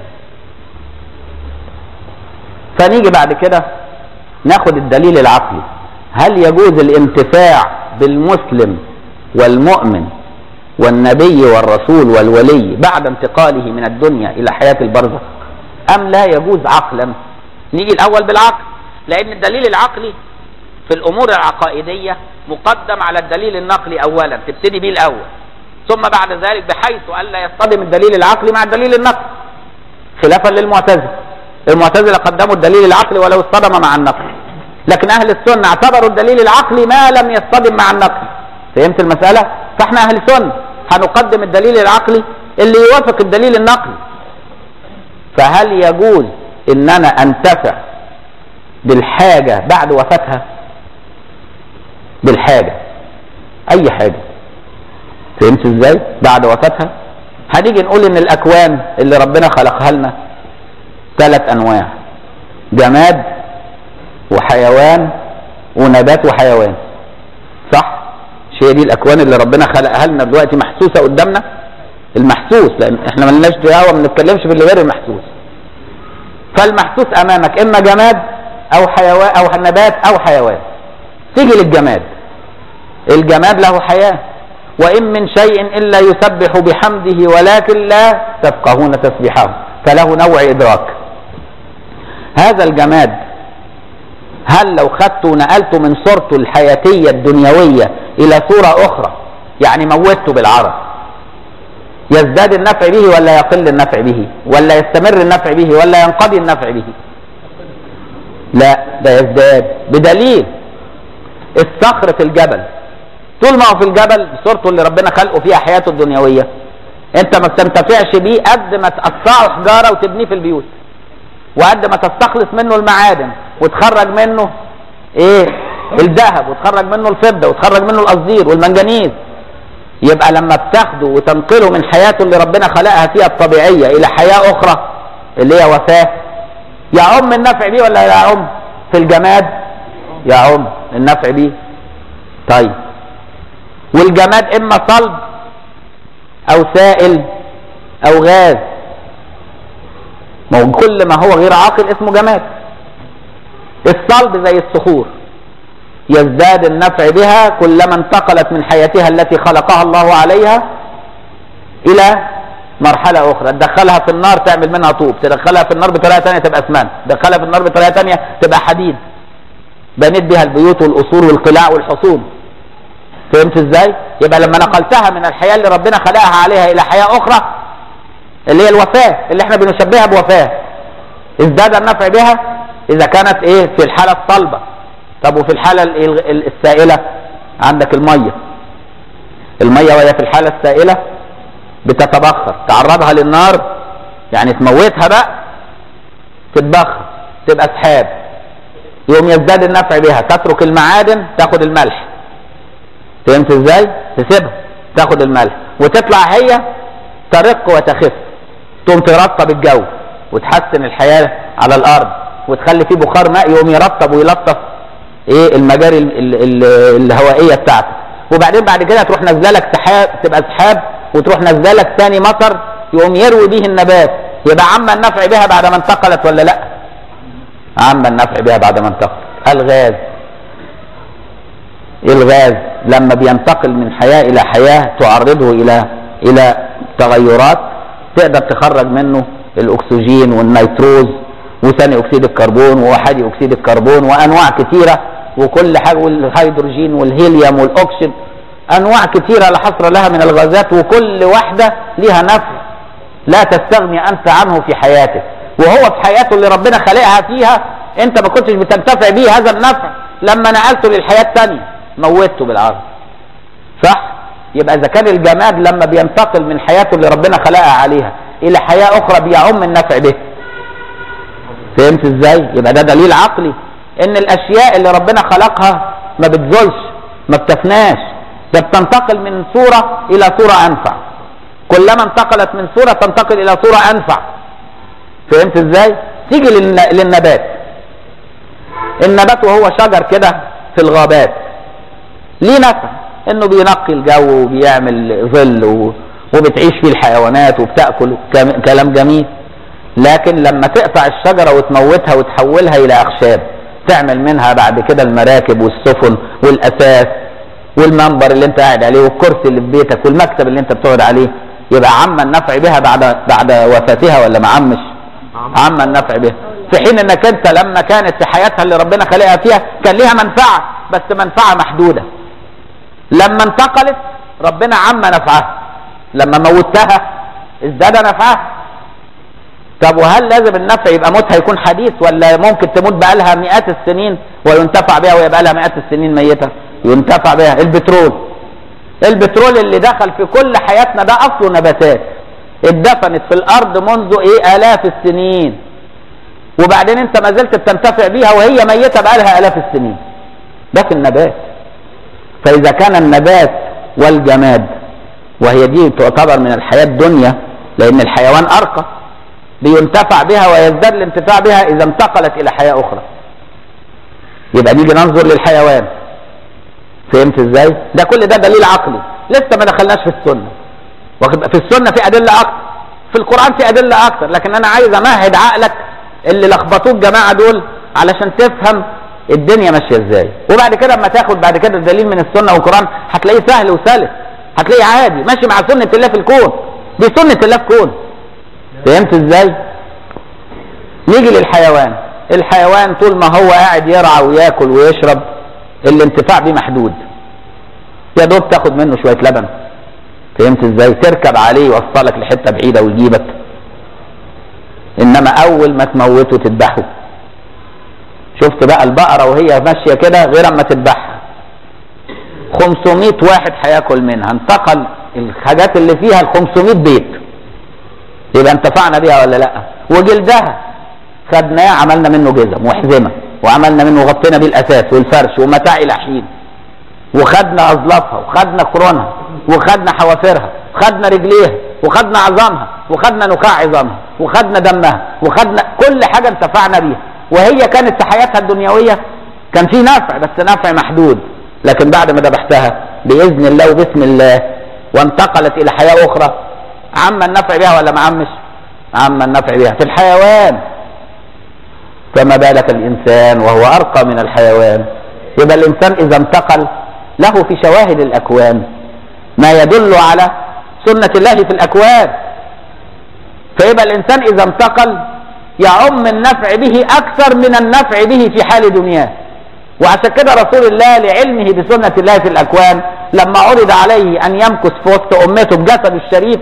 فنيجي بعد كده ناخد الدليل العقلي هل يجوز الانتفاع بالمسلم والمؤمن والنبي والرسول والولي بعد انتقاله من الدنيا الى حياة البرزخ ام لا يجوز عقلا نيجي الاول بالعقل لان الدليل العقلي في الامور العقائدية مقدم على الدليل النقلي اولا تبتدي بيه الاول ثم بعد ذلك بحيث الا يصطدم الدليل العقلي مع الدليل النقلي خلافا للمعتزله المعتزله قدموا الدليل العقلي ولو اصطدم مع النقل لكن اهل السنه اعتبروا الدليل العقلي ما لم يصطدم مع النقل فهمت المساله فاحنا اهل سنه هنقدم الدليل العقلي اللي يوافق الدليل النقلي فهل يجوز ان انا انتفع بالحاجه بعد وفاتها بالحاجه اي حاجه فهمت ازاي بعد وفاتها هنيجي نقول ان الاكوان اللي ربنا خلقها لنا ثلاث انواع جماد وحيوان ونبات وحيوان صح مش هي دي الاكوان اللي ربنا خلقها لنا دلوقتي محسوسه قدامنا المحسوس لان احنا ملناش دعوه ما بنتكلمش باللي غير المحسوس فالمحسوس امامك اما جماد او حيوان او نبات او حيوان تيجي للجماد الجماد له حياه وإن من شيء إلا يسبح بحمده ولكن لا تفقهون تسبيحه فله نوع إدراك هذا الجماد هل لو خدته ونقلته من صورته الحياتية الدنيوية إلى صورة أخرى يعني موته بالعرض يزداد النفع به ولا يقل النفع به ولا يستمر النفع به ولا ينقضي النفع به لا ده يزداد بدليل الصخر في الجبل طول ما هو في الجبل صورته اللي ربنا خلقه فيها حياته الدنيويه انت ما بتنتفعش بيه قد ما تقطعه حجاره وتبنيه في البيوت وقد ما تستخلص منه المعادن وتخرج منه ايه الذهب وتخرج منه الفضه وتخرج منه القصدير والمنجنيز يبقى لما بتاخده وتنقله من حياته اللي ربنا خلقها فيها الطبيعيه الى حياه اخرى اللي هي وفاه يعم النفع بيه ولا يعم في الجماد يعم النفع بيه طيب والجماد اما صلب او سائل او غاز ما هو كل ما هو غير عاقل اسمه جماد الصلب زي الصخور يزداد النفع بها كلما انتقلت من حياتها التي خلقها الله عليها الى مرحلة أخرى تدخلها في النار تعمل منها طوب تدخلها في النار بطريقة ثانية تبقى أسمنت تدخلها في النار بطريقة ثانية تبقى حديد بنيت بها البيوت والقصور والقلاع والحصون فهمت ازاي يبقى لما نقلتها من الحياة اللي ربنا خلقها عليها الى حياة اخرى اللي هي الوفاة اللي احنا بنشبهها بوفاة ازداد النفع بها اذا كانت ايه في الحالة الصلبة طب وفي الحالة ال- ال- السائلة عندك المية المية وهي في الحالة السائلة بتتبخر تعرضها للنار يعني تموتها بقى تتبخر تبقى سحاب يوم يزداد النفع بها تترك المعادن تاخد الملح فهمت ازاي تسيبها تاخد الملح وتطلع هي ترق وتخف تقوم ترطب الجو وتحسن الحياة على الارض وتخلي فيه بخار ماء يقوم يرطب ويلطف ايه المجاري ال ال ال الهوائية بتاعته وبعدين بعد كده تروح نازله لك سحاب تبقى سحاب وتروح نازله لك ثاني مطر يقوم يروي به النبات يبقى عم النفع بها بعد ما انتقلت ولا لا عم النفع بها بعد ما انتقلت الغاز الغاز لما بينتقل من حياة إلى حياة تعرضه إلى إلى تغيرات تقدر تخرج منه الأكسجين والنيتروز وثاني أكسيد الكربون ووحدي أكسيد الكربون وأنواع كثيرة وكل حاجة والهيدروجين والهيليوم والأكسجين أنواع كثيرة لا حصر لها من الغازات وكل واحدة لها نفع لا تستغني أنت عنه في حياتك وهو في حياته اللي ربنا خلقها فيها أنت ما كنتش بتنتفع بيه هذا النفع لما نقلته للحياة الثانية موته بالعرض صح يبقى اذا كان الجماد لما بينتقل من حياته اللي ربنا خلقها عليها الى حياه اخرى بيعم النفع به فهمت ازاي يبقى ده دليل عقلي ان الاشياء اللي ربنا خلقها ما بتزولش ما بتفناش ده بتنتقل من صوره الى صوره انفع كلما انتقلت من صوره تنتقل الى صوره انفع فهمت ازاي تيجي للن- للنبات النبات وهو شجر كده في الغابات ليه نفع انه بينقي الجو وبيعمل ظل و... وبتعيش فيه الحيوانات وبتاكل كم- كلام جميل لكن لما تقطع الشجره وتموتها وتحولها الى اخشاب تعمل منها بعد كده المراكب والسفن والاساس والمنبر اللي انت قاعد عليه والكرسي اللي في بيتك والمكتب اللي انت بتقعد عليه يبقى عم النفع بها بعد بعد وفاتها ولا ما عمش عم النفع بها في حين انك انت لما كانت في حياتها اللي ربنا خلقها فيها كان ليها منفعه بس منفعه محدوده لما انتقلت ربنا عم نفعها لما موتها ازداد نفعها طب وهل لازم النفع يبقى موتها يكون حديث ولا ممكن تموت بقالها مئات السنين وينتفع بها وهي بقالها مئات السنين ميته ينتفع بها البترول البترول اللي دخل في كل حياتنا ده اصله نباتات اتدفنت في الارض منذ ايه الاف السنين وبعدين انت ما زلت بتنتفع بيها وهي ميته بقالها الاف السنين ده في النبات فاذا كان النبات والجماد وهي دي تعتبر من الحياه الدنيا لان الحيوان ارقى بينتفع بها ويزداد الانتفاع بها اذا انتقلت الى حياه اخرى يبقى نيجي ننظر للحيوان فهمت ازاي ده كل ده دليل عقلي لسه ما دخلناش في السنه واخد بقى؟ في السنه في ادله اكتر في القران في ادله اكتر لكن انا عايز امهد عقلك اللي لخبطوه الجماعه دول علشان تفهم الدنيا ماشيه ازاي وبعد كده اما تاخد بعد كده الدليل من السنه والقران هتلاقيه سهل وسلس هتلاقيه عادي ماشي مع سنه الله في الكون دي سنه الله في الكون فهمت ازاي نيجي للحيوان الحيوان طول ما هو قاعد يرعى وياكل ويشرب الانتفاع بيه محدود يا دوب تاخد منه شويه لبن فهمت ازاي تركب عليه يوصلك لحته بعيده ويجيبك انما اول ما تموته تذبحه شفت بقى البقره وهي ماشيه كده غير اما تذبحها 500 واحد هياكل منها انتقل الحاجات اللي فيها ال 500 بيت يبقى انتفعنا بيها ولا لا وجلدها خدناه عملنا منه جزم وحزمه وعملنا منه غطينا بيه الاساس والفرش ومتاع الى حين وخدنا اظلافها وخدنا قرونها وخدنا حوافرها خدنا رجليها وخدنا عظامها وخدنا نخاع عظامها وخدنا دمها وخدنا كل حاجه انتفعنا بيها وهي كانت في حياتها الدنيويه كان في نفع بس نفع محدود لكن بعد ما ذبحتها باذن الله وبسم الله وانتقلت الى حياه اخرى عم النفع بها ولا ما عمش عم النفع بها في الحيوان فما بالك الانسان وهو ارقى من الحيوان يبقى الانسان اذا انتقل له في شواهد الاكوان ما يدل على سنه الله في الاكوان فيبقى الانسان اذا انتقل يعم النفع به اكثر من النفع به في حال دنياه وعشان كده رسول الله لعلمه بسنه الله في الاكوان لما عرض عليه ان يمكث في وسط امته بجسده الشريف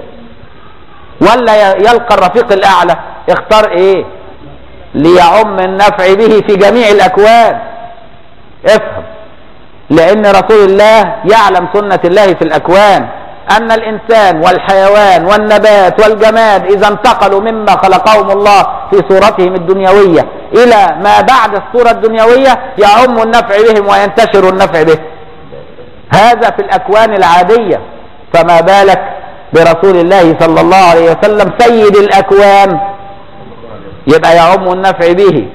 ولا يلقى الرفيق الاعلى اختار ايه ليعم النفع به في جميع الاكوان افهم لان رسول الله يعلم سنه الله في الاكوان ان الانسان والحيوان والنبات والجماد اذا انتقلوا مما خلقهم الله في صورتهم الدنيويه الى ما بعد الصوره الدنيويه يعم النفع بهم وينتشر النفع به هذا في الاكوان العاديه فما بالك برسول الله صلى الله عليه وسلم سيد الاكوان يبقى يعم النفع به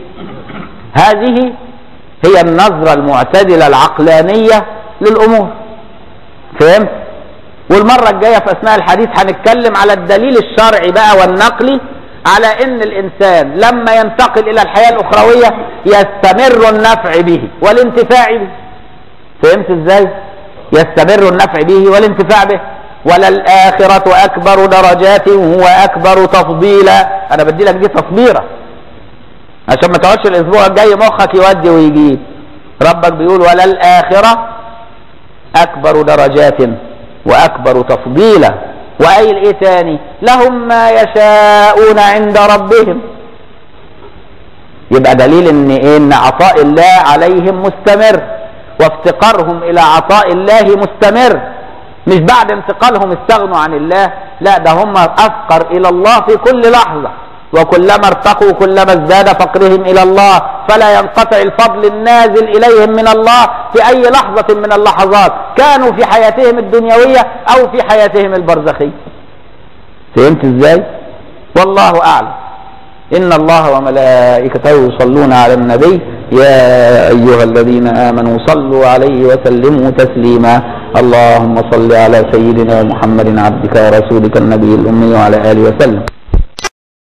هذه هي النظرة المعتدلة العقلانية للأمور فهمت؟ والمرة الجاية في أثناء الحديث هنتكلم على الدليل الشرعي بقى والنقلي على ان الانسان لما ينتقل الى الحياه الاخرويه يستمر النفع به والانتفاع به فهمت ازاي يستمر النفع به والانتفاع به وللآخرة أكبر درجات وأكبر تفضيلا أنا بدي لك دي تصبيرة عشان ما تقعدش الأسبوع الجاي مخك يودي ويجيب ربك بيقول وللآخرة أكبر درجات وأكبر تفضيلا وأي الإيه تاني لهم ما يشاءون عند ربهم يبقى دليل ان ايه ان عطاء الله عليهم مستمر وافتقارهم الى عطاء الله مستمر مش بعد انتقالهم استغنوا عن الله لا ده هم افقر الى الله في كل لحظة وكلما ارتقوا كلما ازداد فقرهم الى الله فلا ينقطع الفضل النازل اليهم من الله في اي لحظة من اللحظات كانوا في حياتهم الدنيوية او في حياتهم البرزخية فهمت ازاي والله اعلم إن الله وملائكته يصلون على النبي يا أيها الذين آمنوا صلوا عليه وسلموا تسليما اللهم صل على سيدنا محمد عبدك ورسولك النبي الأمي وعلى آله وسلم